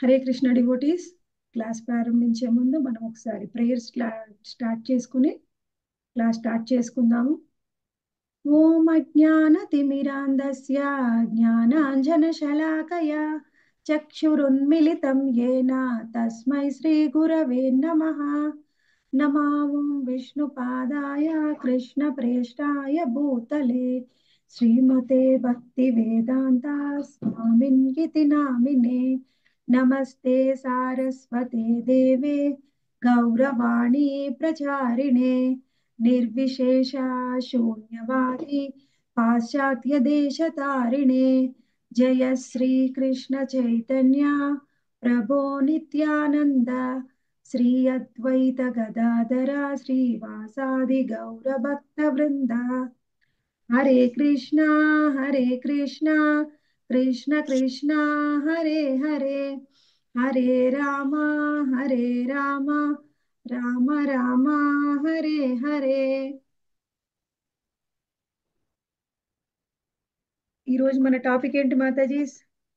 Hare Krishna devotees class ప్రారంభించే ముందు మనం ఒకసారి ప్రేయర్స్ స్టార్ట్ చేసుకుని క్లాస్ స్టార్ట్ చేసుకుందాము ఓం అజ్ఞానతిమిరాంధస్య జ్ఞానాంజనశలాకయా చక్షురున్మిలితం येन తస్మై శ్రీగురవే నమః నమావం విష్ణుపాదాయ కృష్ణప్రేష్టాయ భూతలే శ్రీమతే భక్తి వేదాంత స్వామిన్ ఇతి నామినే నమస్తే సారస్వతే దేవే గౌరవాణి ప్రచారిణే నిర్విశేష శూన్యవాది పాశ్చాత్య దేశతారిణే జయ శ్రీ కృష్ణ చైతన్య ప్రభో నిత్యానంద శ్రీ అద్వైత గదాధర శ్రీవాసాది గౌరభక్త వృంద హరే కృష్ణ హరే కృష్ణ కృష్ణ కృష్ణ హరే హరే హరే రామ హరే రామ రామ రామ హరే హరే ఈరోజు మన టాపిక్ ఏంటి మాతాజీస్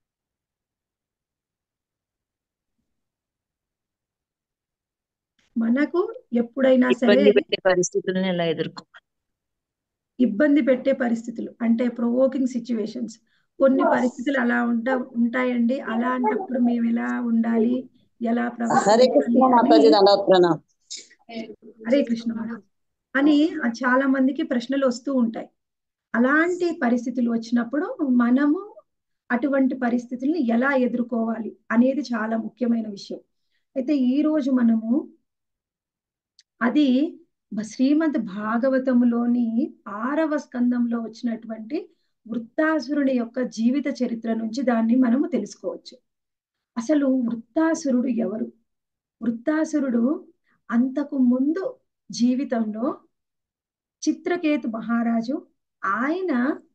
మనకు ఎప్పుడైనా సరే ఇబ్బంది పెట్టే పరిస్థితులను ఎలా ఎదుర్కోవాలి ఇబ్బంది పెట్టే పరిస్థితులు అంటే ప్రొవోకింగ్ సిచ్యువేషన్స్ కొన్ని పరిస్థితులు అలా ఉంటా ఉంటాయండి అలాంటప్పుడు మేము ఎలా ఉండాలి ఎలా హరే కృష్ణ మాతాజీ ప్రవర్తించాలి దండవత్ ప్రణామ్ హరే కృష్ణ అని చాలా మందికి ప్రశ్నలు వస్తూ ఉంటాయి అలాంటి పరిస్థితులు వచ్చినప్పుడు మనము అటువంటి పరిస్థితుల్ని ఎలా ఎదుర్కోవాలి అనేది చాలా ముఖ్యమైన విషయం అయితే ఈ రోజు మనము అది శ్రీమద్ భాగవతములోని ఆరవ స్కందంలో వచ్చినటువంటి వృత్తాసురుని యొక్క జీవిత చరిత్ర నుంచి దాన్ని మనము తెలుసుకోవచ్చు అసలు వృత్తాసురుడు ఎవరు వృత్తాసురుడు అంతకు ముందు జీవితంలో చిత్రకేతు మహారాజు ఆయన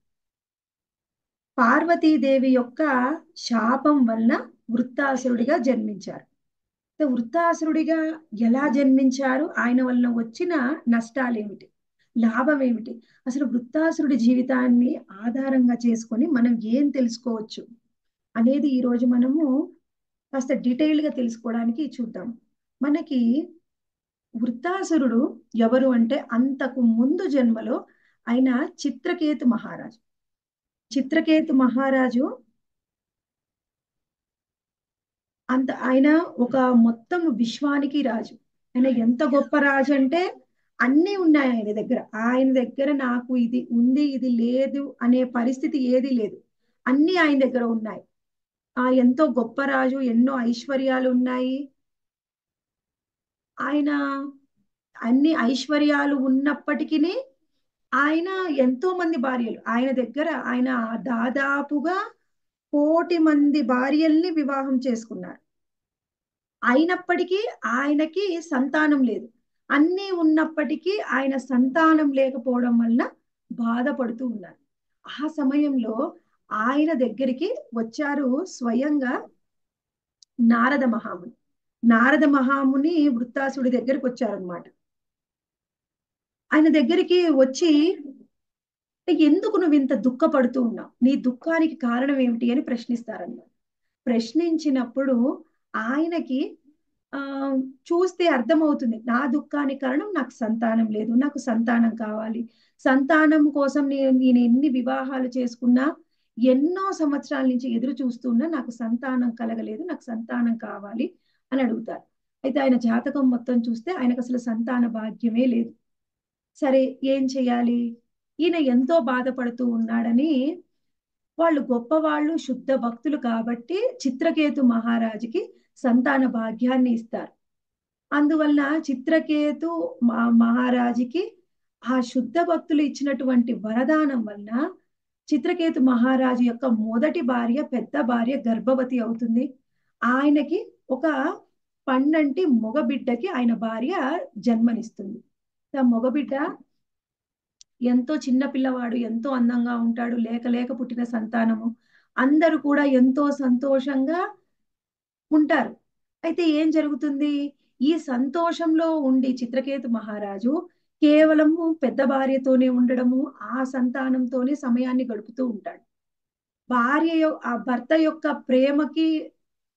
పార్వతీదేవి యొక్క శాపం వలన వృత్తాసురుడిగా జన్మించారు వృత్తాసురుడిగా ఎలా జన్మించారు ఆయన వలన వచ్చిన నష్టాలు ఏమిటి లాభం ఏమిటి అసలు వృత్తాసురుడి జీవితాన్ని ఆధారంగా చేసుకొని మనం ఏం తెలుసుకోవచ్చు అనేది ఈరోజు మనము కాస్త డీటెయిల్ గా తెలుసుకోవడానికి చూద్దాం మనకి వృత్తాసురుడు ఎవరు అంటే అంతకు ముందు జన్మలో ఆయన చిత్రకేతు మహారాజు చిత్రకేతు మహారాజు అంత ఆయన ఒక మొత్తం విశ్వానికి రాజు ఆయన ఎంత గొప్ప రాజు అంటే అన్నీ ఉన్నాయి ఆయన దగ్గర ఆయన దగ్గర నాకు ఇది ఉంది ఇది లేదు అనే పరిస్థితి ఏది లేదు అన్నీ ఆయన దగ్గర ఉన్నాయి ఆ ఎంతో గొప్ప రాజు ఎన్నో ఐశ్వర్యాలు ఉన్నాయి ఆయన అన్ని ఐశ్వర్యాలు ఉన్నప్పటికీ ఆయన ఎంతో మంది భార్యలు ఆయన దగ్గర ఆయన దాదాపుగా కోటి మంది భార్యల్ని వివాహం చేసుకున్నారు అయినప్పటికీ ఆయనకి సంతానం లేదు అన్నీ ఉన్నప్పటికీ ఆయన సంతానం లేకపోవడం వలన బాధపడుతూ ఉన్నారు ఆ సమయంలో ఆయన దగ్గరికి వచ్చారు స్వయంగా నారద మహాముని నారద మహాముని వృత్తాసుడి దగ్గరికి వచ్చారనమాట ఆయన దగ్గరికి వచ్చి ఎందుకు నువ్వు ఇంత దుఃఖపడుతూ ఉన్నావు నీ దుఃఖానికి కారణం ఏమిటి అని ప్రశ్నిస్తారన్నమాట ప్రశ్నించినప్పుడు ఆయనకి ఆ చూస్తే అర్థమవుతుంది నా దుఃఖానికి కారణం నాకు సంతానం లేదు నాకు సంతానం కావాలి సంతానం కోసం నేను నేను ఎన్ని వివాహాలు చేసుకున్నా ఎన్నో సంవత్సరాల నుంచి ఎదురు చూస్తున్నా నాకు సంతానం కలగలేదు నాకు సంతానం కావాలి అని అడుగుతారు అయితే ఆయన జాతకం మొత్తం చూస్తే ఆయనకు అసలు సంతాన భాగ్యమే లేదు సరే ఏం చేయాలి ఈయన ఎంతో బాధపడుతూ ఉన్నాడని వాళ్ళు గొప్పవాళ్ళు శుద్ధ భక్తులు కాబట్టి చిత్రకేతు మహారాజుకి సంతాన భాగ్యాన్ని ఇస్తారు అందువల్ల చిత్రకేతు మహారాజుకి ఆ శుద్ధ భక్తులు ఇచ్చినటువంటి వరదానం వలన చిత్రకేతు మహారాజు యొక్క మొదటి భార్య పెద్ద భార్య గర్భవతి అవుతుంది ఆయనకి ఒక పండంటి మగబిడ్డకి ఆయన భార్య జన్మనిస్తుంది ఆ మగబిడ్డ ఎంతో చిన్న పిల్లవాడు ఎంతో అందంగా ఉంటాడు లేక లేక పుట్టిన సంతానము అందరూ కూడా ఎంతో సంతోషంగా ఉంటారు అయితే ఏం జరుగుతుంది ఈ సంతోషంలో ఉండి చిత్రకేతు మహారాజు కేవలము పెద్ద భార్యతోనే ఉండడము ఆ సంతానంతోనే సమయాన్ని గడుపుతూ ఉంటాడు భార్య యొ- ఆ భర్త యొక్క ప్రేమకి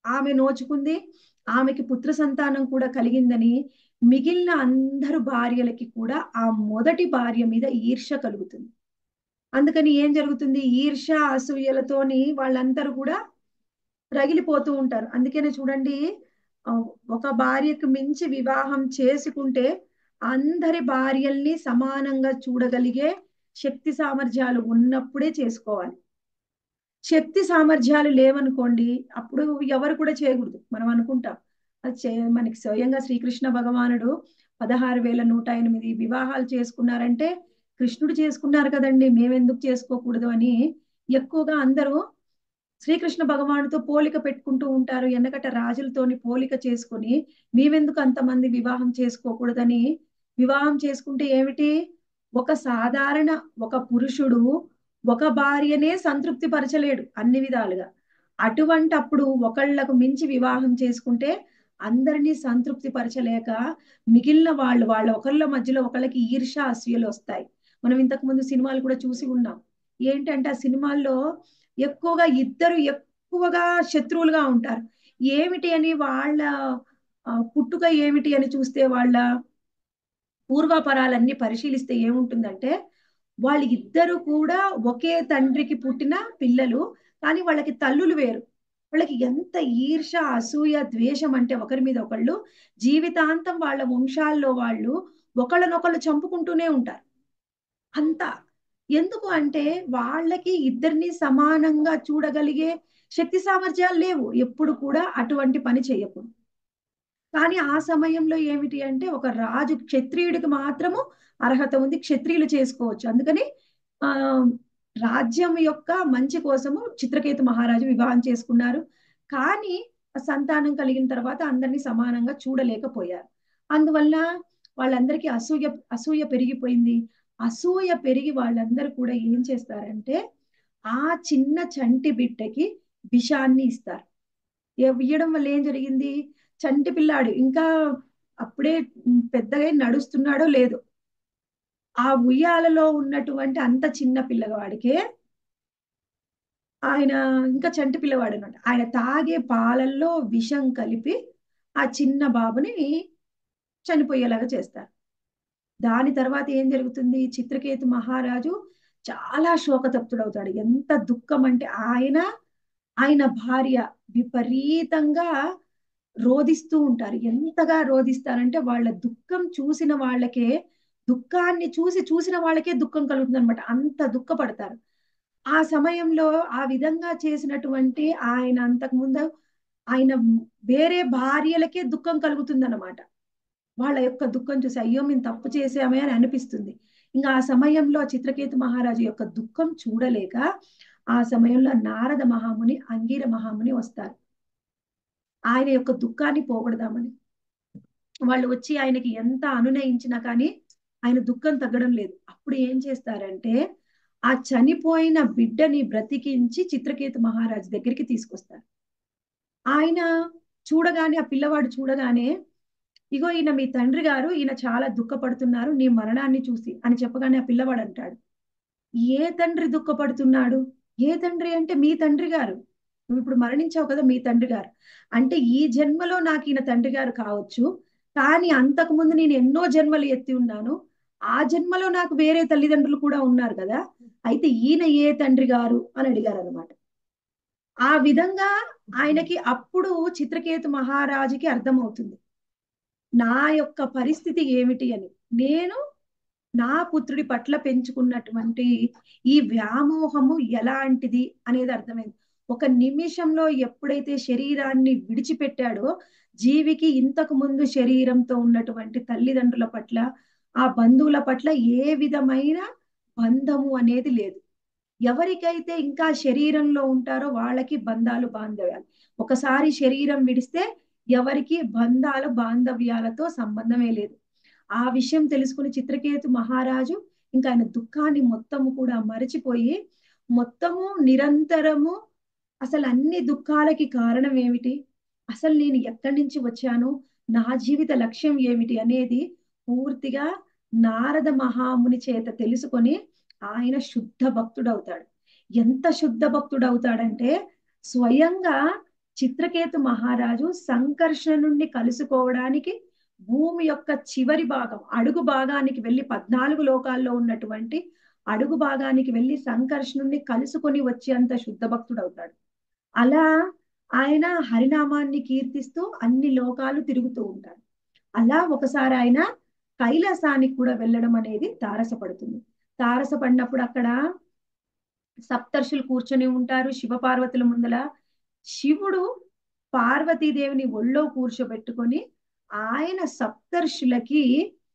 ఆమె నోచుకుంది ఆమెకి పుత్ర సంతానం కూడా కలిగిందని మిగిలిన అందరు భార్యలకి కూడా ఆ మొదటి భార్య మీద ఈర్ష కలుగుతుంది అందుకని ఏం జరుగుతుంది ఈర్ష అసూయలతోని వాళ్ళందరూ కూడా రగిలిపోతూ ఉంటారు అందుకనే చూడండి ఆ, ఒక భార్యకు మించి వివాహం చేసుకుంటే అందరి భార్యల్ని సమానంగా చూడగలిగే శక్తి సామర్థ్యాలు ఉన్నప్పుడే చేసుకోవాలి శక్తి సామర్థ్యాలు లేవనుకోండి అప్పుడు ఎవరు కూడా చేయకూడదు మనం అనుకుంటాం అది చే మనకి స్వయంగా శ్రీకృష్ణ భగవానుడు పదహారు వేల నూట ఎనిమిది వివాహాలు చేసుకున్నారంటే కృష్ణుడు చేసుకున్నారు కదండి మేమెందుకు చేసుకోకూడదు అని ఎక్కువగా అందరూ శ్రీకృష్ణ భగవానుతో పోలిక పెట్టుకుంటూ ఉంటారు ఎందుకంటే రాజులతోని పోలిక చేసుకొని మేమెందుకు అంతమంది వివాహం చేసుకోకూడదని వివాహం చేసుకుంటే ఏమిటి ఒక సాధారణ ఒక పురుషుడు ఒక భార్యనే సంతృప్తి పరచలేడు అన్ని విధాలుగా అటువంటి అప్పుడు ఒకళ్ళకు మించి వివాహం చేసుకుంటే అందరినీ సంతృప్తి పరచలేక మిగిలిన వాళ్ళు వాళ్ళ ఒకళ్ళ మధ్యలో ఒకళ్ళకి ఈర్ష అసూయలు వస్తాయి మనం ఇంతకు ముందు సినిమాలు కూడా చూసి ఉన్నాం ఏంటంటే ఆ సినిమాల్లో ఎక్కువగా ఇద్దరు ఎక్కువగా శత్రువులుగా ఉంటారు ఏమిటి అని వాళ్ళ ఆ, పుట్టుక ఏమిటి అని చూస్తే వాళ్ళ పూర్వాపరాలన్నీ పరిశీలిస్తే ఏముంటుందంటే వాళ్ళు ఇద్దరు కూడా ఒకే తండ్రికి పుట్టిన పిల్లలు కానీ వాళ్ళకి తల్లులు వేరు వాళ్ళకి ఎంత ఈర్ష అసూయ ద్వేషం అంటే ఒకరి మీద ఒకళ్ళు జీవితాంతం వాళ్ళ వంశాల్లో వాళ్ళు ఒకళ్ళనొకళ్ళు చంపుకుంటూనే ఉంటారు అంత ఎందుకు అంటే వాళ్ళకి ఇద్దరిని సమానంగా చూడగలిగే శక్తి సామర్థ్యాలు లేవు ఎప్పుడు కూడా అటువంటి పని చేయకూడదు కానీ ఆ సమయంలో ఏమిటి అంటే ఒక రాజు క్షత్రియుడికి మాత్రము అర్హత ఉంది క్షత్రియులు చేసుకోవచ్చు అందుకని ఆ రాజ్యం యొక్క మంచి కోసము చిత్రకేతు మహారాజు వివాహం చేసుకున్నారు కానీ ఆ సంతానం కలిగిన తర్వాత అందరినీ సమానంగా చూడలేకపోయారు అందువల్ల వాళ్ళందరికీ అసూయ అసూయ పెరిగిపోయింది అసూయ పెరిగి వాళ్ళందరూ కూడా ఏం చేస్తారంటే ఆ చిన్న చంటి బిడ్డకి విషాన్ని ఇస్తారు ఇ- ఇయ్యడం వల్ల ఏం జరిగింది చంటి పిల్లాడు ఇంకా అప్పుడే పెద్దగా నడుస్తున్నాడో లేదో ఆ ఉయ్యాలలో ఉన్నటువంటి అంత చిన్న పిల్లవాడికే ఆయన ఇంకా చంటి పిల్లవాడు అనమాట ఆయన తాగే పాలల్లో విషం కలిపి ఆ చిన్న బాబుని చనిపోయేలాగా చేస్తారు దాని తర్వాత ఏం జరుగుతుంది చిత్రకేతు మహారాజు చాలా శోకతప్తుడవుతాడు ఎంత దుఃఖం అంటే ఆయన ఆయన భార్య విపరీతంగా రోదిస్తూ ఉంటారు ఎంతగా రోదిస్తారంటే వాళ్ళ దుఃఖం చూసిన వాళ్ళకే దుఃఖాన్ని చూసి చూసిన వాళ్ళకే దుఃఖం కలుగుతుంది అనమాట అంత దుఃఖపడతారు ఆ సమయంలో ఆ విధంగా చేసినటువంటి ఆయన అంతకు ముందు ఆయన వేరే భార్యలకే దుఃఖం కలుగుతుంది అనమాట వాళ్ళ యొక్క దుఃఖం చూసి అయ్యో మేము తప్పు చేసామే అని అనిపిస్తుంది ఇంకా ఆ సమయంలో చిత్రకేతు మహారాజు యొక్క దుఃఖం చూడలేక ఆ సమయంలో నారద మహాముని అంగీర మహాముని వస్తారు ఆయన యొక్క దుఃఖాన్ని పోగొడదామని వాళ్ళు వచ్చి ఆయనకి ఎంత అనునయించినా కానీ ఆయన దుఃఖం తగ్గడం లేదు అప్పుడు ఏం చేస్తారంటే ఆ చనిపోయిన బిడ్డని బ్రతికించి చిత్రకేతు మహారాజు దగ్గరికి తీసుకొస్తారు ఆయన చూడగానే ఆ పిల్లవాడు చూడగానే ఇగో ఈయన మీ తండ్రి గారు ఈయన చాలా దుఃఖపడుతున్నారు నీ మరణాన్ని చూసి అని చెప్పగానే ఆ పిల్లవాడు అంటాడు ఏ తండ్రి దుఃఖపడుతున్నాడు ఏ తండ్రి అంటే మీ తండ్రి గారు నువ్వు ఇప్పుడు మరణించావు కదా మీ తండ్రి గారు అంటే ఈ జన్మలో నాకు ఈయన తండ్రి గారు కావచ్చు కానీ అంతకు ముందు నేను ఎన్నో జన్మలు ఎత్తి ఉన్నాను ఆ జన్మలో నాకు వేరే తల్లిదండ్రులు కూడా ఉన్నారు కదా అయితే ఈయన ఏ తండ్రి గారు అని అడిగారు అనమాట ఆ విధంగా ఆయనకి అప్పుడు చిత్రకేతు మహారాజుకి అర్థమవుతుంది నా యొక్క పరిస్థితి ఏమిటి అని నేను నా పుత్రుడి పట్ల పెంచుకున్నటువంటి ఈ వ్యామోహము ఎలాంటిది అనేది అర్థమైంది ఒక నిమిషంలో ఎప్పుడైతే శరీరాన్ని విడిచిపెట్టాడో జీవికి ఇంతకు ముందు శరీరంతో ఉన్నటువంటి తల్లిదండ్రుల పట్ల ఆ బంధువుల పట్ల ఏ విధమైన బంధము అనేది లేదు ఎవరికైతే ఇంకా శరీరంలో ఉంటారో వాళ్ళకి బంధాలు బాంధవ్యాలు ఒకసారి శరీరం విడిస్తే ఎవరికి బంధాలు బాంధవ్యాలతో సంబంధమే లేదు ఆ విషయం తెలుసుకుని చిత్రకేతు మహారాజు ఇంకా ఆయన దుఃఖాన్ని మొత్తము కూడా మరచిపోయి మొత్తము నిరంతరము అసలు అన్ని దుఃఖాలకి కారణం ఏమిటి అసలు నేను ఎక్కడి నుంచి వచ్చాను నా జీవిత లక్ష్యం ఏమిటి అనేది పూర్తిగా నారద మహాముని చేత తెలుసుకొని ఆయన శుద్ధ భక్తుడవుతాడు ఎంత శుద్ధ భక్తుడవుతాడంటే స్వయంగా చిత్రకేతు మహారాజు సంకర్షణుణ్ణి కలుసుకోవడానికి భూమి యొక్క చివరి భాగం అడుగు భాగానికి వెళ్ళి పద్నాలుగు లోకాల్లో ఉన్నటువంటి అడుగు భాగానికి వెళ్ళి సంకర్షణుణ్ణి కలుసుకొని వచ్చేంత శుద్ధ భక్తుడు అవుతాడు అలా ఆయన హరినామాన్ని కీర్తిస్తూ అన్ని లోకాలు తిరుగుతూ ఉంటాడు అలా ఒకసారి ఆయన కైలాసానికి కూడా వెళ్ళడం అనేది తారసపడుతుంది తారసపడినప్పుడు అక్కడ సప్తర్షులు కూర్చొని ఉంటారు శివపార్వతుల ముందల శివుడు పార్వతీదేవిని ఒళ్ళో కూర్చోబెట్టుకొని ఆయన సప్తర్షులకి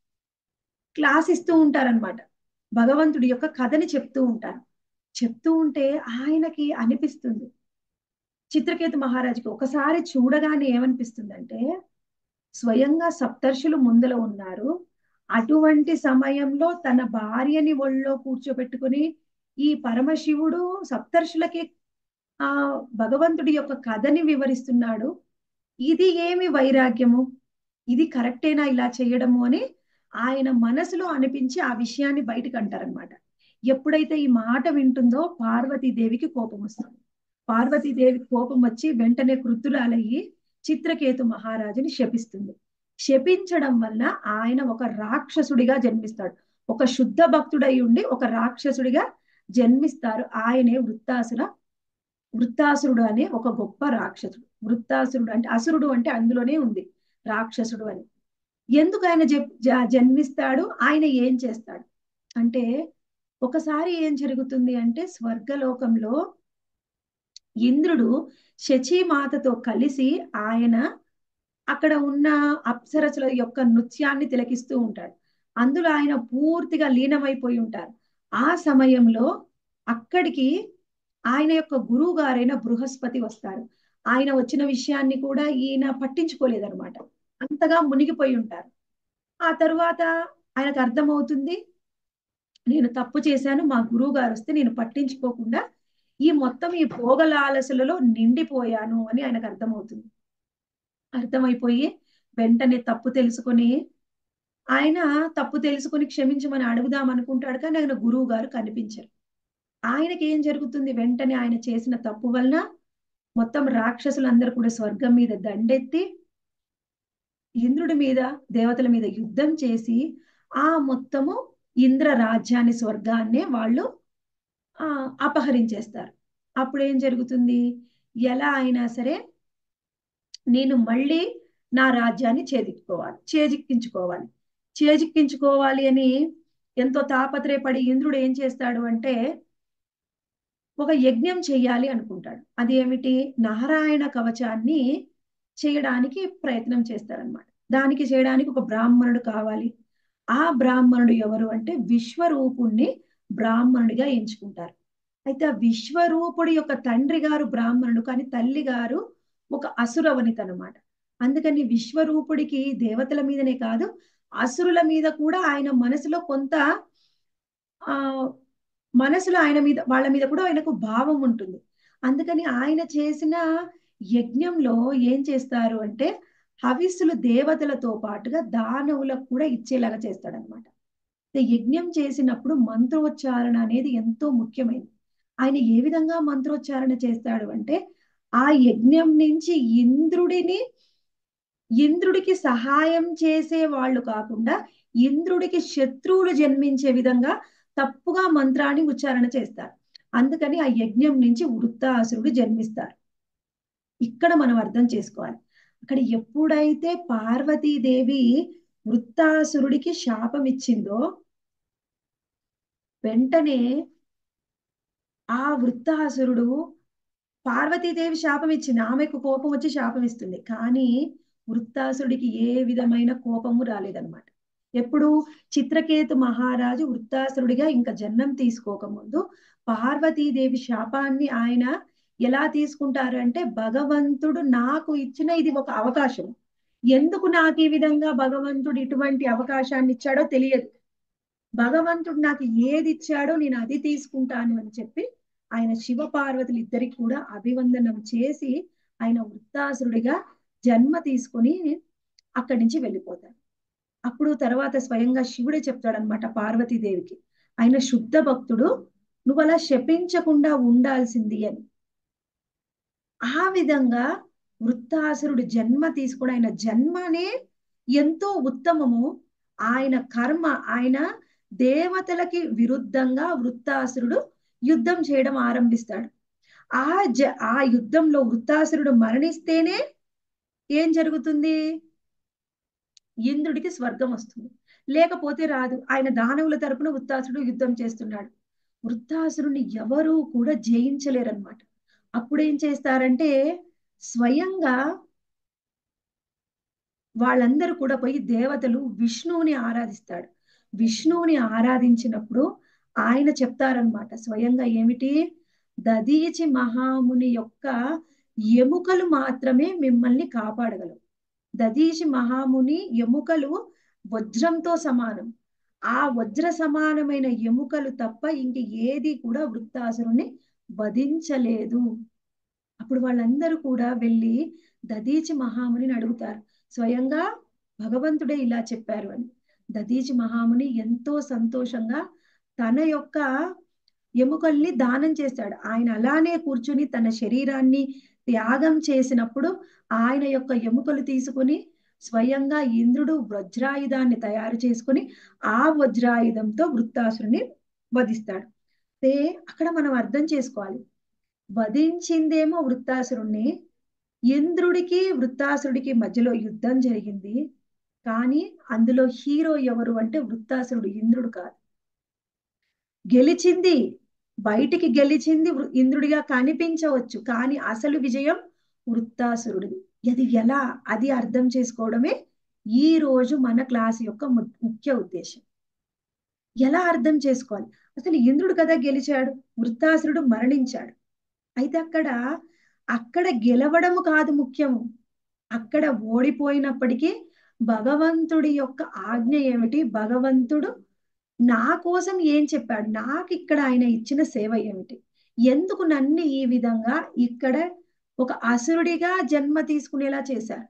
క్లాస్ ఇస్తూ ఉంటారనమాట భగవంతుడి యొక్క కథని చెప్తూ ఉంటారు చెప్తూ ఉంటే ఆయనకి అనిపిస్తుంది చిత్రకేతు మహారాజుకి ఒకసారి చూడగానే ఏమనిపిస్తుందంటే స్వయంగా సప్తర్షులు ముందల ఉన్నారు అటువంటి సమయంలో తన భార్యని ఒళ్ళో కూర్చోబెట్టుకుని ఈ పరమశివుడు సప్తర్షులకి ఆ భగవంతుడి యొక్క కథని వివరిస్తున్నాడు ఇది ఏమి వైరాగ్యము ఇది కరెక్టేనా ఇలా చేయడము అని ఆయన మనసులో అనిపించి ఆ విషయాన్ని బయటకు అంటారనమాట ఎప్పుడైతే ఈ మాట వింటుందో పార్వతీదేవికి కోపం వస్తుంది పార్వతీదేవికి కోపం వచ్చి వెంటనే కృతురాలయ్యి చిత్రకేతు మహారాజుని శపిస్తుంది శపించడం వల్ల ఆయన ఒక రాక్షసుడిగా జన్మిస్తాడు ఒక శుద్ధ భక్తుడై ఉండి ఒక రాక్షసుడిగా జన్మిస్తారు ఆయనే వృత్తాసుర వృత్తాసురుడు అనే ఒక గొప్ప రాక్షసుడు వృత్తాసురుడు అంటే అసురుడు అంటే అందులోనే ఉంది రాక్షసుడు అని ఎందుకు ఆయన జన్మిస్తాడు ఆయన ఏం చేస్తాడు అంటే ఒకసారి ఏం జరుగుతుంది అంటే స్వర్గలోకంలో ఇంద్రుడు శచీమాతతో కలిసి ఆయన అక్కడ ఉన్న అప్సరసుల యొక్క నృత్యాన్ని తిలకిస్తూ ఉంటాడు అందులో ఆయన పూర్తిగా లీనమైపోయి ఉంటారు ఆ సమయంలో అక్కడికి ఆయన యొక్క గురువు గారైన బృహస్పతి వస్తారు ఆయన వచ్చిన విషయాన్ని కూడా ఈయన పట్టించుకోలేదన్నమాట అంతగా మునిగిపోయి ఉంటారు ఆ తరువాత ఆయనకు అర్థమవుతుంది నేను తప్పు చేశాను మా గురువు గారు వస్తే నేను పట్టించుకోకుండా ఈ మొత్తం ఈ భోగలాలసలలో నిండిపోయాను అని ఆయనకు అర్థమవుతుంది అర్థమైపోయి వెంటనే తప్పు తెలుసుకొని ఆయన తప్పు తెలుసుకొని క్షమించమని అడుగుదాం అనుకుంటాడు కానీ ఆయన గురువు గారు కనిపించరు ఆయనకి ఏం జరుగుతుంది వెంటనే ఆయన చేసిన తప్పు వలన మొత్తం రాక్షసులందరూ కూడా స్వర్గం మీద దండెత్తి ఇంద్రుడి మీద దేవతల మీద యుద్ధం చేసి ఆ మొత్తము ఇంద్ర రాజ్యాన్ని స్వర్గాన్నే వాళ్ళు ఆ అపహరించేస్తారు అప్పుడు ఏం జరుగుతుంది ఎలా అయినా సరే నేను మళ్ళీ నా రాజ్యాన్ని చేజిక్కోవాలి చేజిక్కించుకోవాలి చేజిక్కించుకోవాలి అని ఎంతో తాపత్రయపడి ఇంద్రుడు ఏం చేస్తాడు అంటే ఒక యజ్ఞం చెయ్యాలి అనుకుంటాడు అది ఏమిటి నారాయణ కవచాన్ని చేయడానికి ప్రయత్నం చేస్తారనమాట దానికి చేయడానికి ఒక బ్రాహ్మణుడు కావాలి ఆ బ్రాహ్మణుడు ఎవరు అంటే విశ్వరూపుణ్ణి బ్రాహ్మణుడిగా ఎంచుకుంటారు అయితే ఆ విశ్వరూపుడి యొక్క తండ్రి గారు బ్రాహ్మణుడు కానీ తల్లి గారు ఒక అసురవనిత అనమాట అందుకని విశ్వరూపుడికి దేవతల మీదనే కాదు అసురుల మీద కూడా ఆయన మనసులో కొంత ఆ మనసులో ఆయన మీద వాళ్ళ మీద కూడా ఆయనకు భావం ఉంటుంది అందుకని ఆయన చేసిన యజ్ఞంలో ఏం చేస్తారు అంటే హవిస్సులు దేవతలతో పాటుగా దానవులకు కూడా ఇచ్చేలాగా చేస్తాడనమాట యజ్ఞం చేసినప్పుడు మంత్రోచ్చారణ అనేది ఎంతో ముఖ్యమైనది ఆయన ఏ విధంగా మంత్రోచ్చారణ చేస్తాడు అంటే ఆ యజ్ఞం నుంచి ఇంద్రుడిని ఇంద్రుడికి సహాయం చేసే వాళ్ళు కాకుండా ఇంద్రుడికి శత్రువులు జన్మించే విధంగా తప్పుగా మంత్రాన్ని ఉచ్చారణ చేస్తారు అందుకని ఆ యజ్ఞం నుంచి వృత్తాసురుడు జన్మిస్తారు ఇక్కడ మనం అర్థం చేసుకోవాలి అక్కడ ఎప్పుడైతే పార్వతీదేవి వృత్తాసురుడికి శాపం ఇచ్చిందో వెంటనే ఆ వృత్తాసురుడు పార్వతీదేవి శాపం ఇచ్చింది ఆమెకు కోపం వచ్చి శాపం ఇస్తుంది కానీ వృత్తాసురుడికి ఏ విధమైన కోపము రాలేదన్నమాట ఎప్పుడు చిత్రకేతు మహారాజు వృత్తాసురుడిగా ఇంకా జన్మం తీసుకోకముందు పార్వతీదేవి శాపాన్ని ఆయన ఎలా తీసుకుంటారు అంటే భగవంతుడు నాకు ఇచ్చిన ఇది ఒక అవకాశం ఎందుకు నాకు ఈ విధంగా భగవంతుడు ఇటువంటి అవకాశాన్ని ఇచ్చాడో తెలియదు భగవంతుడు నాకు ఏది ఇచ్చాడో నేను అది తీసుకుంటాను అని చెప్పి ఆయన శివ పార్వతులు ఇద్దరికి కూడా అభివందనం చేసి ఆయన వృత్తాసురుడిగా జన్మ తీసుకొని అక్కడి నుంచి వెళ్ళిపోతాడు అప్పుడు తర్వాత స్వయంగా శివుడే చెప్తాడనమాట పార్వతీదేవికి ఆయన శుద్ధ భక్తుడు నువ్వు అలా శపించకుండా ఉండాల్సింది అని ఆ విధంగా వృత్తాసురుడు జన్మ తీసుకుని ఆయన జన్మనే ఎంతో ఉత్తమము ఆయన కర్మ ఆయన దేవతలకి విరుద్ధంగా వృత్తాసురుడు యుద్ధం చేయడం ఆరంభిస్తాడు ఆ జ ఆ యుద్ధంలో వృత్తాసురుడు మరణిస్తేనే ఏం జరుగుతుంది ఇంద్రుడికి స్వర్గం వస్తుంది లేకపోతే రాదు ఆయన దానవుల తరపున వృత్తాసురుడు యుద్ధం చేస్తున్నాడు వృత్తాసురుని ఎవరు కూడా జయించలేరన్నమాట అప్పుడు ఏం చేస్తారంటే స్వయంగా వాళ్ళందరూ కూడా పోయి దేవతలు విష్ణువుని ఆరాధిస్తాడు విష్ణువుని ఆరాధించినప్పుడు ఆయన చెప్తారనమాట స్వయంగా ఏమిటి దదీచి మహాముని యొక్క ఎముకలు మాత్రమే మిమ్మల్ని కాపాడగలవు దదీచి మహాముని ఎముకలు వజ్రంతో సమానం ఆ వజ్ర సమానమైన ఎముకలు తప్ప ఇంక ఏది కూడా వృత్తాసురుణ్ణి వధించలేదు అప్పుడు వాళ్ళందరూ కూడా వెళ్ళి దదీచి మహామునిని అడుగుతారు స్వయంగా భగవంతుడే ఇలా చెప్పారు అని దదీచి మహాముని ఎంతో సంతోషంగా తన యొక్క ఎముకల్ని దానం చేశాడు ఆయన అలానే కూర్చుని తన శరీరాన్ని త్యాగం చేసినప్పుడు ఆయన యొక్క ఎముకలు తీసుకుని స్వయంగా ఇంద్రుడు వజ్రాయుధాన్ని తయారు చేసుకుని ఆ వజ్రాయుధంతో వృత్తాసురుని వధిస్తాడు అయితే అక్కడ మనం అర్థం చేసుకోవాలి వధించిందేమో వృత్తాసురుణ్ణి ఇంద్రుడికి వృత్తాసురుడికి మధ్యలో యుద్ధం జరిగింది కానీ అందులో హీరో ఎవరు అంటే వృత్తాసురుడు ఇంద్రుడు కాదు గెలిచింది బయటికి గెలిచింది ఇంద్రుడిగా కనిపించవచ్చు కానీ అసలు విజయం వృత్తాసురుడిది అది ఎలా అది అర్థం చేసుకోవడమే ఈ రోజు మన క్లాస్ యొక్క ముఖ్య ఉద్దేశం ఎలా అర్థం చేసుకోవాలి అసలు ఇంద్రుడు కదా గెలిచాడు వృత్తాసురుడు మరణించాడు అయితే అక్కడ అక్కడ గెలవడము కాదు ముఖ్యము అక్కడ ఓడిపోయినప్పటికీ భగవంతుడి యొక్క ఆజ్ఞ ఏమిటి భగవంతుడు నా కోసం ఏం చెప్పాడు నాకు ఇక్కడ ఆయన ఇచ్చిన సేవ ఏమిటి ఎందుకు నన్ను ఈ విధంగా ఇక్కడ ఒక అసురుడిగా జన్మ తీసుకునేలా చేశారు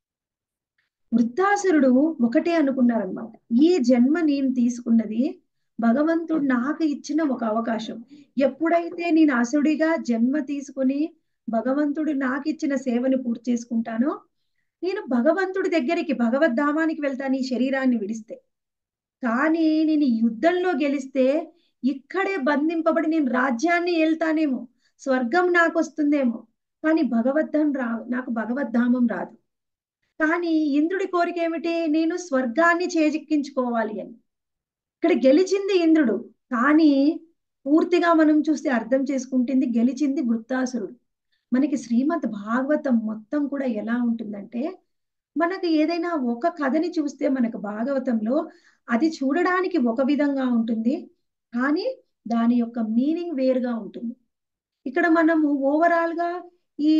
వృత్తాసురుడు ఒకటే అనుకున్నారనమాట ఈ జన్మ నేను తీసుకున్నది భగవంతుడు నాకు ఇచ్చిన ఒక అవకాశం ఎప్పుడైతే నేను అసుడిగా జన్మ తీసుకుని భగవంతుడు నాకు ఇచ్చిన సేవను పూర్తి చేసుకుంటానో నేను భగవంతుడి దగ్గరికి భగవద్ధామానికి వెళ్తాను ఈ శరీరాన్ని విడిస్తే కానీ నేను యుద్ధంలో గెలిస్తే ఇక్కడే బంధింపబడి నేను రాజ్యాన్ని వెళ్తానేమో స్వర్గం నాకు వస్తుందేమో కానీ భగవద్ధాం రా నాకు భగవద్ధామం రాదు కానీ ఇంద్రుడి కోరిక ఏమిటి నేను స్వర్గాన్ని చేజిక్కించుకోవాలి అని ఇక్కడ గెలిచింది ఇంద్రుడు కానీ పూర్తిగా మనం చూస్తే అర్థం చేసుకుంటుంది గెలిచింది వృత్తాసురుడు మనకి శ్రీమద్ భాగవతం మొత్తం కూడా ఎలా ఉంటుందంటే మనకు ఏదైనా ఒక కథని చూస్తే మనకు భాగవతంలో అది చూడడానికి ఒక విధంగా ఉంటుంది కానీ దాని యొక్క మీనింగ్ వేరుగా ఉంటుంది ఇక్కడ మనము ఓవరాల్ గా ఈ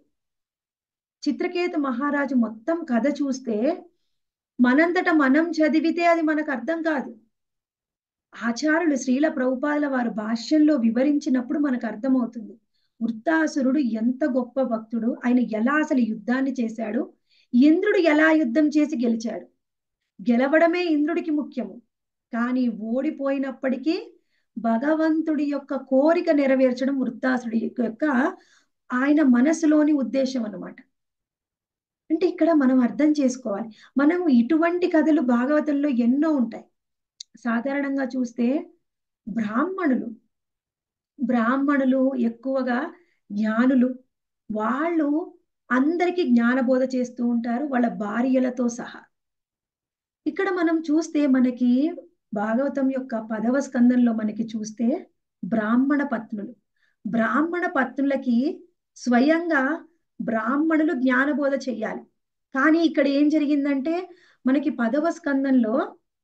చిత్రకేతు మహారాజు మొత్తం కథ చూస్తే మనంతట మనం చదివితే అది మనకు అర్థం కాదు ఆచారులు శ్రీల ప్రభుపాదుల వారు భాష్యంలో వివరించినప్పుడు మనకు అర్థమవుతుంది వృత్తాసురుడు ఎంత గొప్ప భక్తుడు ఆయన ఎలా అసలు యుద్ధాన్ని చేశాడు ఇంద్రుడు ఎలా యుద్ధం చేసి గెలిచాడు గెలవడమే ఇంద్రుడికి ముఖ్యము కానీ ఓడిపోయినప్పటికీ భగవంతుడి యొక్క కోరిక నెరవేర్చడం వృత్తాసుడి యొక్క ఆయన మనసులోని ఉద్దేశం అన్నమాట అంటే ఇక్కడ మనం అర్థం చేసుకోవాలి మనం ఇటువంటి కథలు భాగవతంలో ఎన్నో ఉంటాయి సాధారణంగా చూస్తే బ్రాహ్మణులు బ్రాహ్మణులు ఎక్కువగా జ్ఞానులు వాళ్ళు అందరికీ జ్ఞానబోధ చేస్తూ ఉంటారు వాళ్ళ భార్యలతో సహా ఇక్కడ మనం చూస్తే మనకి భాగవతం యొక్క పదవ స్కందంలో మనకి చూస్తే బ్రాహ్మణ పత్నులు బ్రాహ్మణ పత్నులకి స్వయంగా బ్రాహ్మణులు జ్ఞానబోధ చెయ్యాలి కానీ ఇక్కడ ఏం జరిగిందంటే మనకి పదవ స్కందంలో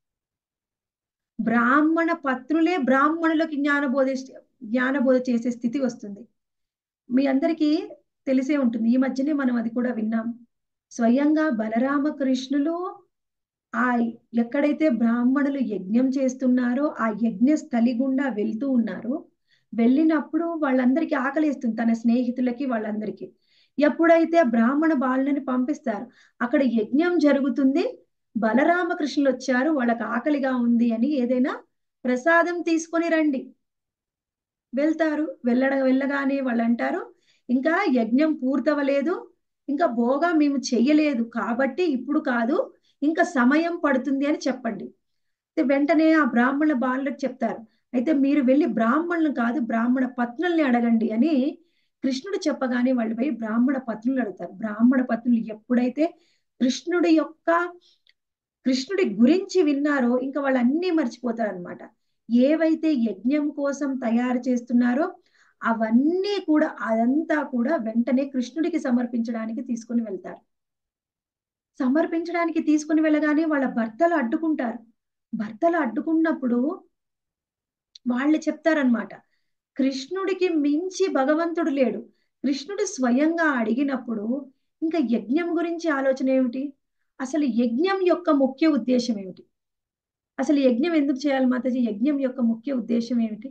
బ్రాహ్మణ పత్రులే బ్రాహ్మణులకి జ్ఞానబోధ జ్ఞానబోధ చేసే స్థితి వస్తుంది మీ అందరికీ తెలిసే ఉంటుంది ఈ మధ్యనే మనం అది కూడా విన్నాం స్వయంగా బలరామకృష్ణులు ఆ ఎక్కడైతే బ్రాహ్మణులు యజ్ఞం చేస్తున్నారో ఆ యజ్ఞ స్థలి గుండా వెళ్తూ ఉన్నారు వెళ్ళినప్పుడు వాళ్ళందరికీ ఆకలిస్తుంది తన స్నేహితులకి వాళ్ళందరికీ ఎప్పుడైతే బ్రాహ్మణ బాలుని పంపిస్తారు అక్కడ యజ్ఞం జరుగుతుంది బలరామకృష్ణులు వచ్చారు వాళ్ళకి ఆకలిగా ఉంది అని ఏదైనా ప్రసాదం తీసుకొని రండి వెళ్తారు వెళ్ళడ వెళ్ళగానే వాళ్ళు అంటారు ఇంకా యజ్ఞం పూర్తవలేదు ఇంకా భోగా మేము చెయ్యలేదు కాబట్టి ఇప్పుడు కాదు ఇంకా సమయం పడుతుంది అని చెప్పండి అయితే వెంటనే ఆ బ్రాహ్మణ బాలులకు చెప్తారు అయితే మీరు వెళ్ళి బ్రాహ్మణులను కాదు బ్రాహ్మణ పత్నుల్ని అడగండి అని కృష్ణుడు చెప్పగానే వాళ్ళు పోయి బ్రాహ్మణ పత్నులు అడుగుతారు బ్రాహ్మణ పత్నులు ఎప్పుడైతే కృష్ణుడి యొక్క కృష్ణుడి గురించి విన్నారో ఇంకా వాళ్ళు అన్నీ మర్చిపోతారు అనమాట ఏవైతే యజ్ఞం కోసం తయారు చేస్తున్నారో అవన్నీ కూడా అదంతా కూడా వెంటనే కృష్ణుడికి సమర్పించడానికి తీసుకుని వెళ్తారు సమర్పించడానికి తీసుకుని వెళ్ళగానే వాళ్ళ భర్తలు అడ్డుకుంటారు భర్తలు అడ్డుకున్నప్పుడు వాళ్ళు చెప్తారనమాట కృష్ణుడికి మించి భగవంతుడు లేడు కృష్ణుడు స్వయంగా అడిగినప్పుడు ఇంకా యజ్ఞం గురించి ఆలోచన ఏమిటి అసలు యజ్ఞం యొక్క ముఖ్య ఉద్దేశం ఏమిటి అసలు యజ్ఞం ఎందుకు చేయాలి మాతాజీ యజ్ఞం యొక్క ముఖ్య ఉద్దేశం ఏమిటి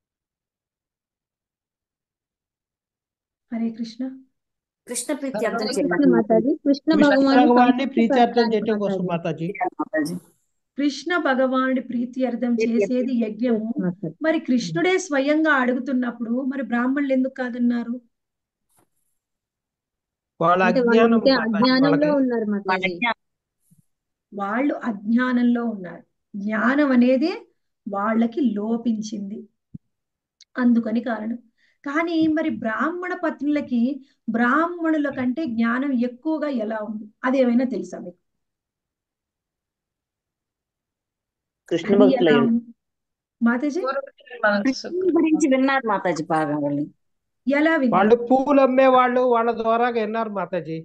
హరే కృష్ణ కృష్ణ ప్రీత్యర్థం కృష్ణ చేయాలి మాతాజీ కృష్ణ కృష్ణ భగవాన్ భగవాన్ని ప్రీత్యర్థం చేయటం కోసం మాతాజీ మాతాజీ కృష్ణ భగవానుడి ప్రీతి అర్థం చేసేది యజ్ఞము మరి కృష్ణుడే స్వయంగా అడుగుతున్నప్పుడు మరి బ్రాహ్మణులు ఎందుకు కాదన్నారు వాళ్ళ అంటే వాళ్ళు అజ్ఞానం ఇంకా మాతాజీ అజ్ఞానంలో వాళ్ళకి ఉన్నారు మాతాజీ వాళ్ళు అజ్ఞానంలో ఉన్నారు జ్ఞానం అనేది వాళ్ళకి లోపించింది అందుకని కారణం కానీ మరి బ్రాహ్మణ పత్నులకి బ్రాహ్మణుల కంటే జ్ఞానం ఎక్కువగా ఎలా ఉంది అదేమైనా తెలుసా మీకు కృష్ణ అది భక్తులు ఎలా అయి ఉంది మాతాజీ కృష్ణుని గురించి విన్నారు మాతాజీ బాగా వాళ్ళు ఎలా విన్నారు వాళ్ళు పూలు అమ్మే వాళ్ళు వాళ్ళ ద్వారా విన్నారు మాతాజీ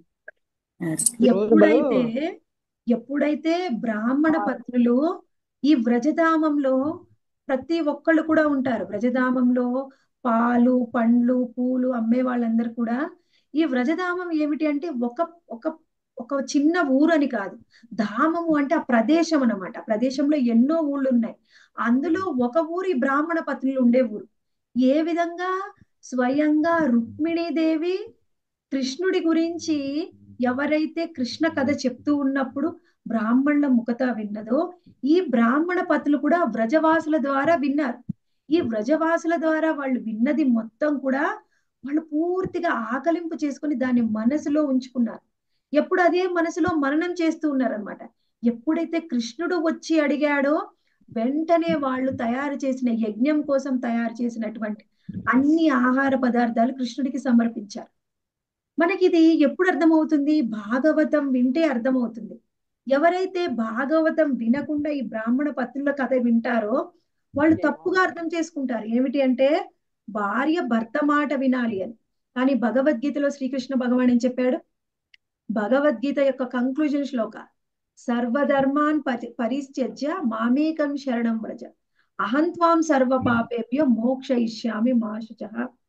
ఈ రోజుల్లో ఎప్పుడైతే ఎప్పుడైతే బ్రాహ్మణ పత్నులు ఈ వ్రజధామంలో ప్రతి ఒక్కళ్ళు కూడా ఉంటారు వ్రజధామంలో పాలు పండ్లు పూలు అమ్మే వాళ్ళందరూ కూడా ఈ వ్రజధామం ఏమిటి అంటే ఒక ఒక ఒక చిన్న ఊరు అని కాదు ధామము అంటే ఆ ప్రదేశం అన్నమాట ఆ ప్రదేశంలో ఎన్నో ఊళ్ళు ఉన్నాయి అందులో ఒక ఊరి బ్రాహ్మణ పత్నులు ఉండే ఊరు ఏ విధంగా స్వయంగా రుక్మిణీదేవి కృష్ణుడి గురించి ఎవరైతే కృష్ణ కథ చెప్తూ ఉన్నప్పుడు బ్రాహ్మణుల ముఖత విన్నదో ఈ బ్రాహ్మణ పతులు కూడా వ్రజవాసుల ద్వారా విన్నారు ఈ వ్రజవాసుల ద్వారా వాళ్ళు విన్నది మొత్తం కూడా వాళ్ళు పూర్తిగా ఆకలింపు చేసుకుని దాన్ని మనసులో ఉంచుకున్నారు ఎప్పుడు అదే మనసులో మననం చేస్తూ ఉన్నారనమాట ఎప్పుడైతే కృష్ణుడు వచ్చి అడిగాడో వెంటనే వాళ్ళు తయారు చేసిన యజ్ఞం కోసం తయారు చేసినటువంటి అన్ని ఆహార పదార్థాలు కృష్ణుడికి సమర్పించారు మనకి ఇది ఎప్పుడు అర్థమవుతుంది భాగవతం వింటే అర్థమవుతుంది ఎవరైతే భాగవతం వినకుండా ఈ బ్రాహ్మణ పత్రుల కథ వింటారో వాళ్ళు తప్పుగా అర్థం చేసుకుంటారు ఏమిటి అంటే భార్య భర్త మాట వినాలి అని కానీ భగవద్గీతలో శ్రీకృష్ణ భగవాన్ ఏం చెప్పాడు భగవద్గీత యొక్క కంక్లూజన్ శ్లోక సర్వధర్మాన్ పరి పరిత్యజ్య మామేకం శరణం వ్రజ అహంత్వాం సర్వ పాపేభ్యో మోక్షయిష్యామి మాశుచ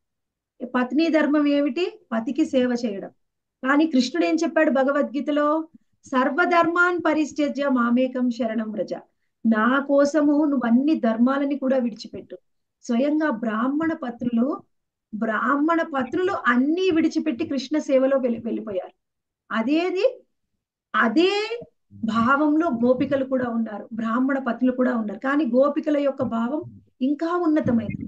పత్ని ధర్మం ఏమిటి పతికి సేవ చేయడం కానీ కృష్ణుడు ఏం చెప్పాడు భగవద్గీతలో సర్వధర్మాన్ పరిత్యజ్య మామేకం శరణం వ్రజ నా కోసము నువ్వు అన్ని ధర్మాలని కూడా విడిచిపెట్టు స్వయంగా బ్రాహ్మణ పత్రులు బ్రాహ్మణ పత్రులు అన్ని విడిచిపెట్టి కృష్ణ సేవలో వెళ్ళి వెళ్ళిపోయారు అదేది అదే భావంలో గోపికలు కూడా ఉన్నారు బ్రాహ్మణ పత్రులు కూడా ఉన్నారు కానీ గోపికల యొక్క భావం ఇంకా ఉన్నతమైనది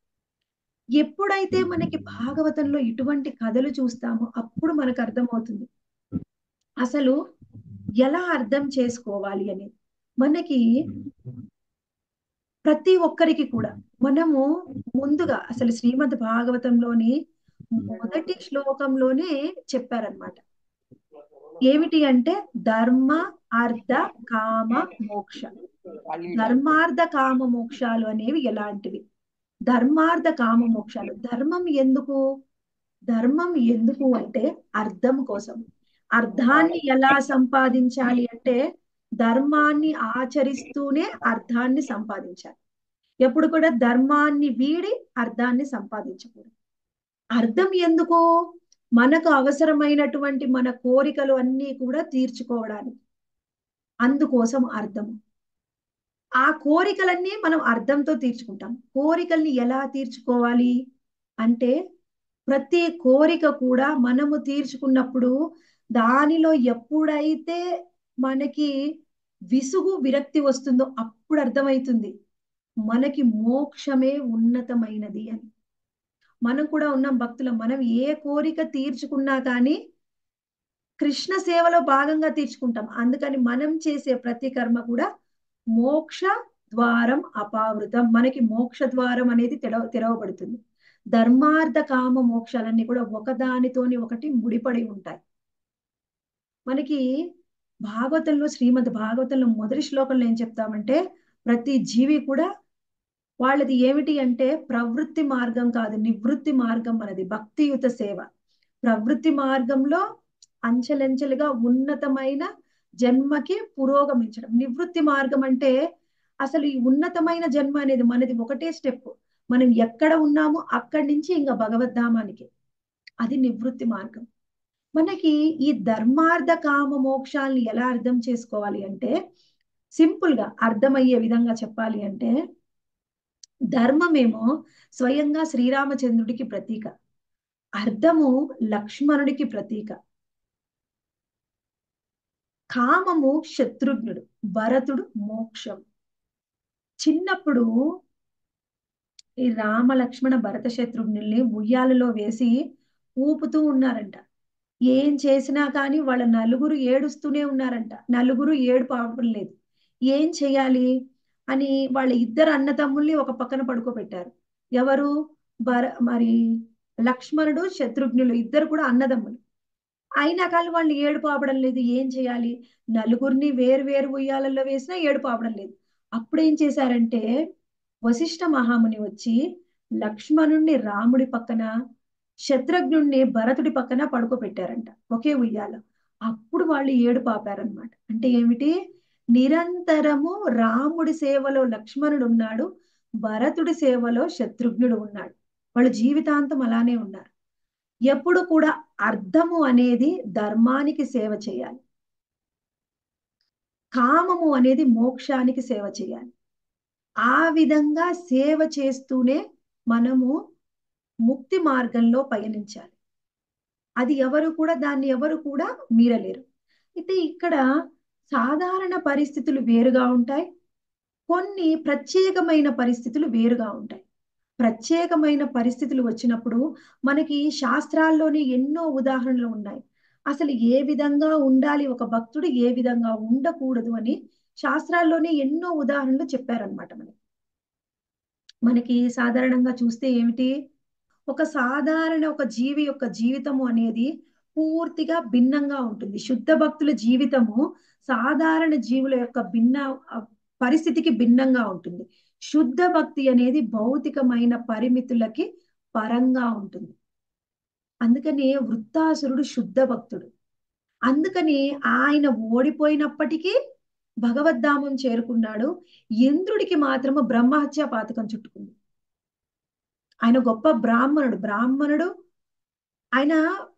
ఎప్పుడైతే మనకి భాగవతంలో ఇటువంటి కథలు చూస్తామో అప్పుడు మనకు అర్థమవుతుంది అసలు ఎలా అర్థం చేసుకోవాలి అనేది మనకి ప్రతి ఒక్కరికి కూడా మనము ముందుగా అసలు శ్రీమద్ భాగవతంలోని మొదటి శ్లోకంలోనే చెప్పారనమాట ఏమిటి అంటే ధర్మ అర్థ కామ మోక్ష ధర్మార్థ కామ మోక్షాలు అనేవి ఎలాంటివి ధర్మార్థ కామ మోక్షాలు ధర్మం ఎందుకు ధర్మం ఎందుకు అంటే అర్థం కోసం అర్థాన్ని ఎలా సంపాదించాలి అంటే ధర్మాన్ని ఆచరిస్తూనే అర్థాన్ని సంపాదించాలి ఎప్పుడు కూడా ధర్మాన్ని వీడి అర్థాన్ని సంపాదించకూడదు అర్థం ఎందుకు మనకు అవసరమైనటువంటి మన కోరికలు అన్నీ కూడా తీర్చుకోవడానికి అందుకోసం అర్థం ఆ కోరికలన్నీ మనం అర్థంతో తీర్చుకుంటాం కోరికల్ని ఎలా తీర్చుకోవాలి అంటే ప్రతి కోరిక కూడా మనము తీర్చుకున్నప్పుడు దానిలో ఎప్పుడైతే మనకి విసుగు విరక్తి వస్తుందో అప్పుడు అర్థమవుతుంది మనకి మోక్షమే ఉన్నతమైనది అని మనం కూడా ఉన్నాం భక్తులం మనం ఏ కోరిక తీర్చుకున్నా కానీ కృష్ణ సేవలో భాగంగా తీర్చుకుంటాం అందుకని మనం చేసే ప్రతి కర్మ కూడా మోక్ష ద్వారం అపావృతం మనకి మోక్ష ద్వారం అనేది తెరవ తెరవబడుతుంది ధర్మార్థ కామ మోక్షాలన్నీ కూడా ఒకదానితోని ఒకటి ముడిపడి ఉంటాయి మనకి భాగవతంలో శ్రీమద్ భాగవతంలో మొదటి శ్లోకంలో ఏం చెప్తామంటే ప్రతి జీవి కూడా వాళ్ళది ఏమిటి అంటే ప్రవృత్తి మార్గం కాదు నివృత్తి మార్గం మనది భక్తియుత సేవ ప్రవృత్తి మార్గంలో అంచెలంచెలుగా ఉన్నతమైన జన్మకి పురోగమించడం నివృత్తి మార్గం అంటే అసలు ఈ ఉన్నతమైన జన్మ అనేది మనది ఒకటే స్టెప్ మనం ఎక్కడ ఉన్నామో అక్కడి నుంచి ఇంకా భగవద్ధామానికి అది నివృత్తి మార్గం మనకి ఈ ధర్మార్థ కామ మోక్షాల్ని ఎలా అర్థం చేసుకోవాలి అంటే సింపుల్ గా అర్థమయ్యే విధంగా చెప్పాలి అంటే ధర్మమేమో స్వయంగా శ్రీరామచంద్రుడికి ప్రతీక అర్థము లక్ష్మణుడికి ప్రతీక కామము శత్రుఘ్నుడు భరతుడు మోక్షం చిన్నప్పుడు ఈ రామ లక్ష్మణ భరత శత్రుఘ్నుల్ని ఉయ్యాలలో వేసి ఊపుతూ ఉన్నారంట ఏం చేసినా కానీ వాళ్ళ నలుగురు ఏడుస్తూనే ఉన్నారంట నలుగురు ఏడుపు ఆపడం లేదు ఏం చేయాలి అని వాళ్ళ ఇద్దరు అన్నతమ్ముల్ని ఒక పక్కన పడుకోబెట్టారు ఎవరు భర మరి లక్ష్మణుడు శత్రుఘ్నులు ఇద్దరు కూడా అన్నదమ్ములు అయినా కానీ వాళ్ళు ఏడుపు ఆపడం లేదు ఏం చేయాలి నలుగురిని వేరు వేరు ఉయ్యాలలో వేసినా ఏడుపు ఆపడం లేదు అప్పుడు ఏం చేశారంటే వశిష్ఠ మహాముని వచ్చి లక్ష్మణుణ్ణి రాముడి పక్కన శత్రుఘ్నుణ్ణి భరతుడి పక్కన పడుకోబెట్టారంట ఒకే ఉయ్యాల అప్పుడు వాళ్ళు ఏడు పాపారనమాట అంటే ఏమిటి నిరంతరము రాముడి సేవలో లక్ష్మణుడు ఉన్నాడు భరతుడి సేవలో శత్రుఘ్నుడు ఉన్నాడు వాళ్ళు జీవితాంతం అలానే ఉన్నారు ఎప్పుడు కూడా అర్థము అనేది ధర్మానికి సేవ చేయాలి కామము అనేది మోక్షానికి సేవ చేయాలి ఆ విధంగా సేవ చేస్తూనే మనము ముక్తి మార్గంలో పయనించాలి అది ఎవరు కూడా దాన్ని ఎవరు కూడా మీరలేరు అయితే ఇక్కడ సాధారణ పరిస్థితులు వేరుగా ఉంటాయి కొన్ని ప్రత్యేకమైన పరిస్థితులు వేరుగా ఉంటాయి ప్రత్యేకమైన పరిస్థితులు వచ్చినప్పుడు మనకి శాస్త్రాల్లోని ఎన్నో ఉదాహరణలు ఉన్నాయి అసలు ఏ విధంగా ఉండాలి ఒక భక్తుడు ఏ విధంగా ఉండకూడదు అని శాస్త్రాల్లోనే ఎన్నో ఉదాహరణలు చెప్పారనమాట మనకి మనకి సాధారణంగా చూస్తే ఏమిటి ఒక సాధారణ ఒక జీవి యొక్క జీవితము అనేది పూర్తిగా భిన్నంగా ఉంటుంది శుద్ధ భక్తుల జీవితము సాధారణ జీవుల యొక్క భిన్న పరిస్థితికి భిన్నంగా ఉంటుంది శుద్ధ భక్తి అనేది భౌతికమైన పరిమితులకి పరంగా ఉంటుంది అందుకని వృత్తాసురుడు శుద్ధ భక్తుడు అందుకని ఆయన ఓడిపోయినప్పటికీ భగవద్ధామం చేరుకున్నాడు ఇంద్రుడికి మాత్రము బ్రహ్మహత్య పాతకం చుట్టుకుంది ఆయన గొప్ప బ్రాహ్మణుడు బ్రాహ్మణుడు ఆయన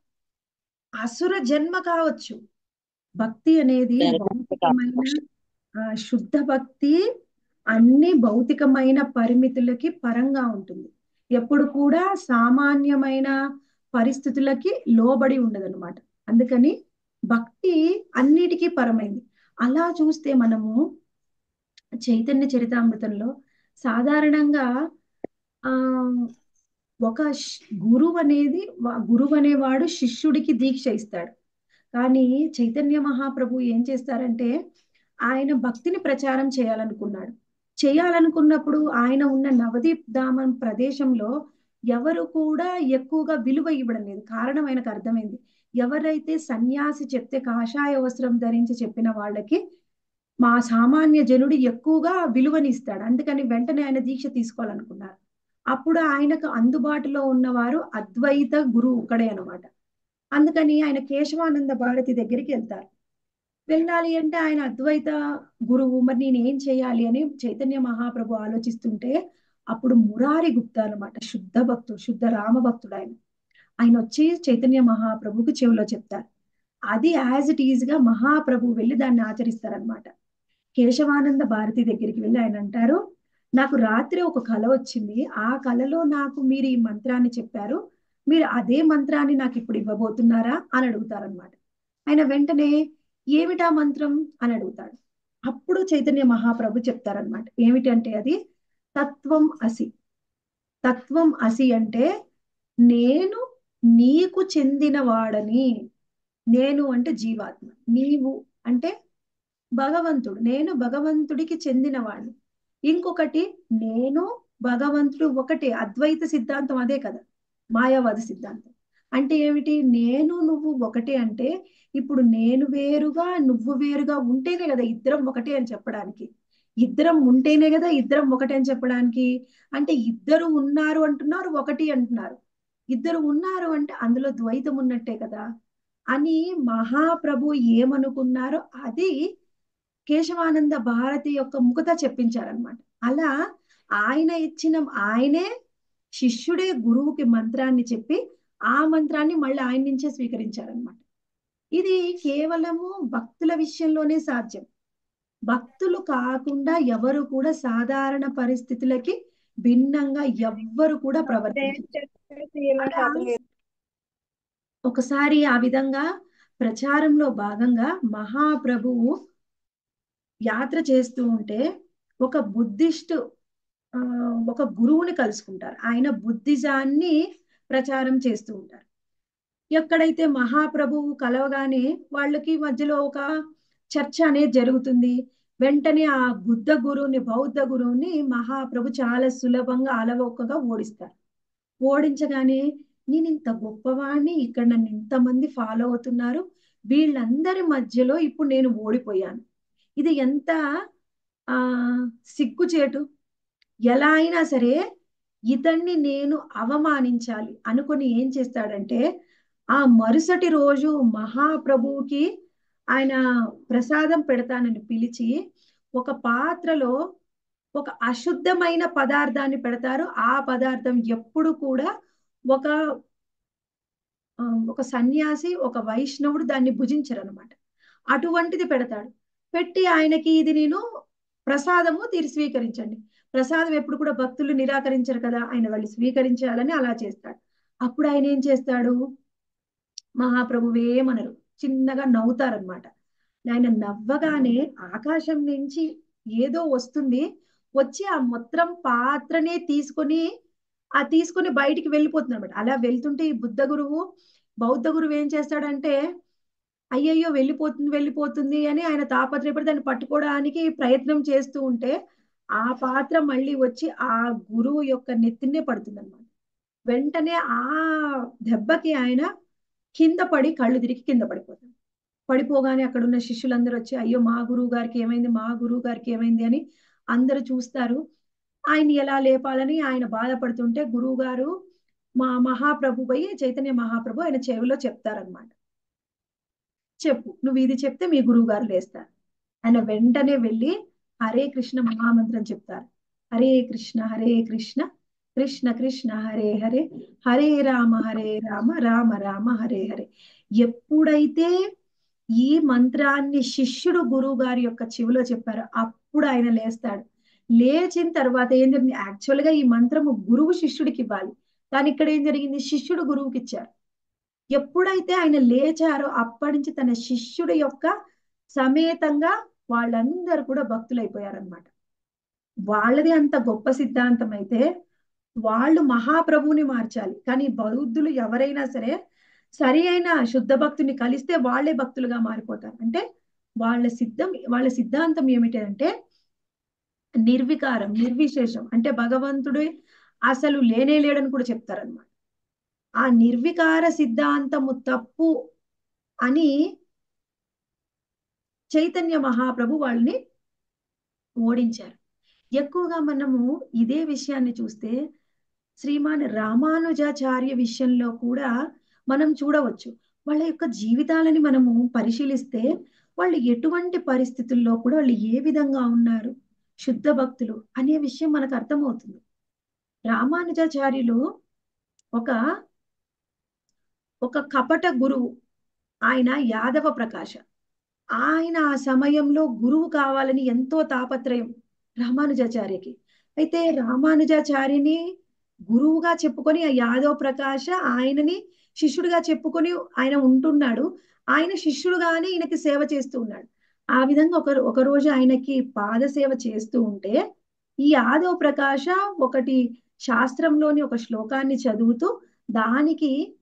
అసుర జన్మ కావచ్చు భక్తి అనేది భౌతికమైన శుద్ధ భక్తి అన్ని భౌతికమైన పరిమితులకి పరంగా ఉంటుంది ఎప్పుడు కూడా సామాన్యమైన పరిస్థితులకి లోబడి ఉండదన్నమాట అందుకని భక్తి అన్నిటికీ పరమైంది అలా చూస్తే మనము చైతన్య చరితామృతంలో సాధారణంగా ఆ ఒక గురువు అనేది గురువు అనేవాడు శిష్యుడికి దీక్ష ఇస్తాడు కానీ చైతన్య మహాప్రభు ఏం చేస్తారంటే ఆయన భక్తిని ప్రచారం చేయాలనుకున్నాడు చేయాలనుకున్నప్పుడు ఆయన ఉన్న నవదీప్ ధామం ప్రదేశంలో ఎవరు కూడా ఎక్కువగా విలువ ఇవ్వడం లేదు కారణం ఆయనకు అర్థమైంది ఎవరైతే సన్యాసి చెప్తే కాషాయ వస్త్రం ధరించి చెప్పిన వాళ్ళకి మా సామాన్య జనుడు ఎక్కువగా విలువనిస్తాడు అందుకని వెంటనే ఆయన దీక్ష తీసుకోవాలనుకున్నారు అప్పుడు ఆయనకు అందుబాటులో ఉన్నవారు అద్వైత గురువు ఒక్కడే అనమాట అందుకని ఆయన కేశవానంద భారతి దగ్గరికి వెళ్తారు వెళ్ళాలి అంటే ఆయన అద్వైత గురువు మరి నేను ఏం చేయాలి అని చైతన్య మహాప్రభు ఆలోచిస్తుంటే అప్పుడు మురారి గుప్తా అనమాట శుద్ధ భక్తుడు శుద్ధ రామ భక్తుడు ఆయన ఆయన వచ్చి చైతన్య మహాప్రభుకి చెవిలో చెప్తారు అది యాజ్ ఇట్ ఈజ్ గా మహాప్రభు వెళ్ళి దాన్ని ఆచరిస్తారనమాట కేశవానంద భారతి దగ్గరికి వెళ్ళి ఆయన అంటారు నాకు రాత్రి ఒక కళ వచ్చింది ఆ కళలో నాకు మీరు ఈ మంత్రాన్ని చెప్పారు మీరు అదే మంత్రాన్ని నాకు ఇప్పుడు ఇవ్వబోతున్నారా అని అడుగుతారనమాట ఆయన వెంటనే ఏమిటా మంత్రం అని అడుగుతాడు అప్పుడు చైతన్య మహాప్రభు చెప్తారనమాట ఏమిటంటే అది తత్వం అసి తత్వం అసి అంటే నేను నీకు చెందిన వాడని నేను అంటే జీవాత్మ నీవు అంటే భగవంతుడు నేను భగవంతుడికి చెందినవాడిని ఇంకొకటి నేను భగవంతుడు ఒకటే అద్వైత సిద్ధాంతం అదే కదా మాయావాద సిద్ధాంతం అంటే ఏమిటి నేను నువ్వు ఒకటే అంటే ఇప్పుడు నేను వేరుగా నువ్వు వేరుగా ఉంటేనే కదా ఇద్దరం ఒకటే అని చెప్పడానికి ఇద్దరం ఉంటేనే కదా ఇద్దరం ఒకటే అని చెప్పడానికి అంటే ఇద్దరు ఉన్నారు అంటున్నారు ఒకటి అంటున్నారు ఇద్దరు ఉన్నారు అంటే అందులో ద్వైతం ఉన్నట్టే కదా అని మహాప్రభు ఏమనుకున్నారో అది కేశవానంద భారతి యొక్క ముఖత చెప్పించారనమాట అలా ఆయన ఇచ్చిన ఆయనే శిష్యుడే గురువుకి మంత్రాన్ని చెప్పి ఆ మంత్రాన్ని మళ్ళీ ఆయన నుంచే స్వీకరించారనమాట ఇది కేవలము భక్తుల విషయంలోనే సాధ్యం భక్తులు కాకుండా ఎవరు కూడా సాధారణ పరిస్థితులకి భిన్నంగా ఎవ్వరు కూడా ప్రవర్తించారు ఒకసారి ఆ విధంగా ప్రచారంలో భాగంగా మహాప్రభువు యాత్ర చేస్తూ ఉంటే ఒక బుద్ధిస్ట్ ఆ, ఒక గురువుని కలుసుకుంటారు ఆయన బుద్ధిజాన్ని ప్రచారం చేస్తూ ఉంటారు ఎక్కడైతే మహాప్రభువు కలవగానే వాళ్ళకి మధ్యలో ఒక చర్చ అనేది జరుగుతుంది వెంటనే ఆ బుద్ధ గురువుని బౌద్ధ గురువుని మహాప్రభు చాలా సులభంగా అలవోకగా ఓడిస్తారు ఓడించగానే నేను ఇంత గొప్పవాణ్ణి ఇక్కడ నన్ను ఇంతమంది ఫాలో అవుతున్నారు వీళ్ళందరి మధ్యలో ఇప్పుడు నేను ఓడిపోయాను ఇది ఎంత ఆ సిగ్గుచేటు ఎలా అయినా సరే ఇతన్ని నేను అవమానించాలి అనుకుని ఏం చేస్తాడంటే ఆ మరుసటి రోజు మహాప్రభువుకి ఆయన ప్రసాదం పెడతానని పిలిచి ఒక పాత్రలో ఒక అశుద్ధమైన పదార్థాన్ని పెడతారు ఆ పదార్థం ఎప్పుడు కూడా ఒక ఆ, ఒక సన్యాసి ఒక వైష్ణవుడు దాన్ని భుజించరు అనమాట అటువంటిది పెడతాడు పెట్టి ఆయనకి ఇది నేను ప్రసాదము తీరి స్వీకరించండి ప్రసాదం ఎప్పుడు కూడా భక్తులు నిరాకరించరు కదా ఆయన వాళ్ళు స్వీకరించాలని అలా చేస్తాడు అప్పుడు ఆయన ఏం చేస్తాడు మహాప్రభువేమనరు చిన్నగా నవ్వుతారనమాట ఆయన నవ్వగానే ఆకాశం నుంచి ఏదో వస్తుంది వచ్చి ఆ మొత్తం పాత్రనే తీసుకొని ఆ తీసుకొని బయటికి వెళ్ళిపోతుంది అనమాట అలా వెళ్తుంటే ఈ బుద్ధ గురువు బౌద్ధ గురువు ఏం చేస్తాడంటే అయ్యయ్యో వెళ్ళిపోతుంది వెళ్ళిపోతుంది అని ఆయన తాపత్రయపడి దాన్ని పట్టుకోవడానికి ప్రయత్నం చేస్తూ ఉంటే ఆ పాత్ర మళ్ళీ వచ్చి ఆ గురువు యొక్క నెత్తినే పడుతుంది అనమాట వెంటనే ఆ దెబ్బకి ఆయన కింద పడి కళ్ళు తిరిగి కింద పడిపోతాడు పడిపోగానే అక్కడ ఉన్న శిష్యులందరూ వచ్చి అయ్యో మా గురువు గారికి ఏమైంది మా గురువు గారికి ఏమైంది అని అందరూ చూస్తారు ఆయన ఎలా లేపాలని ఆయన బాధపడుతుంటే గురువు గారు మా మహాప్రభు పోయి చైతన్య మహాప్రభు ఆయన చెవిలో చెప్తారనమాట చెప్పు నువ్వు ఇది చెప్తే మీ గురువు గారు లేస్తారు ఆయన వెంటనే వెళ్ళి హరే కృష్ణ మహామంత్రం చెప్తారు హరే కృష్ణ హరే కృష్ణ కృష్ణ కృష్ణ హరే హరే హరే రామ హరే రామ రామ రామ హరే హరే ఎప్పుడైతే ఈ మంత్రాన్ని శిష్యుడు గురువు గారి యొక్క చెవిలో చెప్పారో అప్పుడు ఆయన లేస్తాడు లేచిన తర్వాత ఏం జరిగింది యాక్చువల్ గా ఈ మంత్రము గురువు శిష్యుడికి ఇవ్వాలి కానీ ఇక్కడ ఏం జరిగింది శిష్యుడు గురువుకి ఇచ్చారు ఎప్పుడైతే ఆయన లేచారో అప్పటి నుంచి తన శిష్యుడి యొక్క సమేతంగా వాళ్ళందరూ కూడా భక్తులైపోయారనమాట వాళ్ళది అంత గొప్ప సిద్ధాంతం అయితే వాళ్ళు మహాప్రభువుని మార్చాలి కానీ బౌద్ధులు ఎవరైనా సరే సరి అయిన శుద్ధ భక్తుని కలిస్తే వాళ్ళే భక్తులుగా మారిపోతారు అంటే వాళ్ళ సిద్ధం వాళ్ళ సిద్ధాంతం ఏమిటి అంటే నిర్వికారం నిర్విశేషం అంటే భగవంతుడు అసలు లేనే లేడని కూడా చెప్తారనమాట ఆ నిర్వికార సిద్ధాంతము తప్పు అని చైతన్య మహాప్రభు వాళ్ళని ఓడించారు ఎక్కువగా మనము ఇదే విషయాన్ని చూస్తే శ్రీమాన్ రామానుజాచార్య విషయంలో కూడా మనం చూడవచ్చు వాళ్ళ యొక్క జీవితాలని మనము పరిశీలిస్తే వాళ్ళు ఎటువంటి పరిస్థితుల్లో కూడా వాళ్ళు ఏ విధంగా ఉన్నారు శుద్ధ భక్తులు అనే విషయం మనకు అర్థమవుతుంది రామానుజాచార్యులు ఒక ఒక కపట గురువు ఆయన యాదవ ప్రకాశ ఆయన ఆ సమయంలో గురువు కావాలని ఎంతో తాపత్రయం రామానుజాచార్యకి అయితే రామానుజాచార్యని గురువుగా చెప్పుకొని ఆ యాదవ ప్రకాశ ఆయనని శిష్యుడిగా చెప్పుకొని ఆయన ఉంటున్నాడు ఆయన శిష్యుడుగానే ఈయనకి సేవ చేస్తూ ఉన్నాడు ఆ విధంగా ఒక ఒక రోజు ఆయనకి పాద సేవ చేస్తూ ఉంటే ఈ యాదవ ప్రకాశ ఒకటి శాస్త్రంలోని ఒక శ్లోకాన్ని చదువుతూ దానికి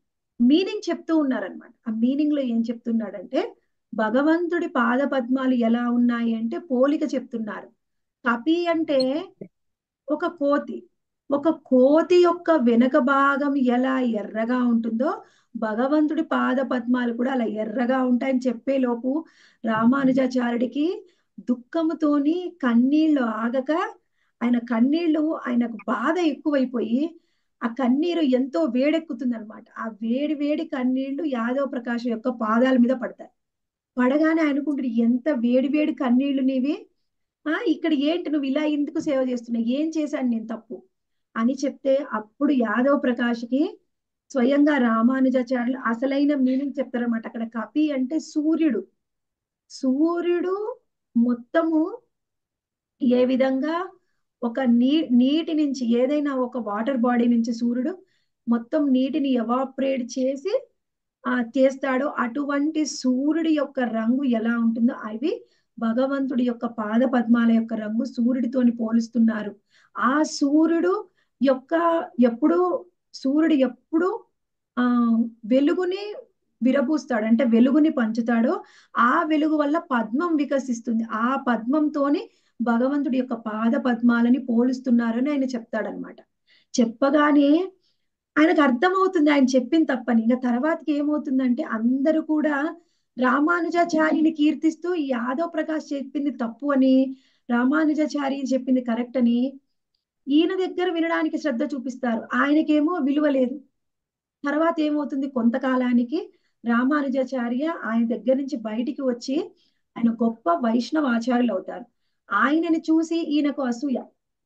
మీనింగ్ చెప్తూ ఉన్నారనమాట ఆ మీనింగ్ లో ఏం చెప్తున్నాడంటే భగవంతుడి పాద పద్మాలు ఎలా ఉన్నాయి అంటే పోలిక చెప్తున్నారు కపి అంటే ఒక కోతి ఒక కోతి యొక్క వెనుక భాగం ఎలా ఎర్రగా ఉంటుందో భగవంతుడి పాద పద్మాలు కూడా అలా ఎర్రగా ఉంటాయని చెప్పే లోపు రామానుజాచార్యుడికి దుఃఖముతోని కన్నీళ్లు ఆగక ఆయన కన్నీళ్లు ఆయనకు బాధ ఎక్కువైపోయి ఆ కన్నీరు ఎంతో వేడెక్కుతుంది అనమాట ఆ వేడి వేడి కన్నీళ్లు యాదవ్ ప్రకాష్ యొక్క పాదాల మీద పడతాయి పడగానే అనుకుంటాడు ఎంత వేడి వేడి కన్నీళ్లు నీవి ఆ ఇక్కడ ఏంటి నువ్వు ఇలా ఎందుకు సేవ చేస్తున్నావు ఏం చేశాను నేను తప్పు అని చెప్తే అప్పుడు యాదవ్ ప్రకాష్కి స్వయంగా రామానుజాచార్యులు అసలైన మీనింగ్ చెప్తారనమాట అక్కడ కపి అంటే సూర్యుడు సూర్యుడు మొత్తము ఏ విధంగా ఒక నీ నీటి నుంచి ఏదైనా ఒక వాటర్ బాడీ నుంచి సూర్యుడు మొత్తం నీటిని ఎవాపరేట్ చేసి ఆ చేస్తాడో అటువంటి సూర్యుడి యొక్క రంగు ఎలా ఉంటుందో అవి భగవంతుడి యొక్క పాద పద్మాల యొక్క రంగు సూర్యుడితోని పోలుస్తున్నారు ఆ సూర్యుడు యొక్క ఎప్పుడు సూర్యుడు ఎప్పుడు ఆ వెలుగుని విరబూస్తాడు అంటే వెలుగుని పంచుతాడో ఆ వెలుగు వల్ల పద్మం వికసిస్తుంది ఆ పద్మంతోని భగవంతుడి యొక్క పాద పద్మాలని పోలుస్తున్నారని ఆయన చెప్తాడనమాట చెప్పగానే ఆయనకు అర్థమవుతుంది ఆయన చెప్పిన తప్పని ఇంకా తర్వాతకి ఏమవుతుందంటే అందరూ కూడా రామానుజాచార్యుని కీర్తిస్తూ యాదవ్ ప్రకాష్ చెప్పింది తప్పు అని రామానుజాచార్య చెప్పింది కరెక్ట్ అని ఈయన దగ్గర వినడానికి శ్రద్ధ చూపిస్తారు ఆయనకేమో విలువ లేదు తర్వాత ఏమవుతుంది కొంతకాలానికి రామానుజాచార్య ఆయన దగ్గర నుంచి బయటికి వచ్చి ఆయన గొప్ప వైష్ణవ ఆచార్యులు అవుతారు ఆయనని చూసి ఈయనకు అసూయ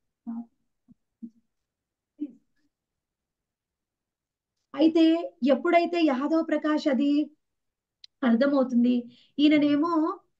అయితే ఎప్పుడైతే యాదవ్ ప్రకాష్ అది అర్థమవుతుంది ఈయననేమో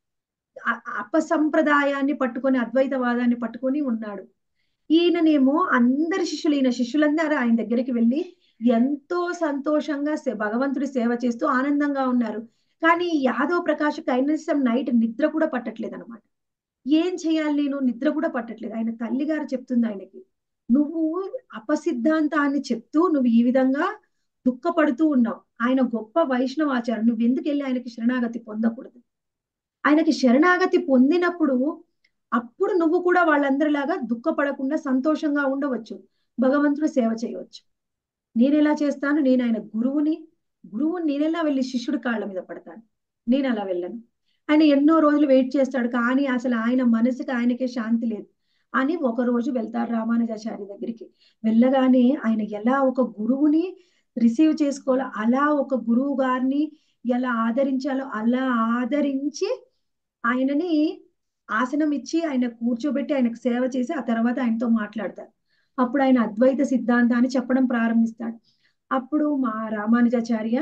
అపసంప్రదాయాన్ని పట్టుకొని అద్వైతవాదాన్ని పట్టుకొని ఉన్నాడు ఈయననేమో అందరి శిష్యులు ఈయన శిష్యులందరూ ఆయన దగ్గరికి వెళ్ళి ఎంతో సంతోషంగా భగవంతుడి సేవ చేస్తూ ఆనందంగా ఉన్నారు కానీ యాదవ్ ప్రకాష్ కైనసం నైట్ నిద్ర కూడా పట్టట్లేదు అనమాట ఏం చేయాలి నేను నిద్ర కూడా పట్టట్లేదు ఆయన తల్లి గారు చెప్తుంది ఆయనకి నువ్వు అపసిద్ధాంతాన్ని చెప్తూ నువ్వు ఈ విధంగా దుఃఖపడుతూ ఉన్నావు ఆయన గొప్ప వైష్ణవాచారం నువ్వు ఎందుకు వెళ్ళి ఆయనకి శరణాగతి పొందకూడదు ఆయనకి శరణాగతి పొందినప్పుడు అప్పుడు నువ్వు కూడా వాళ్ళందరిలాగా దుఃఖపడకుండా సంతోషంగా ఉండవచ్చు భగవంతుడు సేవ చేయవచ్చు నేను ఎలా చేస్తాను నేను ఆయన గురువుని గురువుని నేనెలా వెళ్ళి శిష్యుడి కాళ్ళ మీద పడతాను నేను అలా వెళ్ళను ఆయన ఎన్నో రోజులు వెయిట్ చేస్తాడు కానీ అసలు ఆయన మనసుకి ఆయనకే శాంతి లేదు అని ఒక రోజు వెళ్తారు రామానుజాచార్య దగ్గరికి వెళ్ళగానే ఆయన ఎలా ఒక గురువుని రిసీవ్ చేసుకోవాలో అలా ఒక గురువు గారిని ఎలా ఆదరించాలో అలా ఆదరించి ఆయనని ఆసనం ఇచ్చి ఆయన కూర్చోబెట్టి ఆయనకు సేవ చేసి ఆ తర్వాత ఆయనతో మాట్లాడతారు అప్పుడు ఆయన అద్వైత సిద్ధాంతాన్ని చెప్పడం ప్రారంభిస్తాడు అప్పుడు మా రామానుజాచార్య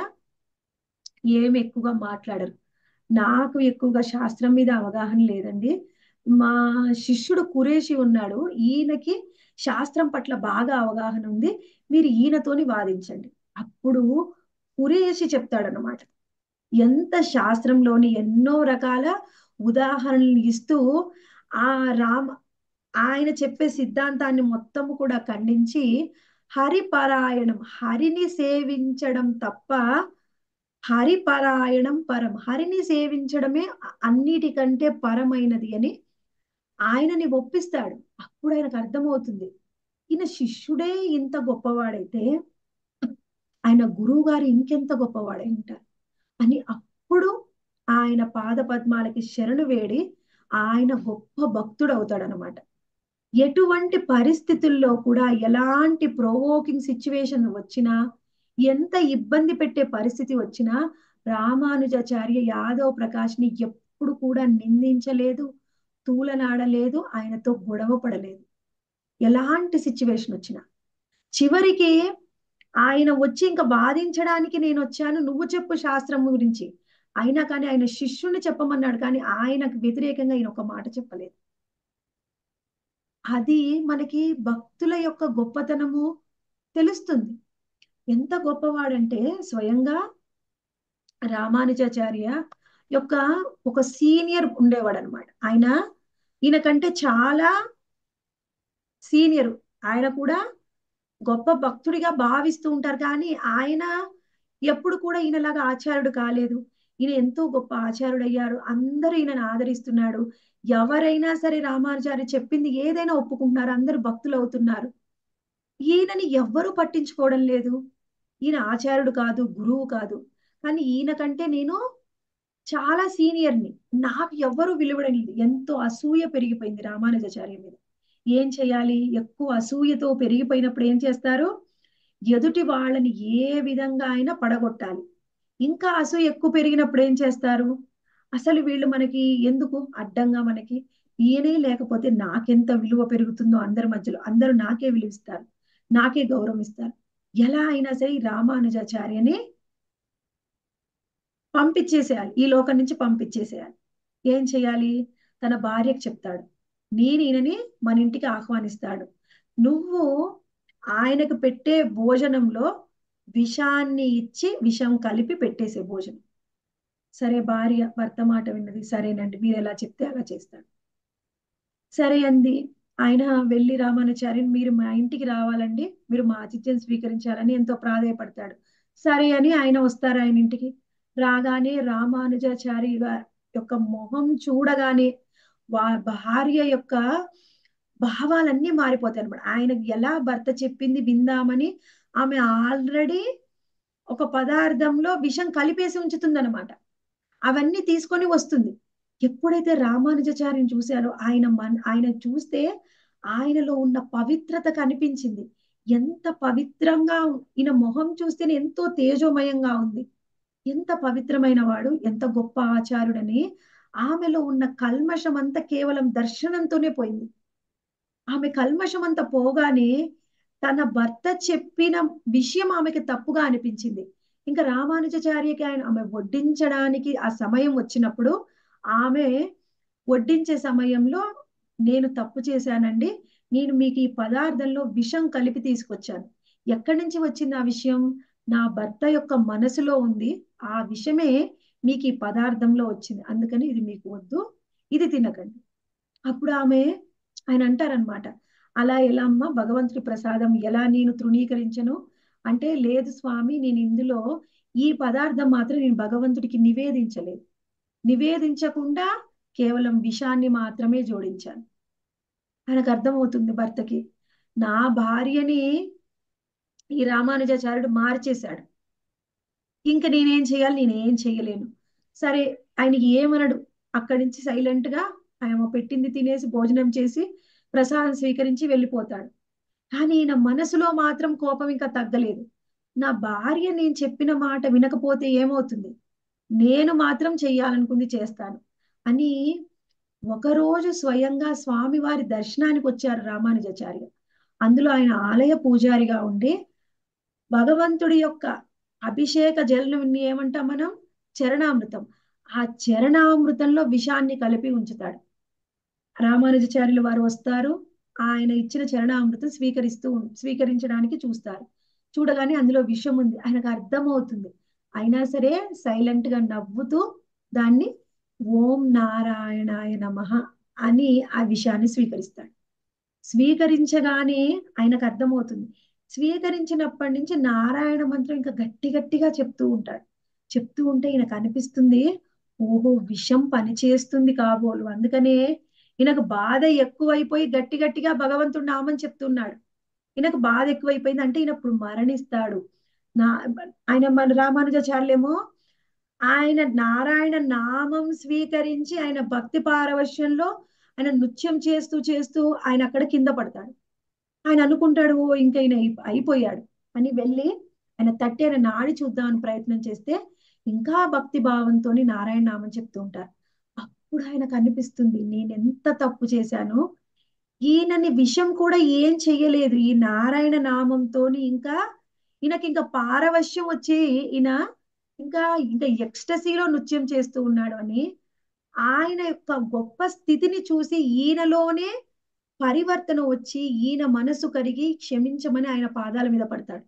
ఏమి ఎక్కువగా మాట్లాడరు నాకు ఎక్కువగా శాస్త్రం మీద అవగాహన లేదండి మా శిష్యుడు కురేషి ఉన్నాడు ఈయనకి శాస్త్రం పట్ల బాగా అవగాహన ఉంది మీరు ఈయనతోని వాదించండి అప్పుడు కురేషి చెప్తాడనమాట ఎంత శాస్త్రంలోని ఎన్నో రకాల ఉదాహరణలు ఇస్తూ ఆ రామ ఆయన చెప్పే సిద్ధాంతాన్ని మొత్తము కూడా ఖండించి హరిపరాయణం హరిని సేవించడం తప్ప హరిపరాయణం పరం హరిని సేవించడమే అన్నిటికంటే పరమైనది అని ఆయనని ఒప్పిస్తాడు అప్పుడు ఆయనకు అర్థమవుతుంది ఈయన శిష్యుడే ఇంత గొప్పవాడైతే ఆయన గురువు గారు ఇంకెంత గొప్పవాడై ఉంటారు అని అప్పుడు ఆయన పాద పద్మాలకి శరణు వేడి ఆయన గొప్ప భక్తుడు అవుతాడనమాట ఎటువంటి పరిస్థితుల్లో కూడా ఎలాంటి ప్రొవోకింగ్ సిచ్యువేషన్ వచ్చినా ఎంత ఇబ్బంది పెట్టే పరిస్థితి వచ్చినా రామానుజాచార్య యాదవ్ ప్రకాష్ని ఎప్పుడు కూడా నిందించలేదు తూలనాడలేదు ఆయనతో గొడవ పడలేదు ఎలాంటి సిచ్యువేషన్ వచ్చినా చివరికి ఆయన వచ్చి ఇంకా వాదించడానికి నేను వచ్చాను నువ్వు చెప్పు శాస్త్రం గురించి అయినా కానీ ఆయన శిష్యుని చెప్పమన్నాడు కానీ ఆయనకు వ్యతిరేకంగా ఈయన ఒక మాట చెప్పలేదు అది మనకి భక్తుల యొక్క గొప్పతనము తెలుస్తుంది ఎంత గొప్పవాడంటే స్వయంగా రామానుజాచార్య యొక్క ఒక సీనియర్ ఉండేవాడు అనమాట ఆయన ఈయన కంటే చాలా సీనియర్ ఆయన కూడా గొప్ప భక్తుడిగా భావిస్తూ ఉంటారు కానీ ఆయన ఎప్పుడు కూడా ఈయనలాగా ఆచార్యుడు కాలేదు ఈయన ఎంతో గొప్ప ఆచార్యుడు అయ్యారు అందరూ ఈయనను ఆదరిస్తున్నాడు ఎవరైనా సరే రామానుజారి చెప్పింది ఏదైనా ఒప్పుకుంటున్నారు అందరూ భక్తులు అవుతున్నారు ఈయనని ఎవ్వరూ పట్టించుకోవడం లేదు ఈయన ఆచార్యుడు కాదు గురువు కాదు కానీ ఈయన కంటే నేను చాలా సీనియర్ని నాకు ఎవ్వరూ విలువడం లేదు ఎంతో అసూయ పెరిగిపోయింది రామానుజాచార్య మీద ఏం చేయాలి ఎక్కువ అసూయతో పెరిగిపోయినప్పుడు ఏం చేస్తారు ఎదుటి వాళ్ళని ఏ విధంగా అయినా పడగొట్టాలి ఇంకా అసూయ ఎక్కువ పెరిగినప్పుడు ఏం చేస్తారు అసలు వీళ్ళు మనకి ఎందుకు అడ్డంగా మనకి ఈయనే లేకపోతే నాకెంత విలువ పెరుగుతుందో అందరి మధ్యలో అందరూ నాకే విలువిస్తారు నాకే గౌరవం ఇస్తారు ఎలా అయినా సరే ఈ రామానుజాచార్యని పంపించేసేయాలి ఈ లోకం నుంచి పంపించేసేయాలి ఏం చేయాలి తన భార్యకు చెప్తాడు నేను ఈయనని మన ఇంటికి ఆహ్వానిస్తాడు నువ్వు ఆయనకు పెట్టే భోజనంలో విషాన్ని ఇచ్చి విషం కలిపి పెట్టేసే భోజనం సరే భార్య భర్త మాట విన్నది సరేనండి మీరు ఎలా చెప్తే అలా చేస్తాడు సరే అంది ఆయన వెళ్ళి రామానుచార్యుని మీరు మా ఇంటికి రావాలండి మీరు మా ఆతిథ్యం స్వీకరించాలని ఎంతో ప్రాధేయపడతాడు సరే అని ఆయన వస్తారు ఆయన ఇంటికి రాగానే రామానుజాచారి యొక్క మొహం చూడగానే వా భార్య యొక్క భావాలన్నీ మారిపోతాయి అనమాట ఆయనకు ఎలా భర్త చెప్పింది విందామని ఆమె ఆల్రెడీ ఒక పదార్థంలో విషం కలిపేసి ఉంచుతుంది అనమాట అవన్నీ తీసుకొని వస్తుంది ఎప్పుడైతే రామానుజాచార్యం చూశారో ఆయన మన్ ఆయన చూస్తే ఆయనలో ఉన్న పవిత్రత కనిపించింది ఎంత పవిత్రంగా ఈయన మొహం చూస్తేనే ఎంతో తేజోమయంగా ఉంది ఎంత పవిత్రమైన వాడు ఎంత గొప్ప ఆచారుడని ఆమెలో ఉన్న కల్మషం అంతా కేవలం దర్శనంతోనే పోయింది ఆమె కల్మషం అంతా పోగానే తన భర్త చెప్పిన విషయం ఆమెకి తప్పుగా అనిపించింది ఇంకా రామానుజాచార్యకి ఆయన ఆమె వడ్డించడానికి ఆ సమయం వచ్చినప్పుడు ఆమె వడ్డించే సమయంలో నేను తప్పు చేశానండి నేను మీకు ఈ పదార్థంలో విషం కలిపి తీసుకొచ్చాను ఎక్కడి నుంచి వచ్చింది ఆ విషయం నా భర్త యొక్క మనసులో ఉంది ఆ విషమే మీకు ఈ పదార్థంలో వచ్చింది అందుకని ఇది మీకు వద్దు ఇది తినకండి అప్పుడు ఆమె ఆయన అంటారనమాట అలా ఎలా అమ్మా భగవంతుడి ప్రసాదం ఎలా నేను తృణీకరించను అంటే లేదు స్వామి నేను ఇందులో ఈ పదార్థం మాత్రం నేను భగవంతుడికి నివేదించలేదు నివేదించకుండా కేవలం విషాన్ని మాత్రమే జోడించాను ఆయనకు అర్థమవుతుంది భర్తకి నా భార్యని ఈ రామానుజాచార్యుడు మార్చేశాడు ఇంకా నేనేం చేయాలి నేనేం చేయలేను సరే ఆయనకి ఏమనడు అక్కడి నుంచి సైలెంట్ గా ఆయన పెట్టింది తినేసి భోజనం చేసి ప్రసాదం స్వీకరించి వెళ్ళిపోతాడు కానీ ఈయన మనసులో మాత్రం కోపం ఇంకా తగ్గలేదు నా భార్య నేను చెప్పిన మాట వినకపోతే ఏమవుతుంది నేను మాత్రం చెయ్యాలనుకుంది చేస్తాను అని ఒకరోజు స్వయంగా స్వామివారి దర్శనానికి వచ్చారు రామానుజాచార్య అందులో ఆయన ఆలయ పూజారిగా ఉండి భగవంతుడి యొక్క అభిషేక జలను ఏమంటాం మనం చరణామృతం ఆ చరణామృతంలో విషాన్ని కలిపి ఉంచుతాడు రామానుజాచార్యులు వారు వస్తారు ఆయన ఇచ్చిన చరణామృతం స్వీకరిస్తూ స్వీకరించడానికి చూస్తారు చూడగానే అందులో విషం ఉంది ఆయనకు అర్థమవుతుంది అయినా సరే సైలెంట్ గా నవ్వుతూ దాన్ని ఓం నారాయణాయ నమ అని ఆ విషయాన్ని స్వీకరిస్తాడు స్వీకరించగానే ఆయనకు అర్థమవుతుంది స్వీకరించినప్పటి నుంచి నారాయణ మంత్రం ఇంకా గట్టి గట్టిగా చెప్తూ ఉంటాడు చెప్తూ ఉంటే ఈయనకు అనిపిస్తుంది ఓహో విషం పనిచేస్తుంది కాబోలు అందుకనే ఈయనకు బాధ ఎక్కువైపోయి గట్టి గట్టిగా భగవంతుడు నామని చెప్తున్నాడు ఈయనకు బాధ ఎక్కువైపోయింది అంటే ఈయన ఇప్పుడు మరణిస్తాడు నా ఆయన మన రామానుజాచార్యులేమో ఆయన నారాయణ నామం స్వీకరించి ఆయన భక్తి పారవశ్యంలో ఆయన నృత్యం చేస్తూ చేస్తూ ఆయన అక్కడ కింద పడతాడు ఆయన అనుకుంటాడు ఓ ఇంకా ఈయన అయిపోయాడు అని వెళ్ళి ఆయన తట్టి ఆయన నాడి చూద్దామని ప్రయత్నం చేస్తే ఇంకా భక్తి భావంతో నారాయణ నామం చెప్తూ ఉంటారు అప్పుడు ఆయనకు అనిపిస్తుంది నేను ఎంత తప్పు చేశాను ఈయనని విషం కూడా ఏం చెయ్యలేదు ఈ నారాయణ నామంతోని ఇంకా ఈయనకి ఇంకా పారవశ్యం వచ్చి ఈయన ఇంకా ఇంకా ఎక్స్టసీలో నృత్యం చేస్తూ ఉన్నాడు అని ఆయన యొక్క గొప్ప స్థితిని చూసి ఈయనలోనే పరివర్తన వచ్చి ఈయన మనసు కరిగి క్షమించమని ఆయన పాదాల మీద పడతాడు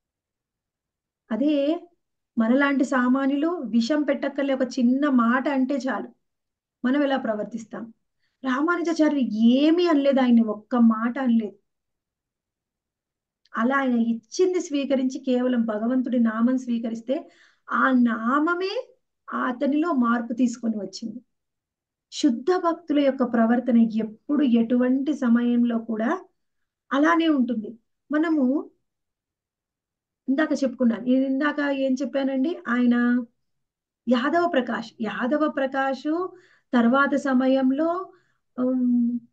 అదే మనలాంటి సామాన్యులు విషం పెట్టక్కర్లే ఒక చిన్న మాట అంటే చాలు మనం ఎలా ప్రవర్తిస్తాం రామానుజాచార్యులు ఏమీ అనలేదు ఆయన్ని ఒక్క మాట అనలేదు అలా ఆయన ఇచ్చింది స్వీకరించి కేవలం భగవంతుడి నామం స్వీకరిస్తే ఆ నామమే అతనిలో మార్పు తీసుకొని వచ్చింది శుద్ధ భక్తుల యొక్క ప్రవర్తన ఎప్పుడు ఎటువంటి సమయంలో కూడా అలానే ఉంటుంది మనము ఇందాక చెప్పుకున్నాను నేను ఇందాక ఏం చెప్పానండి ఆయన యాదవ ప్రకాష్ యాదవ ప్రకాష్ తర్వాత సమయంలో ఉమ్,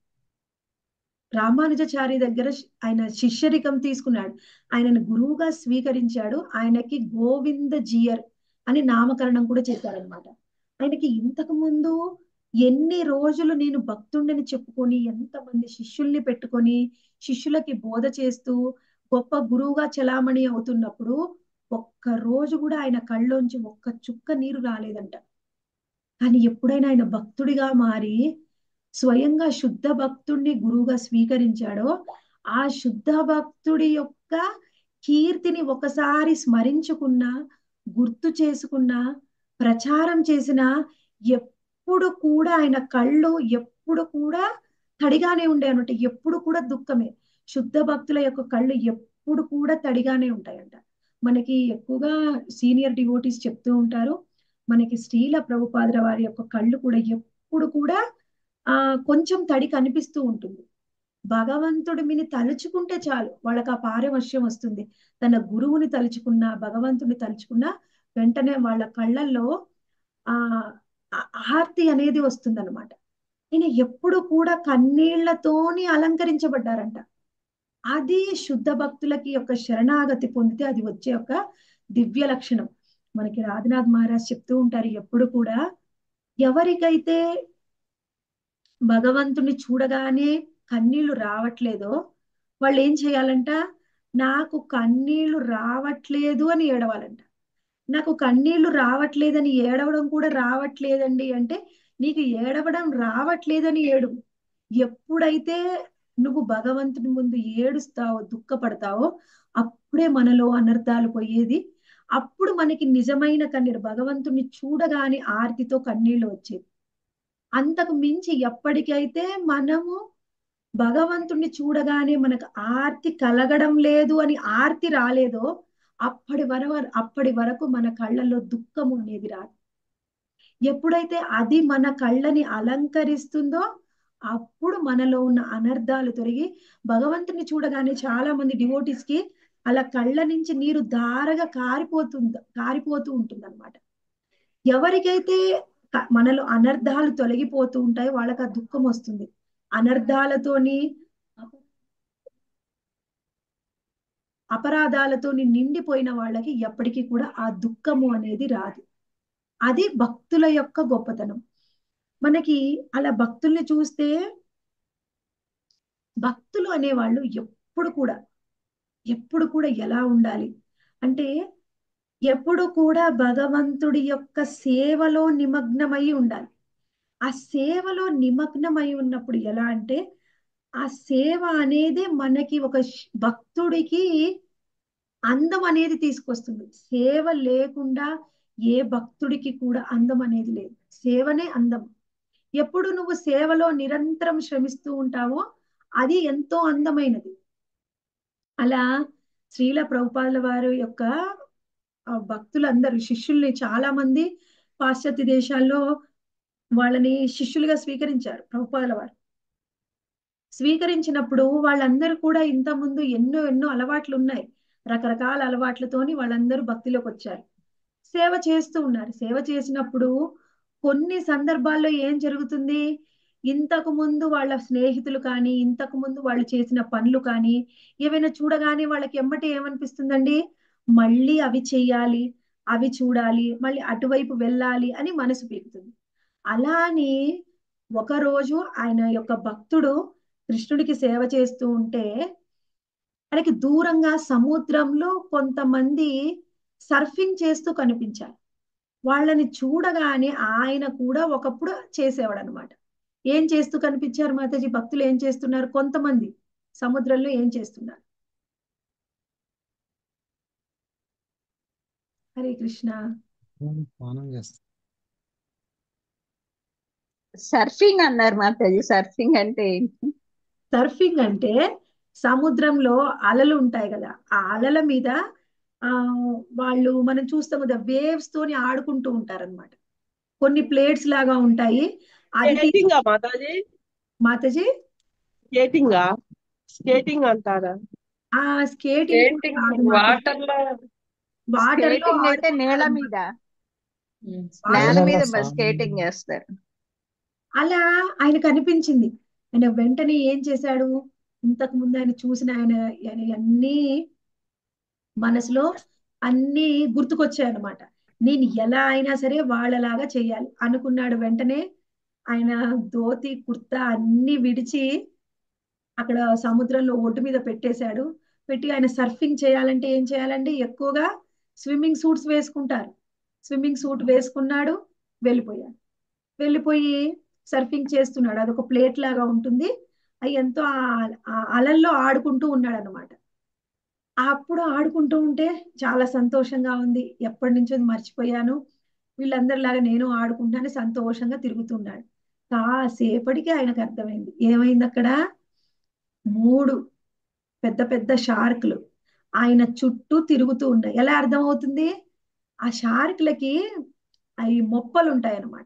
రామానుజాచారి దగ్గర శి- ఆయన శిష్యరికం తీసుకున్నాడు ఆయనను గురువుగా స్వీకరించాడు ఆయనకి గోవింద జియర్ అని నామకరణం కూడా చేశారనమాట ఆయనకి ఇంతకు ముందు ఎన్ని రోజులు నేను భక్తుండని చెప్పుకొని ఎంతమంది శిష్యుల్ని పెట్టుకొని శిష్యులకి బోధ చేస్తూ గొప్ప గురువుగా చలామణి అవుతున్నప్పుడు ఒక్క రోజు కూడా ఆయన కళ్ళలోంచి ఒక్క చుక్క నీరు రాలేదంట కానీ ఎప్పుడైనా ఆయన భక్తుడిగా మారి స్వయంగా శుద్ధ భక్తుడిని గురువుగా స్వీకరించాడో ఆ శుద్ధ భక్తుడి యొక్క కీర్తిని ఒకసారి స్మరించుకున్నా గుర్తు చేసుకున్నా ప్రచారం చేసిన ఎప్పుడు కూడా ఆయన కళ్ళు ఎప్పుడు కూడా తడిగానే ఉండే అనమాట ఎప్పుడు కూడా దుఃఖమే శుద్ధ భక్తుల యొక్క కళ్ళు ఎప్పుడు కూడా తడిగానే ఉంటాయంట మనకి ఎక్కువగా సీనియర్ డివోటీస్ చెప్తూ ఉంటారు మనకి శ్రీల ప్రభుపాదుల వారి యొక్క కళ్ళు కూడా ఎప్పుడు కూడా ఆ కొంచెం తడి కనిపిస్తూ ఉంటుంది భగవంతుడి మిని తలుచుకుంటే చాలు వాళ్ళకి ఆ పారవశ్యం వస్తుంది తన గురువుని తలుచుకున్నా భగవంతుని తలుచుకున్నా వెంటనే వాళ్ళ కళ్ళల్లో ఆ ఆ- ఆర్తి అనేది వస్తుందన్నమాట ఈయన ఎప్పుడు కూడా కన్నీళ్లతోని అలంకరించబడ్డారంట అది శుద్ధ భక్తులకి యొక్క శరణాగతి పొందితే అది వచ్చే ఒక దివ్య లక్షణం మనకి రాధనాథ్ మహారాజ్ చెప్తూ ఉంటారు ఎప్పుడు కూడా ఎవరికైతే భగవంతుని చూడగానే కన్నీళ్లు రావట్లేదో వాళ్ళు ఏం చేయాలంట నాకు కన్నీళ్లు రావట్లేదు అని ఏడవాలంట నాకు కన్నీళ్లు రావట్లేదని ఏడవడం కూడా రావట్లేదండి అంటే నీకు ఏడవడం రావట్లేదని ఏడు ఎప్పుడైతే నువ్వు భగవంతుని ముందు ఏడుస్తావో దుఃఖపడతావో అప్పుడే మనలో అనర్థాలు పోయేది అప్పుడు మనకి నిజమైన కన్నీరు భగవంతుని చూడగానే ఆర్తితో కన్నీళ్లు వచ్చేది అంతకు మించి ఎప్పటికైతే మనము భగవంతుణ్ణి చూడగానే మనకు ఆర్తి కలగడం లేదు అని ఆర్తి రాలేదో అప్పటి వరకు అప్పటి వరకు మన కళ్ళల్లో దుఃఖము అనేది రాదు ఎప్పుడైతే అది మన కళ్ళని అలంకరిస్తుందో అప్పుడు మనలో ఉన్న అనర్థాలు తొలగి భగవంతుని చూడగానే చాలా మంది డివోటీస్ కి అలా కళ్ళ నుంచి నీరు ధారగా కారిపోతుంది కారిపోతూ ఉంటుంది అనమాట ఎవరికైతే క- మనలో అనర్థాలు తొలగిపోతూ ఉంటాయో వాళ్ళకి ఆ దుఃఖం వస్తుంది అనర్థాలతోని అపరాధాలతోని నిండిపోయిన వాళ్ళకి ఎప్పటికీ కూడా ఆ దుఃఖము అనేది రాదు అది భక్తుల యొక్క గొప్పతనం మనకి అలా భక్తుల్ని చూస్తే భక్తులు అనేవాళ్ళు ఎప్పుడు కూడా ఎప్పుడు కూడా ఎలా ఉండాలి అంటే ఎప్పుడు కూడా భగవంతుడి యొక్క సేవలో నిమగ్నమై ఉండాలి ఆ సేవలో నిమగ్నమై ఉన్నప్పుడు ఎలా అంటే ఆ సేవ అనేది మనకి ఒక శ్- భక్తుడికి అందం అనేది తీసుకొస్తుంది సేవ లేకుండా ఏ భక్తుడికి కూడా అందం అనేది లేదు సేవనే అందం ఎప్పుడు నువ్వు సేవలో నిరంతరం శ్రమిస్తూ ఉంటావో అది ఎంతో అందమైనది అలా శ్రీల ప్రభుపాదుల వారి యొక్క ఆ, భక్తులందరూ శిష్యుల్ని చాలా మంది పాశ్చాత్య దేశాల్లో వాళ్ళని శిష్యులుగా స్వీకరించారు ప్రభుపాదుల వారు స్వీకరించినప్పుడు వాళ్ళందరూ కూడా ఇంత ముందు ఎన్నో ఎన్నో అలవాట్లు ఉన్నాయి రకరకాల అలవాట్లతోని వాళ్ళందరూ భక్తిలోకి వచ్చారు సేవ చేస్తూ ఉన్నారు సేవ చేసినప్పుడు కొన్ని సందర్భాల్లో ఏం జరుగుతుంది ఇంతకు ముందు వాళ్ళ స్నేహితులు కానీ ఇంతకు ముందు వాళ్ళు చేసిన పనులు కానీ ఏవైనా చూడగానే వాళ్ళకి ఎమ్మటి ఏమనిపిస్తుందండి మళ్ళీ అవి చెయ్యాలి అవి చూడాలి మళ్ళీ అటువైపు వెళ్ళాలి అని మనసు పీకుతుంది అలా అని ఒకరోజు ఆయన యొక్క భక్తుడు కృష్ణుడికి సేవ చేస్తూ ఉంటే ఆయనకి దూరంగా సముద్రంలో కొంతమంది సర్ఫింగ్ చేస్తూ కనిపించారు వాళ్ళని చూడగానే ఆయన కూడా ఒకప్పుడు చేసేవాడు అనమాట ఏం చేస్తూ కనిపించారు మాతాజీ భక్తులు ఏం చేస్తున్నారు కొంతమంది సముద్రంలో ఏం చేస్తున్నారు హరే కృష్ణ స్నానం చేస్తా సర్ఫింగ్ అన్నారు మాతాజీ సర్ఫింగ్ అంటే ఏంటి సర్ఫింగ్ అంటే సముద్రంలో అలలు ఉంటాయి కదా ఆ అలల మీద ఆ వాళ్ళు మనం చూస్తాం కదా వేవ్స్ తోని ఆడుకుంటూ ఉంటారన్నమాట కొన్ని ప్లేట్స్ లాగా ఉంటాయి అది తీ- స్కేటింగ్ మాతాజీ మాతాజీ స్కేటింగ్ స్కేటింగ్ అంటారా ఆ స్కేటింగ్ స్కేటింగ్ వాటర్ లో వాటర్ లో స్కేటింగ్ అయితే నేల ఆడుకుంటారన్నమాట. మీద ఆ నేల నేలలో మీద సాగు. స్కేటింగ్ చేస్తారు అలా ఆయనకు అనిపించింది ఆయన వెంటనే ఏం చేశాడు ఇంతకు ముందు ఆయన చూసిన ఆయన ఆయన అన్ని మనసులో అన్ని గుర్తుకొచ్చాయి అన్నమాట నేను ఎలా అయినా సరే వాళ్ళలాగా చేయాలి అనుకున్నాడు వెంటనే ఆయన ధోతి కుర్తా అన్ని విడిచి అక్కడ సముద్రంలో ఒడ్డు మీద పెట్టేశాడు పెట్టి ఆయన సర్ఫింగ్ చేయాలంటే ఏం చేయాలంటే ఎక్కువగా స్విమ్మింగ్ సూట్స్ వేసుకుంటారు స్విమ్మింగ్ సూట్ వేసుకున్నాడు వెళ్ళిపోయాడు వెళ్ళిపోయి సర్ఫింగ్ చేస్తున్నాడు అదొక ప్లేట్ లాగా ఉంటుంది అవి ఎంతో ఆ- ఆ అలల్లో ఆడుకుంటూ ఉన్నాడు అనమాట అప్పుడు ఆడుకుంటూ ఉంటే చాలా సంతోషంగా ఉంది ఎప్పటి నుంచో మర్చిపోయాను వీళ్ళందరిలాగా నేను ఆడుకుంటాను సంతోషంగా తిరుగుతున్నాడు కాసేపటికి ఆయనకు అర్థమైంది ఏమైంది అక్కడ మూడు పెద్ద పెద్ద షార్క్లు ఆయన చుట్టూ తిరుగుతూ ఉన్నాయి ఎలా అర్థమవుతుంది ఆ షార్క్లకి అవి మొప్పలు ఉంటాయి అన్నమాట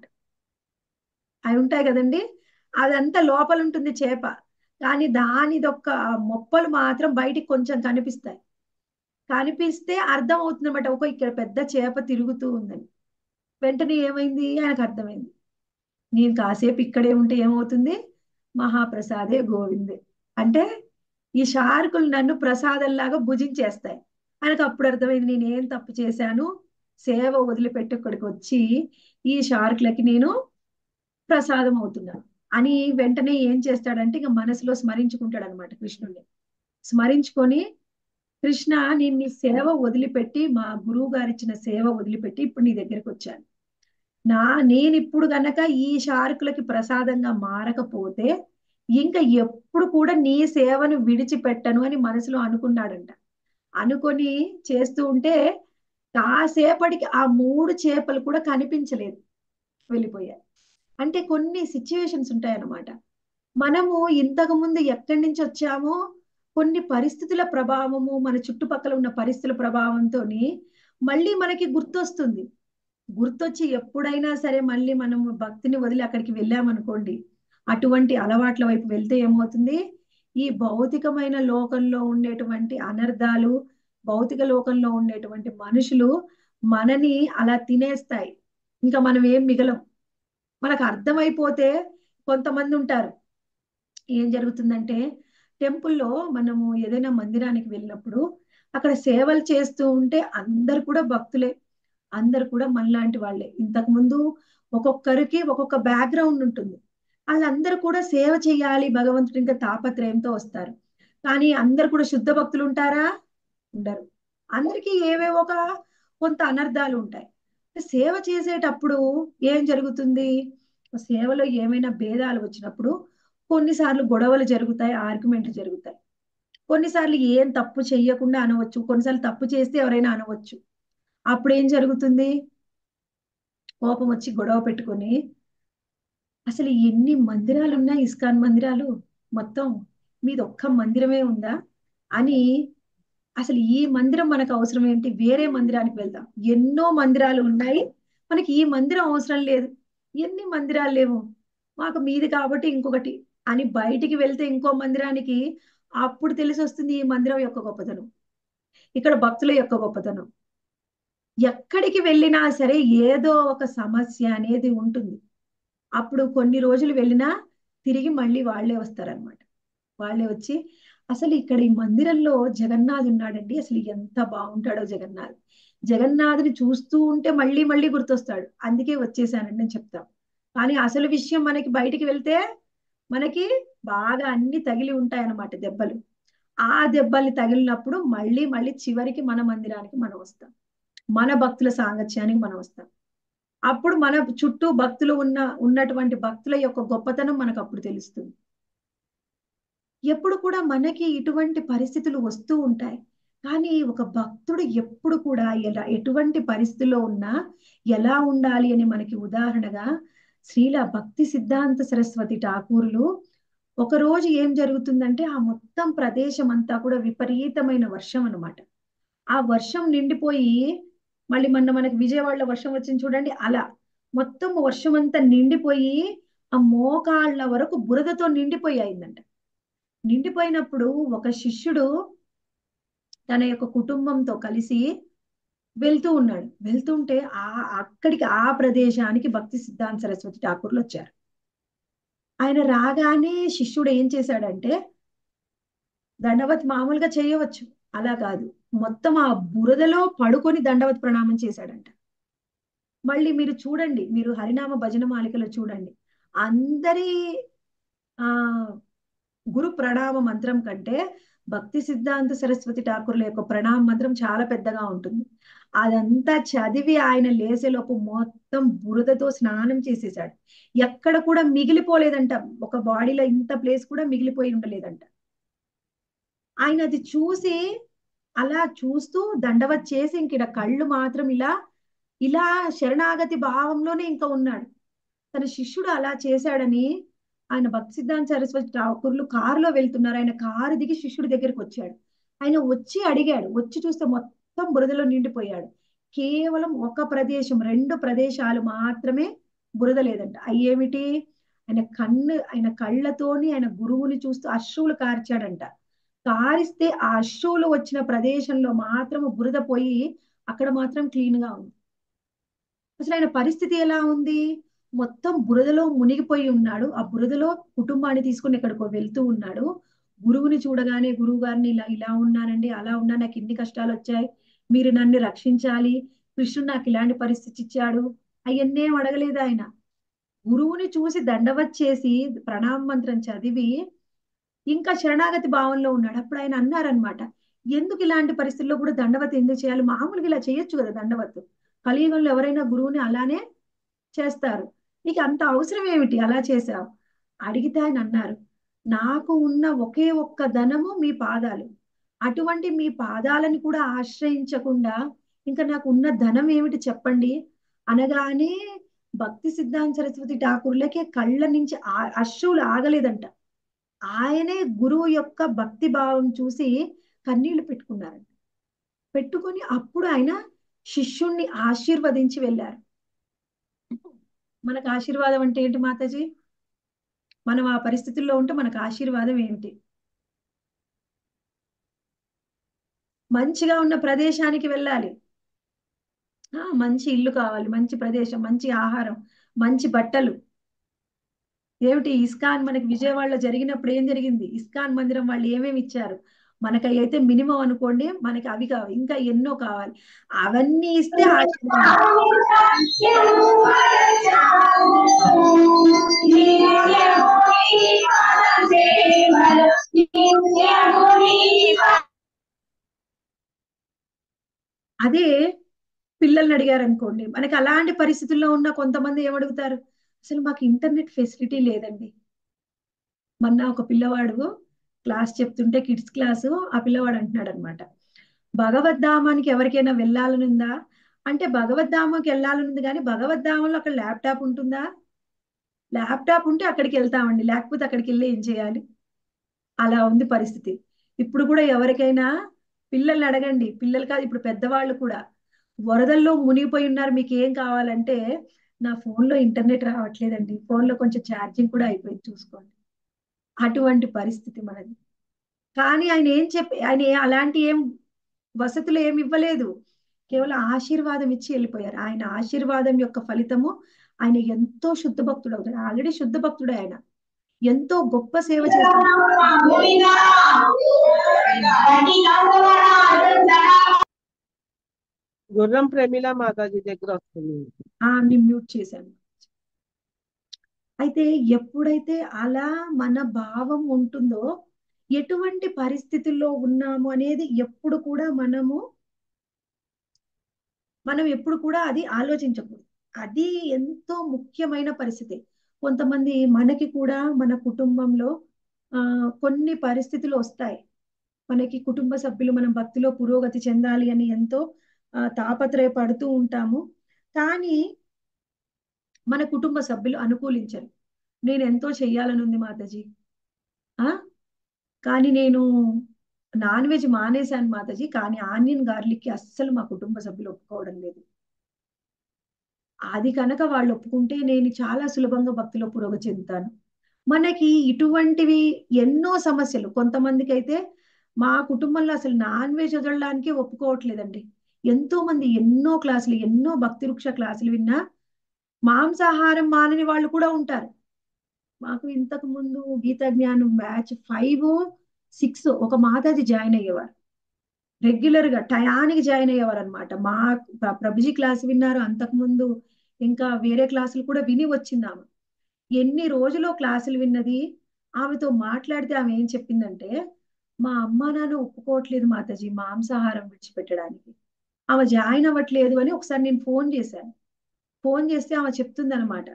అవి ఉంటాయి కదండి అదంతా లోపల ఉంటుంది చేప కానీ దానిదొక్క మొప్పలు మాత్రం బయటికి కొంచెం కనిపిస్తాయి కనిపిస్తే అర్థం అవుతుంది అనమాట ఒక ఇక్కడ పెద్ద చేప తిరుగుతూ ఉందని వెంటనే ఏమైంది ఆయనకు అర్థమైంది నేను కాసేపు ఇక్కడే ఉంటే ఏమవుతుంది మహాప్రసాదే గోవిందే అంటే ఈ షార్కులు నన్ను ప్రసాదంలాగా భుజించేస్తాయి ఆయనకు అప్పుడు అర్థమైంది నేను ఏం తప్పు చేశాను సేవ వదిలిపెట్టి ఇక్కడికి వచ్చి ఈ షార్క్లకి నేను ప్రసాదం అవుతున్నాను అని వెంటనే ఏం చేస్తాడంటే ఇక మనసులో స్మరించుకుంటాడు అనమాట కృష్ణుడిని స్మరించుకొని కృష్ణ నేను నీ సేవ వదిలిపెట్టి మా గురువు గారు ఇచ్చిన సేవ వదిలిపెట్టి ఇప్పుడు నీ దగ్గరికి వచ్చాను నా నేను ఇప్పుడు గనక ఈ షార్కులకి ప్రసాదంగా మారకపోతే ఇంకా ఎప్పుడు కూడా నీ సేవను విడిచిపెట్టను అని మనసులో అనుకున్నాడంట అనుకొని చేస్తూ ఉంటే కాసేపటికి ఆ మూడు చేపలు కూడా కనిపించలేదు వెళ్ళిపోయాయి అంటే కొన్ని సిచ్యువేషన్స్ ఉంటాయన్నమాట మనము ఇంతకు ముందు ఎక్కడి నుంచి వచ్చామో కొన్ని పరిస్థితుల ప్రభావము మన చుట్టుపక్కల ఉన్న పరిస్థితుల ప్రభావంతో మళ్ళీ మనకి గుర్తొస్తుంది గుర్తొచ్చి ఎప్పుడైనా సరే మళ్ళీ మనము భక్తిని వదిలి అక్కడికి వెళ్ళామనుకోండి అటువంటి అలవాట్ల వైపు వెళ్తే ఏమవుతుంది ఈ భౌతికమైన లోకంలో ఉండేటువంటి అనర్థాలు భౌతిక లోకంలో ఉండేటువంటి మనుషులు మనని అలా తినేస్తాయి ఇంకా మనం ఏం మిగలం మనకు అర్థమైపోతే కొంతమంది ఉంటారు ఏం జరుగుతుందంటే టెంపుల్లో మనము ఏదైనా మందిరానికి వెళ్ళినప్పుడు అక్కడ సేవలు చేస్తూ ఉంటే అందరు కూడా భక్తులే అందరు కూడా మనలాంటి వాళ్ళే ఇంతకు ముందు ఒక్కొక్కరికి ఒక్కొక్క బ్యాక్గ్రౌండ్ ఉంటుంది వాళ్ళందరూ కూడా సేవ చేయాలి భగవంతుడి ఇంకా తాపత్రయంతో వస్తారు కానీ అందరు కూడా శుద్ధ భక్తులు ఉంటారా ఉండరు అందరికీ ఏవేవో ఒక కొంత అనర్థాలు ఉంటాయి సేవ చేసేటప్పుడు ఏం జరుగుతుంది సేవలో ఏమైనా భేదాలు వచ్చినప్పుడు కొన్నిసార్లు గొడవలు జరుగుతాయి ఆర్గ్యుమెంట్లు జరుగుతాయి కొన్నిసార్లు ఏం తప్పు చెయ్యకుండా అనవచ్చు కొన్నిసార్లు తప్పు చేస్తే ఎవరైనా అనవచ్చు అప్పుడు ఏం జరుగుతుంది కోపం వచ్చి గొడవ పెట్టుకొని అసలు ఎన్ని మందిరాలు ఉన్నాయి ఇస్కాన్ మందిరాలు మొత్తం మీది ఒక్క మందిరమే ఉందా అని అసలు ఈ మందిరం మనకు అవసరం ఏంటి వేరే మందిరానికి వెళ్దాం ఎన్నో మందిరాలు ఉన్నాయి మనకి ఈ మందిరం అవసరం లేదు ఎన్ని మందిరాలు లేవు మాకు మీది కాబట్టి ఇంకొకటి అని బయటికి వెళ్తే ఇంకో మందిరానికి అప్పుడు తెలిసి వస్తుంది ఈ మందిరం యొక్క గొప్పతనం ఇక్కడ భక్తుల యొక్క గొప్పతనం ఎక్కడికి వెళ్ళినా సరే ఏదో ఒక సమస్య అనేది ఉంటుంది అప్పుడు కొన్ని రోజులు వెళ్ళినా తిరిగి మళ్ళీ వాళ్ళే వస్తారనమాట వాళ్ళే వచ్చి అసలు ఇక్కడ ఈ మందిరంలో జగన్నాథ్ ఉన్నాడండి అసలు ఎంత బాగుంటాడో జగన్నాథ్ జగన్నాథుని చూస్తూ ఉంటే మళ్ళీ మళ్ళీ గుర్తొస్తాడు అందుకే వచ్చేసానండి అని చెప్తాం కానీ అసలు విషయం మనకి బయటికి వెళ్తే మనకి బాగా అన్ని తగిలి ఉంటాయన్నమాట దెబ్బలు ఆ దెబ్బల్ని తగిలినప్పుడు మళ్ళీ మళ్ళీ చివరికి మన మందిరానికి మనం వస్తాం మన భక్తుల సాంగత్యానికి మనం వస్తాం అప్పుడు మన చుట్టూ భక్తులు ఉన్న ఉన్నటువంటి భక్తుల యొక్క గొప్పతనం మనకు అప్పుడు తెలుస్తుంది ఎప్పుడు కూడా మనకి ఇటువంటి పరిస్థితులు వస్తూ ఉంటాయి కానీ ఒక భక్తుడు ఎప్పుడు కూడా ఎలా ఎటువంటి పరిస్థితుల్లో ఉన్నా ఎలా ఉండాలి అని మనకి ఉదాహరణగా శ్రీల భక్తి సిద్ధాంత సరస్వతి ఠాకూరులు ఒక రోజు ఏం జరుగుతుందంటే ఆ మొత్తం ప్రదేశం అంతా కూడా విపరీతమైన వర్షం అన్నమాట ఆ వర్షం నిండిపోయి మళ్ళీ మొన్న మనకి విజయవాడలో వర్షం వచ్చింది చూడండి అలా మొత్తం వర్షం అంతా నిండిపోయి ఆ మోకాళ్ళ వరకు బురదతో నిండిపోయి అయిందంట నిండిపోయినప్పుడు ఒక శిష్యుడు తన యొక్క కుటుంబంతో కలిసి వెళ్తూ ఉన్నాడు వెళ్తుంటే ఆ అక్కడికి ఆ ప్రదేశానికి భక్తి సిద్ధాంత సరస్వతి ఠాకూర్లు వచ్చారు ఆయన రాగానే శిష్యుడు ఏం చేశాడంటే దండవత్ మామూలుగా చేయవచ్చు అలా కాదు మొత్తం ఆ బురదలో పడుకొని దండవత్ ప్రణామం చేశాడంట మళ్ళీ మీరు చూడండి మీరు హరినామ భజన మాలికలో చూడండి అందరి ఆ గురు ప్రణామ మంత్రం కంటే భక్తి సిద్ధాంత సరస్వతి ఠాకూర్ల యొక్క ప్రణామ మంత్రం చాలా పెద్దగా ఉంటుంది అదంతా చదివి ఆయన లేసేలోపు మొత్తం బురదతో స్నానం చేసేసాడు ఎక్కడ కూడా మిగిలిపోలేదంట ఒక బాడీలో ఇంత ప్లేస్ కూడా మిగిలిపోయి ఉండలేదంట ఆయన అది చూసి అలా చూస్తూ దండవత్ చేసి ఇంక ఈడ కళ్ళు మాత్రం ఇలా ఇలా శరణాగతి భావంలోనే ఇంకా ఉన్నాడు తన శిష్యుడు అలా చేశాడని ఆయన భక్తి సిద్ధాంత సరస్వతి ఠాకూర్లు కారులో వెళ్తున్నారు ఆయన కారు దిగి శిష్యుడి దగ్గరికి వచ్చాడు ఆయన వచ్చి అడిగాడు వచ్చి చూస్తే మొత్తం బురదలో నిండిపోయాడు కేవలం ఒక ప్రదేశం రెండు ప్రదేశాలు మాత్రమే బురద లేదంట అయ్యేమిటి ఆయన కన్ను ఆయన కళ్ళతోని ఆయన గురువుని చూస్తూ అశ్రువులు కార్చాడంట కారిస్తే ఆ అశ్రువులు వచ్చిన ప్రదేశంలో మాత్రం బురద పోయి అక్కడ మాత్రం క్లీన్ గా ఉంది అసలు ఆయన పరిస్థితి ఎలా ఉంది మొత్తం బురదలో మునిగిపోయి ఉన్నాడు ఆ బురదలో కుటుంబాన్ని తీసుకుని ఎక్కడికో వెళ్తూ ఉన్నాడు గురువుని చూడగానే గురువు గారిని ఇలా ఇలా ఉన్నానండి అలా ఉన్నా నాకు ఇన్ని కష్టాలు వచ్చాయి మీరు నన్ను రక్షించాలి కృష్ణుడు నాకు ఇలాంటి పరిస్థితి ఇచ్చాడు అవన్నేం అడగలేదు ఆయన గురువుని చూసి దండవత్ చేసి ప్రణామ మంత్రం చదివి ఇంకా శరణాగతి భావంలో ఉన్నాడు అప్పుడు ఆయన అన్నారనమాట ఎందుకు ఇలాంటి పరిస్థితుల్లో కూడా దండవత్ ఎందుకు చేయాలి మామూలుగా ఇలా చేయొచ్చు కదా దండవత్ కలియుగంలో ఎవరైనా గురువుని అలానే చేస్తారు నీకు అంత అవసరం ఏమిటి అలా చేశావు అడిగితే ఆయన అన్నారు నాకు ఉన్న ఒకే ఒక్క ధనము మీ పాదాలు అటువంటి మీ పాదాలని కూడా ఆశ్రయించకుండా ఇంకా నాకు ఉన్న ధనం ఏమిటి చెప్పండి అనగానే భక్తి సిద్ధాంత సరస్వతి ఠాకూర్లకే కళ్ళ నుంచి ఆ- అశ్రువులు ఆగలేదంట ఆయనే గురువు యొక్క భక్తి భావం చూసి కన్నీళ్లు పెట్టుకున్నారంట పెట్టుకొని అప్పుడు ఆయన శిష్యుణ్ణి ఆశీర్వదించి వెళ్ళారు మనకు ఆశీర్వాదం అంటే ఏంటి మాతాజీ మనం ఆ పరిస్థితుల్లో ఉంటే మనకు ఆశీర్వాదం ఏంటి మంచిగా ఉన్న ప్రదేశానికి వెళ్ళాలి ఆ, మంచి ఇల్లు కావాలి మంచి ప్రదేశం మంచి ఆహారం మంచి బట్టలు ఏమిటి ఇస్కాన్ మనకి విజయవాడలో జరిగినప్పుడు ఏం జరిగింది ఇస్కాన్ మందిరం వాళ్ళు ఏమేమి ఇచ్చారు మనకి అయితే మినిమం అనుకోండి మనకి అవి కావాలి ఇంకా ఎన్నో కావాలి అవన్నీ ఇస్తే ఆశీర్వాదం అదే పిల్లల్ని అడిగారు అనుకోండి మనకి అలాంటి పరిస్థితుల్లో ఉన్న కొంతమంది ఏమడుగుతారు అసలు మాకు ఇంటర్నెట్ ఫెసిలిటీ లేదండి మొన్న ఒక పిల్లవాడు క్లాస్ చెప్తుంటే కిడ్స్ క్లాసు ఆ పిల్లవాడు అంటున్నాడు అనమాట భగవద్ధామానికి ఎవరికైనా వెళ్ళాలని ఉందా అంటే భగవద్ధామంకి వెళ్ళాలని ఉంది కానీ భగవద్ధామంలో అక్కడ ల్యాప్టాప్ ఉంటుందా ల్యాప్టాప్ ఉంటే అక్కడికి వెళ్తామండి లేకపోతే అక్కడికి వెళ్ళి ఏం చేయాలి అలా ఉంది పరిస్థితి ఇప్పుడు కూడా ఎవరికైనా పిల్లల్ని అడగండి పిల్లలు కాదు ఇప్పుడు పెద్దవాళ్ళు కూడా వరదల్లో మునిగిపోయి ఉన్నారు మీకు ఏం కావాలంటే నా ఫోన్లో ఇంటర్నెట్ రావట్లేదండి ఫోన్లో కొంచెం ఛార్జింగ్ కూడా అయిపోయింది చూసుకోండి అటువంటి పరిస్థితి మనది కానీ ఆయన ఏం చెప్పి ఆయన ఏ- అలాంటి ఏం వసతులు ఏమి ఇవ్వలేదు కేవలం ఆశీర్వాదం ఇచ్చి వెళ్ళిపోయారు ఆయన ఆశీర్వాదం యొక్క ఫలితము ఆయన ఎంతో శుద్ధ భక్తుడు అవుతాడు ఆల్రెడీ శుద్ధ భక్తుడే ఆయన ఎంతో గొప్ప సేవ చేస్తాడు గుర్రం ప్రమిళ మాతాజీ దగ్గర వస్తుంది ఆ నేను మ్యూట్ చేశాను అయితే ఎప్పుడైతే అలా మన భావం ఉంటుందో ఎటువంటి పరిస్థితుల్లో ఉన్నాము అనేది ఎప్పుడు కూడా మనము మనం ఎప్పుడు కూడా అది ఆలోచించకూడదు అది ఎంతో ముఖ్యమైన పరిస్థితి కొంతమంది మనకి కూడా మన కుటుంబంలో ఆ కొన్ని పరిస్థితులు వస్తాయి మనకి కుటుంబ సభ్యులు మనం భక్తిలో పురోగతి చెందాలి అని ఎంతో ఆ, తాపత్రయపడుతూ ఉంటాము కానీ మన కుటుంబ సభ్యులు అనుకూలించరు నేను ఎంతో చెయ్యాలని ఉంది మాతాజీ ఆ కానీ నేను నాన్ వెజ్ మానేశాను మాతాజీ కానీ ఆనియన్ గార్లిక్కి అస్సలు మా కుటుంబ సభ్యులు ఒప్పుకోవడం లేదు అది కనుక వాళ్ళు ఒప్పుకుంటే నేను చాలా సులభంగా భక్తిలో పురోగతి చెందుతాను మనకి ఇటువంటివి ఎన్నో సమస్యలు కొంతమందికి అయితే మా కుటుంబంలో అసలు నాన్ వెజ్ వదలడానికి ఒప్పుకోవట్లేదండి ఎంతో మంది ఎన్నో క్లాసులు ఎన్నో భక్తి వృక్ష క్లాసులు విన్నా మాంసాహారం మానని వాళ్ళు కూడా ఉంటారు మాకు ఇంతకు ముందు గీత జ్ఞానం బ్యాచ్ ఫైవ్ సిక్స్ ఒక మాతాజీ జాయిన్ అయ్యేవారు రెగ్యులర్ గా టయానికి జాయిన్ అయ్యేవారు అనమాట మా ప్ర- ప్రభుజీ క్లాస్ విన్నారు అంతకు ముందు ఇంకా వేరే క్లాసులు కూడా విని వచ్చింది ఆమె ఎన్ని రోజులు క్లాసులు విన్నది ఆమెతో మాట్లాడితే ఆమె ఏం చెప్పిందంటే మా అమ్మ నాన్న ఒప్పుకోవట్లేదు మాతాజీ మాంసాహారం విడిచిపెట్టడానికి ఆమె జాయిన్ అవ్వట్లేదు అని ఒకసారి నేను ఫోన్ చేశాను ఫోన్ చేస్తే ఆమె చెప్తుంది అనమాట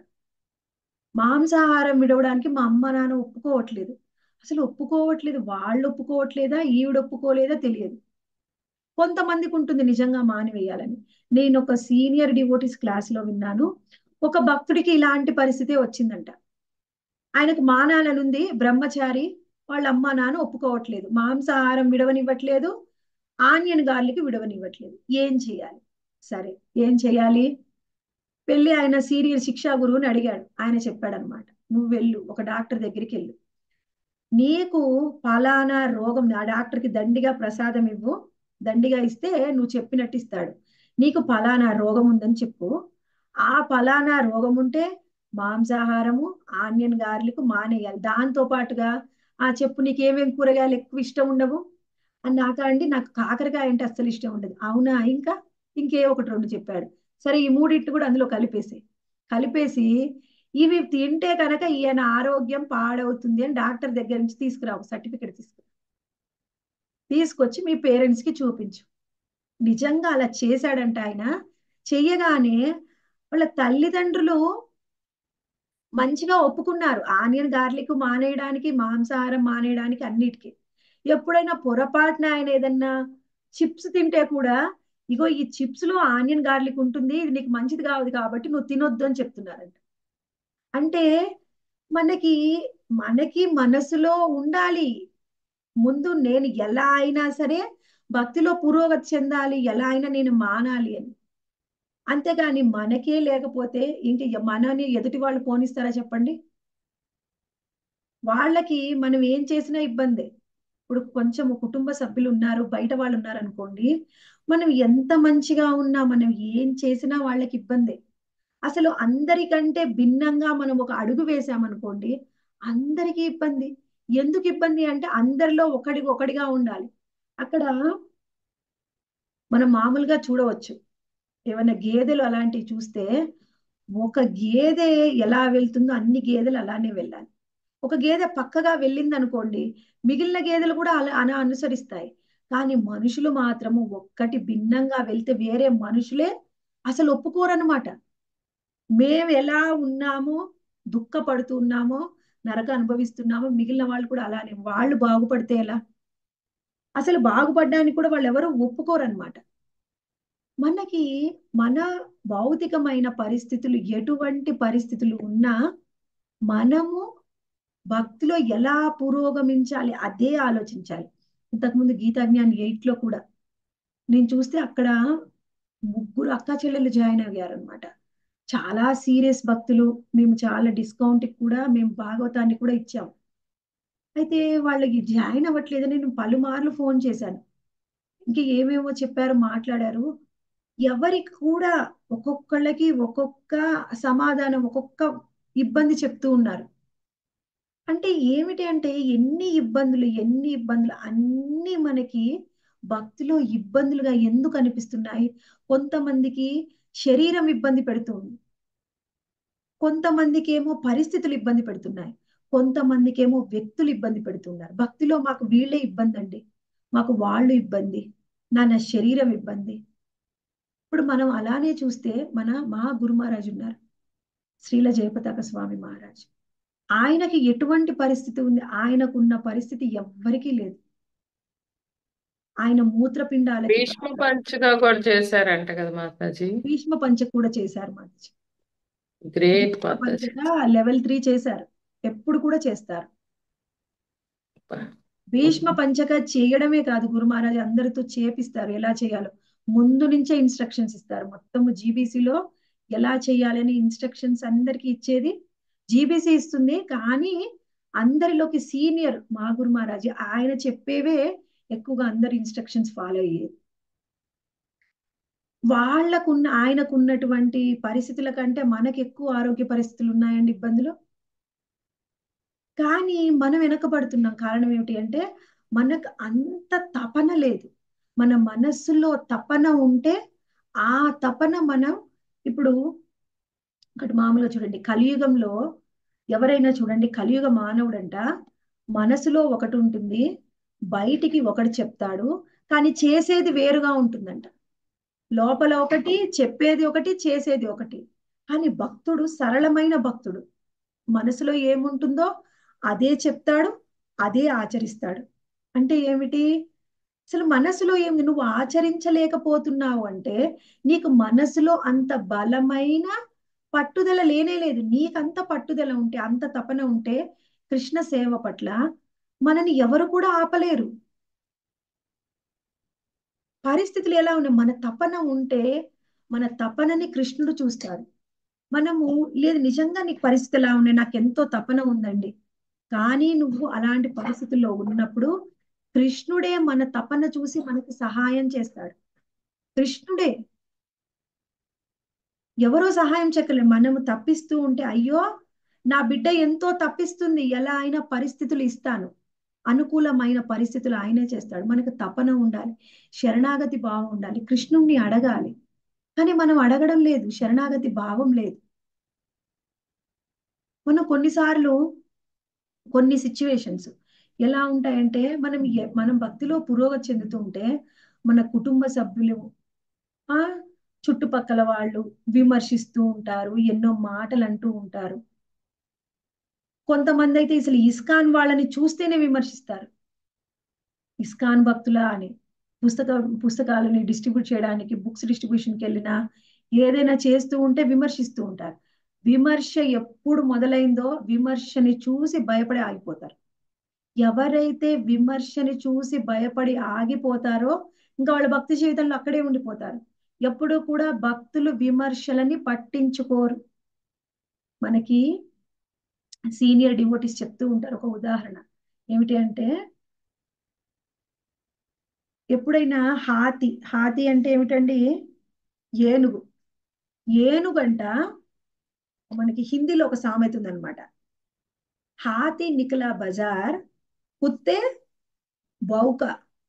మాంసాహారం విడవడానికి మా అమ్మ నాన్న ఒప్పుకోవట్లేదు అసలు ఒప్పుకోవట్లేదు వాళ్ళు ఒప్పుకోవట్లేదా ఈవిడ ఒప్పుకోలేదా తెలియదు కొంతమందికి ఉంటుంది నిజంగా మానివేయాలని నేను ఒక సీనియర్ డివోటీస్ క్లాస్ లో విన్నాను ఒక భక్తుడికి ఇలాంటి పరిస్థితే వచ్చిందంట ఆయనకు మానాలని ఉంది బ్రహ్మచారి వాళ్ళ అమ్మ నాన్న ఒప్పుకోవట్లేదు మాంసాహారం విడవనివ్వట్లేదు ఆనియన్ గార్లిక్ విడవనివ్వట్లేదు ఏం చేయాలి సరే ఏం చేయాలి వెళ్ళి ఆయన సీనియర్ శిక్షా గురువుని అడిగాడు ఆయన చెప్పాడనమాట నువ్వు వెళ్ళు ఒక డాక్టర్ దగ్గరికి వెళ్ళు నీకు ఫలానా రోగం ఆ డాక్టర్కి దండిగా ప్రసాదం ఇవ్వు దండిగా ఇస్తే నువ్వు చెప్పినట్టు ఇస్తాడు నీకు ఫలానా రోగం ఉందని చెప్పు ఆ ఫలానా రోగం ఉంటే మాంసాహారము ఆనియన్ గార్లిక్ మానేయాలి దాంతో పాటుగా ఆ చెప్పు నీకు ఏమేం కూరగాయలు ఎక్కువ ఇష్టం ఉండవు అని నాకా అండి నాకు కాకరకాయ అంటే అస్సలు ఇష్టం ఉండదు అవునా ఇంకా ఇంకే ఒకటి రెండు చెప్పాడు సరే ఈ మూడింటి కూడా అందులో కలిపేసి కలిపేసి ఇవి తింటే కనుక ఈయన ఆరోగ్యం పాడవుతుంది అని డాక్టర్ దగ్గర నుంచి తీసుకురావు సర్టిఫికెట్ తీసుకురా తీసుకొచ్చి మీ పేరెంట్స్ కి చూపించు నిజంగా అలా చేశాడంట ఆయన చెయ్యగానే వాళ్ళ తల్లిదండ్రులు మంచిగా ఒప్పుకున్నారు ఆనియన్ గార్లిక్ మానేయడానికి మాంసాహారం మానేయడానికి అన్నిటికీ ఎప్పుడైనా పొరపాటున ఆయన ఏదన్నా చిప్స్ తింటే కూడా ఇగో ఈ చిప్స్ లో ఆనియన్ గార్లిక్ ఉంటుంది ఇది నీకు మంచిది కాదు కాబట్టి నువ్వు తినొద్దు అని చెప్తున్నారంట అంటే మనకి మనకి మనసులో ఉండాలి ముందు నేను ఎలా అయినా సరే భక్తిలో పురోగతి చెందాలి ఎలా అయినా నేను మానాలి అని అంతేగాని మనకే లేకపోతే ఇంక మనని ఎదుటి వాళ్ళు పోనిస్తారా చెప్పండి వాళ్ళకి మనం ఏం చేసినా ఇబ్బందే ఇప్పుడు కొంచెం కుటుంబ సభ్యులు ఉన్నారు బయట వాళ్ళు ఉన్నారు అనుకోండి మనం ఎంత మంచిగా ఉన్నా మనం ఏం చేసినా వాళ్ళకి ఇబ్బందే అసలు అందరికంటే భిన్నంగా మనం ఒక అడుగు వేసామనుకోండి అందరికీ ఇబ్బంది ఎందుకు ఇబ్బంది అంటే అందరిలో ఒకడి ఒకడిగా ఉండాలి అక్కడ మనం మామూలుగా చూడవచ్చు ఏమైనా గేదెలు అలాంటివి చూస్తే ఒక గేదె ఎలా వెళ్తుందో అన్ని గేదెలు అలానే వెళ్ళాలి ఒక గేదె పక్కగా వెళ్ళింది అనుకోండి మిగిలిన గేదెలు కూడా అలా అలా అనుసరిస్తాయి కానీ మనుషులు మాత్రము ఒక్కటి భిన్నంగా వెళ్తే వేరే మనుషులే అసలు ఒప్పుకోరనమాట మేము ఎలా ఉన్నామో దుఃఖపడుతున్నామో నరక అనుభవిస్తున్నామో మిగిలిన వాళ్ళు కూడా అలానే వాళ్ళు బాగుపడితే ఎలా అసలు బాగుపడడానికి కూడా వాళ్ళు ఎవరు ఒప్పుకోరనమాట మనకి మన భౌతికమైన పరిస్థితులు ఎటువంటి పరిస్థితులు ఉన్నా మనము భక్తిలో ఎలా పురోగమించాలి అదే ఆలోచించాలి ఇంతకుముందు గీతాజ్ఞాన్ ఎయిట్ లో కూడా నేను చూస్తే అక్కడ ముగ్గురు అక్క చెల్లెలు జాయిన్ అయ్యారు అనమాట చాలా సీరియస్ భక్తులు మేము చాలా డిస్కౌంట్ కూడా మేము భాగవతాన్ని కూడా ఇచ్చాం అయితే వాళ్ళకి జాయిన్ అవ్వట్లేదని నేను పలుమార్లు ఫోన్ చేశాను ఇంకా ఏమేమో చెప్పారు మాట్లాడారు ఎవరికి కూడా ఒక్కొక్కళ్ళకి ఒక్కొక్క సమాధానం ఒక్కొక్క ఇబ్బంది చెప్తూ ఉన్నారు అంటే ఏమిటి అంటే ఎన్ని ఇబ్బందులు ఎన్ని ఇబ్బందులు అన్ని మనకి భక్తిలో ఇబ్బందులుగా ఎందుకు అనిపిస్తున్నాయి కొంతమందికి శరీరం ఇబ్బంది పెడుతుంది కొంతమందికి ఏమో పరిస్థితులు ఇబ్బంది పెడుతున్నాయి కొంతమందికి ఏమో వ్యక్తులు ఇబ్బంది పెడుతున్నారు భక్తిలో మాకు వీళ్ళే ఇబ్బంది అండి మాకు వాళ్ళు ఇబ్బంది నా నా శరీరం ఇబ్బంది ఇప్పుడు మనం అలానే చూస్తే మన మహా గురు మహారాజు ఉన్నారు శ్రీల జయపతాక స్వామి మహారాజ్ ఆయనకి ఎటువంటి పరిస్థితి ఉంది ఆయనకున్న పరిస్థితి ఎవ్వరికీ లేదు ఆయన మూత్రపిండాలకి భీష్మ పంచగా కూడా చేశారంట కదా మాతాజీ భీష్మ పంచ కూడా చేశారు మాతాజీ గ్రేట్ భీష్మ మాతాజీ పంచక లెవెల్ త్రీ చేశారు ఎప్పుడు కూడా చేస్తారు భీష్మ పంచక చేయడమే కాదు గురు మహారాజ్ అందరితో చేపిస్తారు ఎలా చేయాలో ముందు నుంచే ఇన్స్ట్రక్షన్స్ ఇస్తారు మొత్తం జీబీసీలో ఎలా చేయాలని ఇన్స్ట్రక్షన్స్ అందరికి ఇచ్చేది జీబీసీ ఇస్తుంది కానీ అందరిలోకి సీనియర్ మా గురు మహారాజ్ ఆయన చెప్పేవే ఎక్కువగా అందరు ఇన్స్ట్రక్షన్స్ ఫాలో అయ్యేది వాళ్ళకున్న ఆయనకున్నటువంటి పరిస్థితుల కంటే మనకు ఎక్కువ ఆరోగ్య పరిస్థితులు ఉన్నాయండి ఇబ్బందులు కానీ మనం వెనకబడుతున్నాం కారణం ఏమిటి అంటే మనకు అంత తపన లేదు మన మనస్సులో తపన ఉంటే ఆ తపన మనం ఇప్పుడు ఒకటి మామూలుగా చూడండి కలియుగంలో ఎవరైనా చూడండి కలియుగ మానవుడంట మనసులో ఒకటి ఉంటుంది బయటికి ఒకటి చెప్తాడు కానీ చేసేది వేరుగా ఉంటుందంట లోపల ఒకటి చెప్పేది ఒకటి చేసేది ఒకటి కానీ భక్తుడు సరళమైన భక్తుడు మనసులో ఏముంటుందో అదే చెప్తాడు అదే ఆచరిస్తాడు అంటే ఏమిటి అసలు మనసులో ఏం నువ్వు ఆచరించలేకపోతున్నావు అంటే నీకు మనసులో అంత బలమైన పట్టుదల లేనే లేదు నీకంత పట్టుదల ఉంటే అంత తపన ఉంటే కృష్ణ సేవ పట్ల మనని ఎవరు కూడా ఆపలేరు పరిస్థితులు ఎలా ఉన్నాయి మన తపన ఉంటే మన తపనని కృష్ణుడు చూస్తాడు మనము లేదు నిజంగా నీకు పరిస్థితి ఎలా ఉన్నాయి నాకు ఎంతో తపన ఉందండి కానీ నువ్వు అలాంటి పరిస్థితుల్లో ఉన్నప్పుడు కృష్ణుడే మన తపన చూసి మనకి సహాయం చేస్తాడు కృష్ణుడే ఎవరో సహాయం చెక్కలే మనము తప్పిస్తూ ఉంటే అయ్యో నా బిడ్డ ఎంతో తప్పిస్తుంది ఎలా అయినా పరిస్థితులు ఇస్తాను అనుకూలమైన పరిస్థితులు ఆయనే చేస్తాడు మనకు తపన ఉండాలి శరణాగతి భావం ఉండాలి కృష్ణుణ్ణి అడగాలి కానీ మనం అడగడం లేదు శరణాగతి భావం లేదు మనం కొన్నిసార్లు కొన్ని సిచ్యువేషన్స్ ఎలా ఉంటాయంటే మనం ఎ- మనం భక్తిలో పురోగతి చెందుతూ ఉంటే మన కుటుంబ సభ్యులు ఆ చుట్టుపక్కల వాళ్ళు విమర్శిస్తూ ఉంటారు ఎన్నో మాటలు అంటూ ఉంటారు కొంతమంది అయితే అసలు ఇస్కాన్ వాళ్ళని చూస్తేనే విమర్శిస్తారు ఇస్కాన్ భక్తులా అని పుస్తక పుస్తకాలని డిస్ట్రిబ్యూట్ చేయడానికి బుక్స్ డిస్ట్రిబ్యూషన్కి వెళ్ళినా ఏదైనా చేస్తూ ఉంటే విమర్శిస్తూ ఉంటారు విమర్శ ఎప్పుడు మొదలైందో విమర్శని చూసి భయపడి ఆగిపోతారు ఎవరైతే విమర్శని చూసి భయపడి ఆగిపోతారో ఇంకా వాళ్ళ భక్తి జీవితంలో అక్కడే ఉండిపోతారు ఎప్పుడు కూడా భక్తులు విమర్శలని పట్టించుకోరు మనకి సీనియర్ డివోటీస్ చెప్తూ ఉంటారు ఒక ఉదాహరణ ఏమిటి అంటే ఎప్పుడైనా హాతి హాతి అంటే ఏమిటండి ఏనుగు ఏనుగంట మనకి హిందీలో ఒక సామెత ఉందన్నమాట హాతి నికలా బజార్ కుత్తే బౌక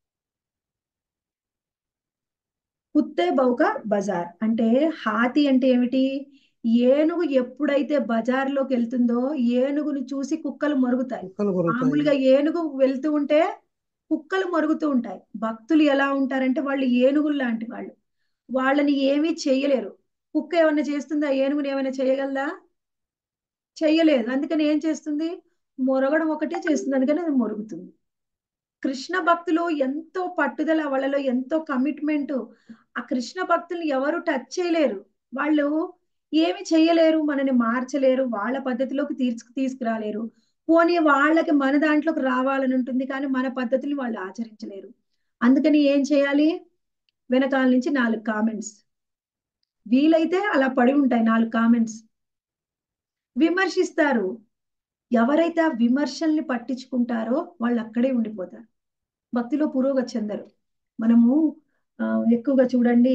కుత్తే బౌక బజార్ అంటే హాతి అంటే ఏమిటి ఏనుగు ఎప్పుడైతే బజార్లోకి వెళ్తుందో ఏనుగుని చూసి కుక్కలు మరుగుతాయి కుక్కలు కొరుకుతాయి మామూలుగా ఏనుగు వెళ్తూ ఉంటే కుక్కలు మరుగుతూ ఉంటాయి భక్తులు ఎలా ఉంటారంటే వాళ్ళు ఏనుగులు లాంటి వాళ్ళు వాళ్ళని ఏమీ చేయలేరు కుక్క ఏమైనా చేస్తుందా ఏనుగుని ఏమైనా చేయగలదా చెయ్యలేదు అందుకని ఏం చేస్తుంది మొరగడం ఒకటే చేస్తుంది అందుకని అది మొరుగుతుంది కృష్ణ భక్తులు ఎంతో పట్టుదల వాళ్ళలో ఎంతో కమిట్మెంట్ ఆ కృష్ణ భక్తుల్ని ఎవరు టచ్ చేయలేరు వాళ్ళు ఏమి చేయలేరు మనని మార్చలేరు వాళ్ళ పద్ధతిలోకి తీర్చు తీసుకురాలేరు పోనీ వాళ్ళకి మన దాంట్లోకి రావాలని ఉంటుంది కానీ మన పద్ధతిని వాళ్ళు ఆచరించలేరు అందుకని ఏం చేయాలి వెనకాల నుంచి నాలుగు కామెంట్స్ వీలైతే అలా పడి ఉంటాయి నాలుగు కామెంట్స్ విమర్శిస్తారు ఎవరైతే ఆ విమర్శల్ని పట్టించుకుంటారో వాళ్ళు అక్కడే ఉండిపోతారు భక్తిలో పురోగతి చెందరు మనము ఆ, ఎక్కువగా చూడండి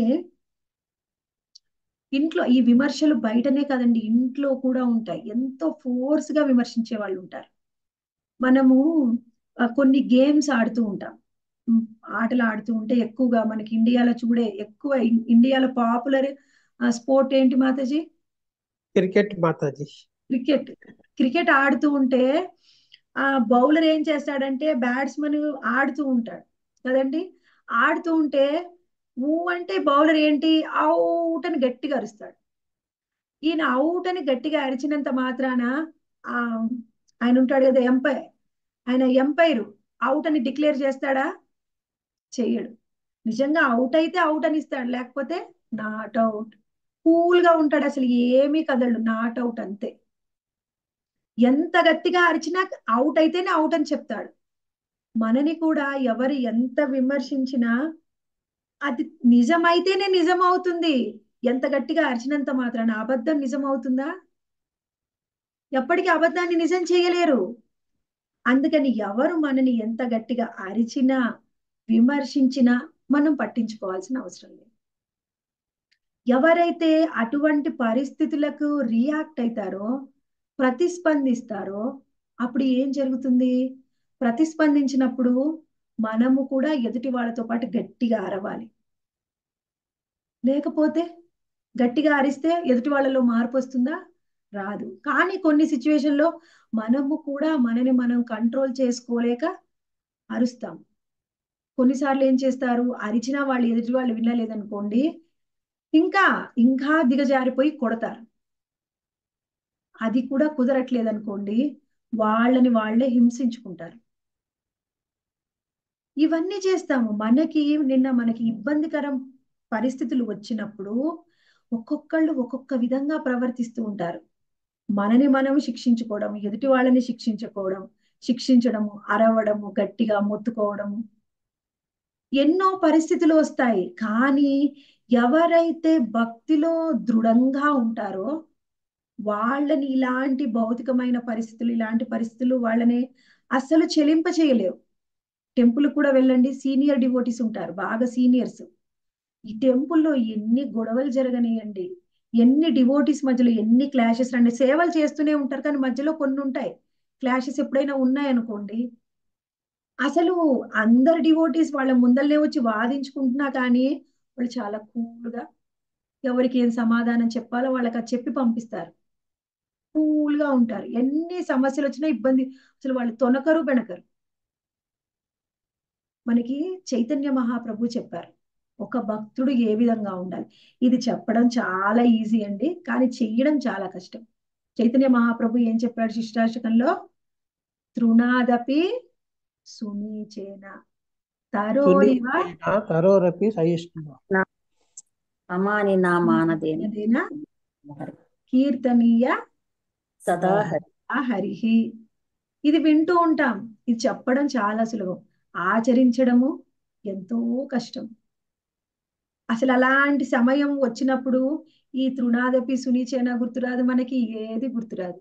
ఇంట్లో ఈ విమర్శలు బయటనే కదండి ఇంట్లో కూడా ఉంటాయి ఎంతో ఫోర్స్ గా విమర్శించే వాళ్ళు ఉంటారు మనము ఆ, కొన్ని గేమ్స్ ఆడుతూ ఉంటాం ఉమ్, ఆటలు ఆడుతూ ఉంటే ఎక్కువగా మనకి ఇండియాలో చూడే ఎక్కువ ఇన్- ఇండియాలో పాపులర్ స్పోర్ట్ ఏంటి మాతాజీ క్రికెట్ మాతాజీ క్రికెట్ క్రికెట్ ఆడుతూ ఉంటే ఆ బౌలర్ ఏం చేస్తాడంటే బ్యాట్స్మన్ ఆడుతూ ఉంటాడు కదండి ఆడుతూ ఉంటే ఊ అంటే బౌలర్ ఏంటి అవుట్ అని గట్టిగా అరుస్తాడు ఈయన అవుట్ అని గట్టిగా అరిచినంత మాత్రాన ఆ ఆయన ఉంటాడు కదా ఎంపైర్ ఆయన ఎంపైర్ అవుట్ అని డిక్లేర్ చేస్తాడా చెయ్యడు నిజంగా అవుట్ అయితే అవుట్ అని ఇస్తాడు లేకపోతే నాట్ అవుట్ కూల్ గా ఉంటాడు అసలు ఏమీ కదలడు నాట్ అవుట్ అంతే ఎంత గట్టిగా అరిచినా అవుట్ అయితేనే అవుట్ అని చెప్తాడు మనని కూడా ఎవరు ఎంత విమర్శించినా అది నిజమైతేనే నిజం అవుతుంది ఎంత గట్టిగా అరిచినంత మాత్రాన అబద్ధం నిజం అవుతుందా ఎప్పటికీ అబద్ధాన్ని నిజం చేయలేరు అందుకని ఎవరు మనని ఎంత గట్టిగా అరిచినా విమర్శించినా మనం పట్టించుకోవాల్సిన అవసరం లేదు ఎవరైతే అటువంటి పరిస్థితులకు రియాక్ట్ అవుతారో ప్రతిస్పందిస్తారో అప్పుడు ఏం జరుగుతుంది ప్రతిస్పందించినప్పుడు మనము కూడా ఎదుటి వాళ్ళతో పాటు గట్టిగా అరవాలి లేకపోతే గట్టిగా అరిస్తే ఎదుటి వాళ్ళలో మార్పు వస్తుందా రాదు కానీ కొన్ని సిచ్యువేషన్లో మనము కూడా మనని మనం కంట్రోల్ చేసుకోలేక అరుస్తాం కొన్నిసార్లు ఏం చేస్తారు అరిచినా వాళ్ళు ఎదుటి వాళ్ళు వినలేదనుకోండి ఇంకా ఇంకా దిగజారిపోయి కొడతారు అది కూడా కుదరట్లేదనుకోండి వాళ్ళని వాళ్ళే హింసించుకుంటారు ఇవన్నీ చేస్తాము మనకి నిన్న మనకి ఇబ్బందికరం పరిస్థితులు వచ్చినప్పుడు ఒక్కొక్కళ్ళు ఒక్కొక్క విధంగా ప్రవర్తిస్తూ ఉంటారు మనని మనం శిక్షించుకోవడం ఎదుటి వాళ్ళని శిక్షించుకోవడం శిక్షించడము అరవడము గట్టిగా మొత్తుకోవడము ఎన్నో పరిస్థితులు వస్తాయి కానీ ఎవరైతే భక్తిలో దృఢంగా ఉంటారో వాళ్ళని ఇలాంటి భౌతికమైన పరిస్థితులు ఇలాంటి పరిస్థితులు వాళ్ళని అస్సలు చెలింప చేయలేవు టెంపుల్ కూడా వెళ్ళండి సీనియర్ డివోటీస్ ఉంటారు బాగా సీనియర్స్ ఈ టెంపుల్లో ఎన్ని గొడవలు జరగనియండి ఎన్ని డివోటీస్ మధ్యలో ఎన్ని క్లాషెస్ రండి సేవలు చేస్తూనే ఉంటారు కానీ మధ్యలో కొన్ని ఉంటాయి క్లాషెస్ ఎప్పుడైనా ఉన్నాయనుకోండి అసలు అందరు డివోటీస్ వాళ్ళ ముందరనే వచ్చి వాదించుకుంటున్నా కానీ వాళ్ళు చాలా కూల్గా ఎవరికి ఏం సమాధానం చెప్పాలో వాళ్ళకి అది చెప్పి పంపిస్తారు కూల్గా ఉంటారు ఎన్ని సమస్యలు వచ్చినా ఇబ్బంది అసలు వాళ్ళు తొనకరు బెనకరు మనకి చైతన్య మహాప్రభు చెప్పారు ఒక భక్తుడు ఏ విధంగా ఉండాలి ఇది చెప్పడం చాలా ఈజీ అండి కానీ చెయ్యడం చాలా కష్టం చైతన్య మహాప్రభు ఏం చెప్పాడు శిష్టాష్టకంలో తృణాదపి సునీచేన తరోరివ తరోరపి సహిష్ణువ అమాని నా మానదేన అదేనా కీర్తనీయ సదా హరి హరిహి ఇది వింటూ ఉంటాం ఇది చెప్పడం చాలా సులభం ఆచరించడము ఎంతో కష్టం అసలు అలాంటి సమయం వచ్చినప్పుడు ఈ తృణాదపి సునీచేన గుర్తురాదు మనకి ఏది గుర్తురాదు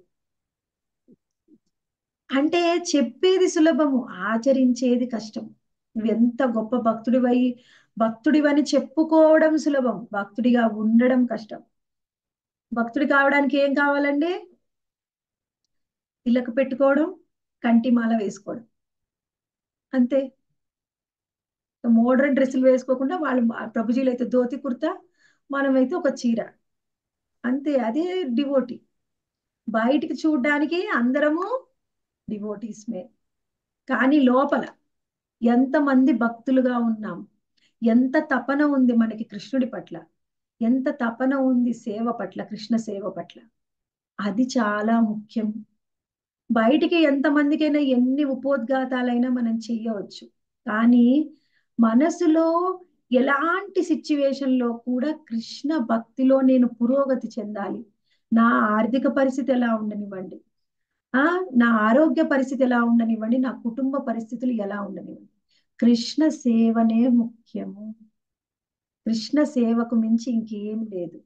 అంటే చెప్పేది సులభము ఆచరించేది కష్టం నువ్వెంత గొప్ప భక్తుడివై భక్తుడివని చెప్పుకోవడం సులభం భక్తుడిగా ఉండడం కష్టం భక్తుడి కావడానికి ఏం కావాలండి ఇళ్ళకు పెట్టుకోవడం కంటిమాల వేసుకోవడం అంతే మోడర్న్ డ్రెస్సులు వేసుకోకుండా వాళ్ళు ప్రభుజీలు అయితే ధోతి కుర్తా మనమైతే ఒక చీర అంతే అదే డివోటీ బయటికి చూడడానికి అందరము డివోటీస్మే కానీ లోపల ఎంతమంది భక్తులుగా ఉన్నాం ఎంత తపన ఉంది మనకి కృష్ణుడి పట్ల ఎంత తపన ఉంది సేవ పట్ల కృష్ణ సేవ పట్ల అది చాలా ముఖ్యం బయటికి ఎంతమందికైనా ఎన్ని ఉపోద్ఘాతాలైనా మనం చెయ్యవచ్చు కానీ మనసులో ఎలాంటి సిచ్యువేషన్ లో కూడా కృష్ణ భక్తిలో నేను పురోగతి చెందాలి నా ఆర్థిక పరిస్థితి ఎలా ఉండనివ్వండి ఆ నా ఆరోగ్య పరిస్థితి ఎలా ఉండనివ్వండి నా కుటుంబ పరిస్థితులు ఎలా ఉండనివ్వండి కృష్ణ సేవనే ముఖ్యము కృష్ణ సేవకు మించి ఇంకేం లేదు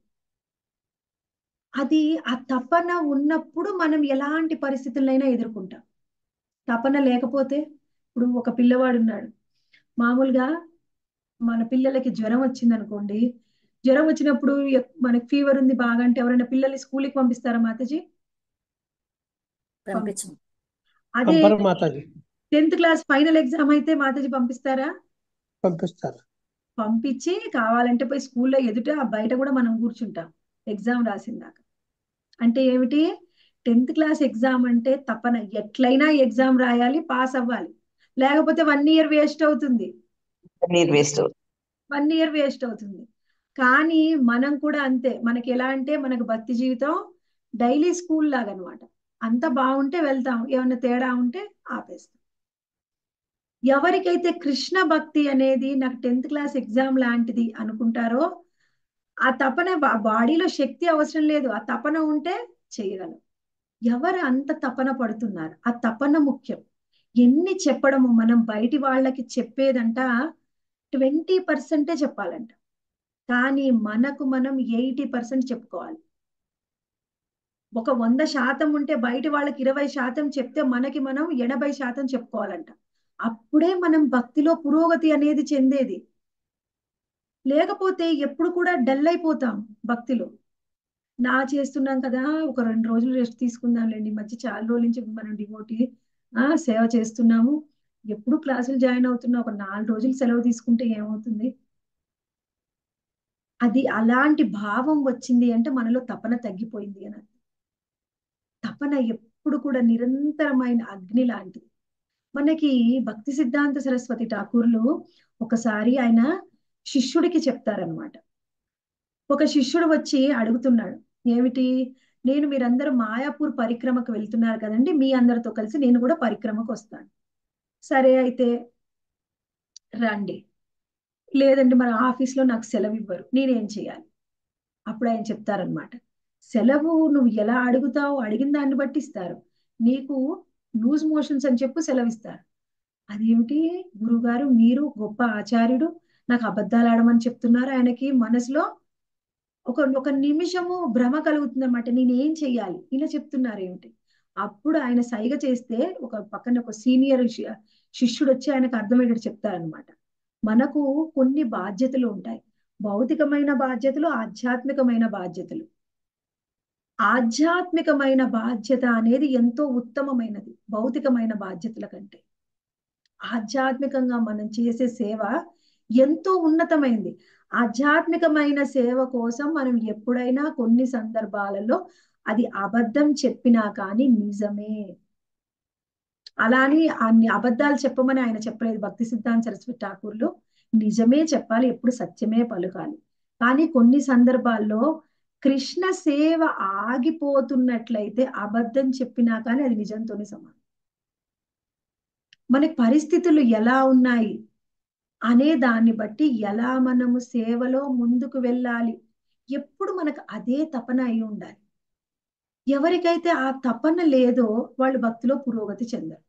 అది ఆ తపన ఉన్నప్పుడు మనం ఎలాంటి పరిస్థితులైనా ఎదుర్కొంటాం తపన లేకపోతే ఇప్పుడు ఒక పిల్లవాడు ఉన్నాడు మామూలుగా మన పిల్లలకి జ్వరం వచ్చింది అనుకోండి జ్వరం వచ్చినప్పుడు ఎక్- మనకి ఫీవర్ ఉంది బాగా అంటే ఎవరైనా పిల్లల్ని స్కూల్కి పంపిస్తారా మాతాజీ పంపించు అదే పంపరు మాతాజీ టెన్త్ క్లాస్ ఫైనల్ ఎగ్జామ్ అయితే మాతాజీ పంపిస్తారా పంపిస్తారు పంపించి కావాలంటే పోయి స్కూల్లో ఎదుట బయట కూడా మనం కూర్చుంటాం ఎగ్జామ్ రాసిందాక అంటే ఏమిటి టెన్త్ క్లాస్ ఎగ్జామ్ అంటే తపన ఎట్లయినా ఎగ్జామ్ రాయాలి పాస్ అవ్వాలి లేకపోతే వన్ ఇయర్ వేస్ట్ అవుతుంది నీరు వేస్ట్ వన్ ఇయర్ వేస్ట్ అవుతుంది కానీ మనం కూడా అంతే మనకి ఎలా అంటే మనకు భక్తి జీవితం డైలీ స్కూల్ లాగా అనమాట అంత బాగుంటే వెళ్తాం ఏమైనా తేడా ఉంటే ఆపేస్తాం ఎవరికైతే కృష్ణ భక్తి అనేది నాకు టెన్త్ క్లాస్ ఎగ్జామ్ లాంటిది అనుకుంటారో ఆ తపన బా- బాడీలో శక్తి అవసరం లేదు ఆ తపన ఉంటే చేయగలం ఎవరు అంత తపన పడుతున్నారు ఆ తపన ముఖ్యం ఎన్ని చెప్పడము మనం బయటి వాళ్ళకి చెప్పేదంట ట్వంటీ పర్సెంటే చెప్పాలంట కానీ మనకు మనం ఎయిటీ పర్సెంట్ చెప్పుకోవాలి ఒక వంద శాతం ఉంటే బయటి వాళ్ళకి ఇరవై శాతం చెప్తే మనకి మనం ఎనభై శాతం చెప్పుకోవాలంట అప్పుడే మనం భక్తిలో పురోగతి అనేది చెందేది లేకపోతే ఎప్పుడు కూడా డల్ అయిపోతాం భక్తిలో నా చేస్తున్నాం కదా ఒక రెండు రోజులు రెస్ట్ తీసుకుందాంలేండి ఈ మధ్య చాలా రోజుల నుంచి మనం డివోటి ఆ సేవ చేస్తున్నాము ఎప్పుడు క్లాసులు జాయిన్ అవుతున్నా ఒక నాలుగు రోజులు సెలవు తీసుకుంటే ఏమవుతుంది అది అలాంటి భావం వచ్చింది అంటే మనలో తపన తగ్గిపోయింది అని అర్థం. తపన ఎప్పుడు కూడా నిరంతరమైన అగ్ని లాంటిది మనకి భక్తి సిద్ధాంత సరస్వతి ఠాకూర్లు ఒకసారి ఆయన శిష్యుడికి చెప్తారనమాట ఒక శిష్యుడు వచ్చి అడుగుతున్నాడు ఏమిటి నేను మీరందరూ మాయాపూర్ పరిక్రమకు వెళ్తున్నారు కదండి మీ అందరితో కలిసి నేను కూడా పరిక్రమకు వస్తాను సరే అయితే రండి లేదండి మన ఆఫీస్లో నాకు సెలవు ఇవ్వరు నేనేం చేయాలి అప్పుడు ఆయన చెప్తారనమాట సెలవు నువ్వు ఎలా అడుగుతావు అడిగిన దాన్ని బట్టి ఇస్తారు నీకు లూజ్ మోషన్స్ అని చెప్పు సెలవు ఇస్తారు అదేమిటి గురుగారు మీరు గొప్ప ఆచార్యుడు నాకు అబద్ధాలు ఆడమని చెప్తున్నారు ఆయనకి మనసులో ఒక ఒక నిమిషము భ్రమ కలుగుతుంది అనమాట నేనేం చెయ్యాలి ఇలా చెప్తున్నారు ఏమిటి అప్పుడు ఆయన సైగ చేస్తే ఒక పక్కన ఒక సీనియర్ శిష్యుడు వచ్చి ఆయనకు అర్థమయ్యేటట్టు చెప్తారనమాట మనకు కొన్ని బాధ్యతలు ఉంటాయి భౌతికమైన బాధ్యతలు ఆధ్యాత్మికమైన బాధ్యతలు ఆధ్యాత్మికమైన బాధ్యత అనేది ఎంతో ఉత్తమమైనది భౌతికమైన బాధ్యతల కంటే ఆధ్యాత్మికంగా మనం చేసే సేవ ఎంతో ఉన్నతమైంది ఆధ్యాత్మికమైన సేవ కోసం మనం ఎప్పుడైనా కొన్ని సందర్భాలలో అది అబద్ధం చెప్పినా కానీ నిజమే అలాని అన్ని అబద్ధాలు చెప్పమని ఆయన చెప్పలేదు భక్తి సిద్ధాంత సరస్వతి ఠాకూర్లు నిజమే చెప్పాలి ఎప్పుడు సత్యమే పలుకాలి కానీ కొన్ని సందర్భాల్లో కృష్ణ సేవ ఆగిపోతున్నట్లయితే అబద్ధం చెప్పినా కానీ అది నిజంతోనే సమానం మనకి పరిస్థితులు ఎలా ఉన్నాయి అనే దాన్ని బట్టి ఎలా మనము సేవలో ముందుకు వెళ్ళాలి ఎప్పుడు మనకు అదే తపన అయి ఉండాలి ఎవరికైతే ఆ తపన లేదో వాళ్ళు భక్తిలో పురోగతి చెందరు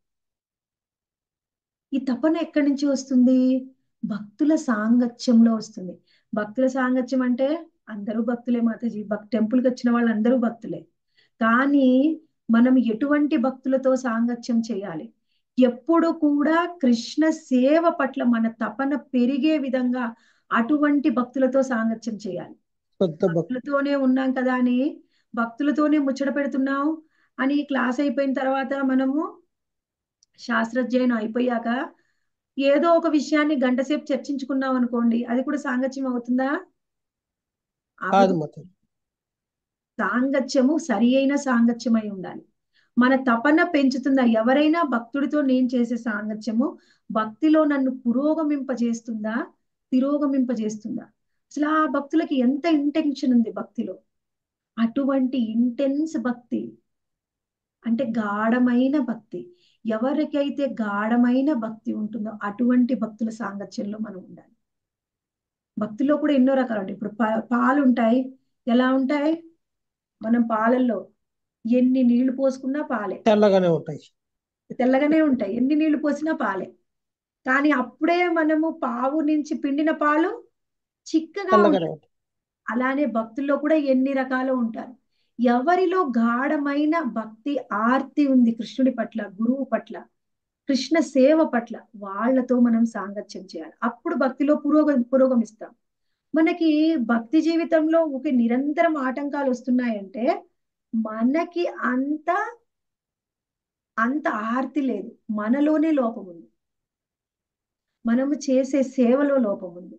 ఈ తపన ఎక్కడి నుంచి వస్తుంది భక్తుల సాంగత్యంలో వస్తుంది భక్తుల సాంగత్యం అంటే అందరూ భక్తులే మాతాజీ భక్ టెంపుల్కి వచ్చిన వాళ్ళు అందరూ భక్తులే కానీ మనం ఎటువంటి భక్తులతో సాంగత్యం చేయాలి ఎప్పుడు కూడా కృష్ణ సేవ పట్ల మన తపన పెరిగే విధంగా అటువంటి భక్తులతో సాంగత్యం చేయాలి కొత్త భక్తి భక్తులతోనే ఉన్నాం కదా అని భక్తులతోనే ముచ్చట పెడుతున్నాం అని క్లాస్ అయిపోయిన తర్వాత మనము శాస్త్రజ్ఞానం అయిపోయాక ఏదో ఒక విషయాన్ని గంట సేపు చర్చించుకున్నాం అనుకోండి అది కూడా సాంగత్యం అవుతుందా కాదు అవ్వదు. మాతాజీ సాంగత్యము సరి అయిన సాంగత్యం అయి ఉండాలి మన తపన పెంచుతుందా ఎవరైనా భక్తుడితో నేను చేసే సాంగత్యము భక్తిలో నన్ను పురోగమింపజేస్తుందా తిరోగమింపజేస్తుందా అసలు ఆ భక్తులకి ఎంత ఇంటెన్షన్ ఉంది భక్తిలో అటువంటి ఇంటెన్స్ భక్తి అంటే గాఢమైన భక్తి ఎవరికైతే గాఢమైన భక్తి ఉంటుందో అటువంటి భక్తుల సాంగత్యంలో మనం ఉండాలి భక్తిలో కూడా ఎన్నో రకాలు ఉంటాయి ఇప్పుడు పా- పాలు ఉంటాయి ఎలా ఉంటాయి మనం పాలల్లో ఎన్ని నీళ్లు పోసుకున్నా పాలే తెల్లగానే ఉంటాయి తెల్లగానే ఉంటాయి ఎన్ని నీళ్లు పోసినా పాలే కానీ అప్పుడే మనము పావు నుంచి పిండిన పాలు చిక్కగా తెల్లగానే ఉంటాయి ఉంటాయి అలానే భక్తుల్లో కూడా ఎన్ని రకాలు ఉంటారు ఎవరిలో గాఢమైన భక్తి ఆర్తి ఉంది కృష్ణుడి పట్ల గురువు పట్ల కృష్ణ సేవ పట్ల వాళ్ళతో మనం సాంగత్యం చేయాలి అప్పుడు భక్తిలో పురోగ పురోగమిస్తాం మనకి భక్తి జీవితంలో ఒక నిరంతరం ఆటంకాలు వస్తున్నాయంటే మనకి అంత అంత ఆర్తి లేదు మనలోనే లోపం ఉంది మనము చేసే సేవలో లోపం ఉంది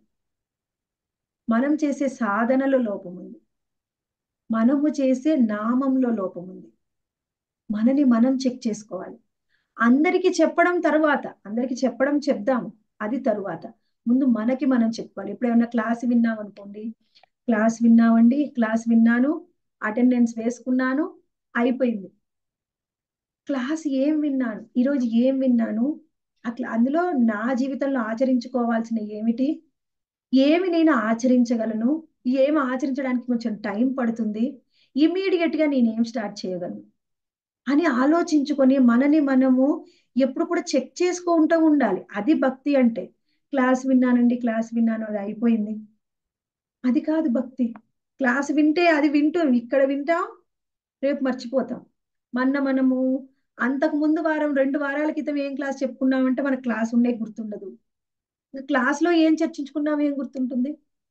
మనం చేసే సాధనలో లోపం ఉంది మనము చేసే నామంలో లోపం ఉంది మనని మనం చెక్ చేసుకోవాలి అందరికి చెప్పడం తర్వాత అందరికి చెప్పడం చెప్దాం అది తరువాత ముందు మనకి మనం చెప్పుకోవాలి ఇప్పుడు ఏమన్నా క్లాస్ విన్నాం అనుకోండి క్లాస్ విన్నామండి క్లాస్ విన్నాను అటెండెన్స్ వేసుకున్నాను అయిపోయింది క్లాస్ ఏం విన్నాను ఈరోజు ఏం విన్నాను అట్లా అందులో నా జీవితంలో ఆచరించుకోవాల్సిన ఏమిటి ఏమి నేను ఆచరించగలను ఏమి ఆచరించడానికి కొంచెం టైం పడుతుంది ఇమీడియట్ గా నేను ఏం స్టార్ట్ చేయగలను అని ఆలోచించుకొని మనని మనము ఎప్పుడు కూడా చెక్ చేసుకుంటూ ఉండాలి అది భక్తి అంటే క్లాస్ విన్నానండి క్లాస్ విన్నాను అది అయిపోయింది అది కాదు భక్తి క్లాస్ వింటే అది వింటాం ఇక్కడ వింటాం రేపు మర్చిపోతాం మొన్న మనము అంతకు ముందు వారం రెండు వారాల క్రితం ఏం క్లాస్ చెప్పుకున్నామంటే మన క్లాస్ ఉండే గుర్తుండదు క్లాస్ లో ఏం చర్చించుకున్నాం ఏం గుర్తుంటుంది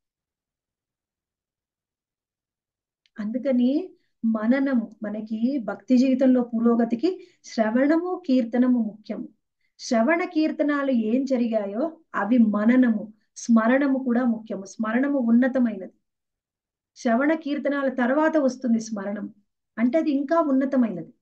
అందుకని మననము మనకి భక్తి జీవితంలో పురోగతికి శ్రవణము కీర్తనము ముఖ్యము శ్రవణ కీర్తనాలు ఏం జరిగాయో అవి మననము స్మరణము కూడా ముఖ్యము స్మరణము ఉన్నతమైనది శ్రవణ కీర్తనాల తర్వాత వస్తుంది స్మరణం అంటే అది ఇంకా ఉన్నతమైనది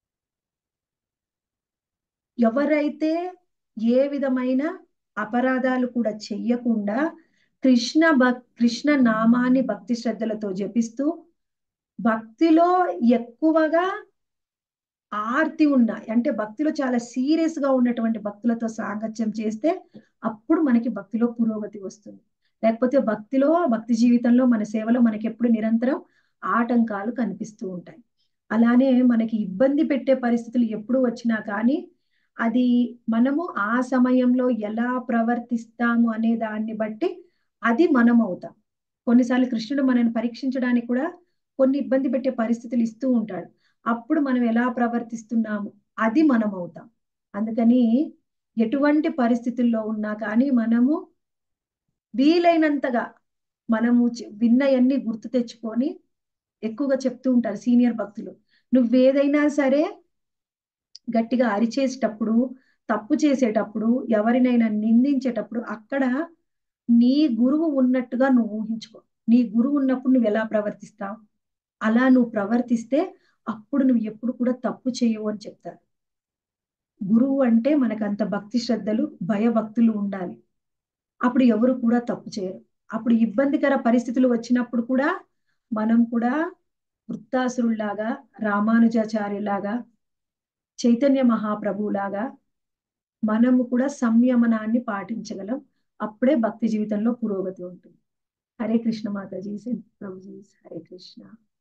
ఎవరైతే ఏ విధమైన అపరాధాలు కూడా చెయ్యకుండా కృష్ణ భక్ కృష్ణ నామాన్ని భక్తి శ్రద్ధలతో జపిస్తూ భక్తిలో ఎక్కువగా ఆర్తి ఉన్న అంటే భక్తిలో చాలా సీరియస్ గా ఉన్నటువంటి భక్తులతో సాంగత్యం చేస్తే అప్పుడు మనకి భక్తిలో పురోగతి వస్తుంది లేకపోతే భక్తిలో భక్తి జీవితంలో మన సేవలో మనకి ఎప్పుడు నిరంతరం ఆటంకాలు కనిపిస్తూ ఉంటాయి అలానే మనకి ఇబ్బంది పెట్టే పరిస్థితులు ఎప్పుడు వచ్చినా కానీ అది మనము ఆ సమయంలో ఎలా ప్రవర్తిస్తాము అనే దాన్ని బట్టి అది మనం అవుతాం కొన్నిసార్లు కృష్ణుడు మనల్ని పరీక్షించడానికి కూడా కొన్ని ఇబ్బంది పెట్టే పరిస్థితులు ఇస్తూ ఉంటాడు అప్పుడు మనం ఎలా ప్రవర్తిస్తున్నాము అది మనం అవుతాం అందుకని ఎటువంటి పరిస్థితుల్లో ఉన్నా కానీ మనము వీలైనంతగా మనము విన్నయన్ని గుర్తు తెచ్చుకొని ఎక్కువగా చెప్తూ ఉంటారు సీనియర్ భక్తులు నువ్వేదైనా సరే గట్టిగా అరిచేసేటప్పుడు తప్పు చేసేటప్పుడు ఎవరినైనా నిందించేటప్పుడు అక్కడ నీ గురువు ఉన్నట్టుగా నువ్వు ఊహించుకో నీ గురువు ఉన్నప్పుడు నువ్వు ఎలా ప్రవర్తిస్తావు అలా నువ్వు ప్రవర్తిస్తే అప్పుడు నువ్వు ఎప్పుడు కూడా తప్పు చేయవు అని చెప్తారు గురువు అంటే మనకు అంత భక్తి శ్రద్ధలు భయభక్తులు ఉండాలి అప్పుడు ఎవరు కూడా తప్పు చేయరు అప్పుడు ఇబ్బందికర పరిస్థితులు వచ్చినప్పుడు కూడా మనం కూడా వృత్తాసురుల్లాగా రామానుజాచార్యులాగా చైతన్య మహాప్రభులాగా మనము కూడా సంయమనాన్ని పాటించగలం అప్పుడే భక్తి జీవితంలో పురోగతి ఉంటుంది హరే కృష్ణ మాతాజీ ప్రభుజీ హరే కృష్ణ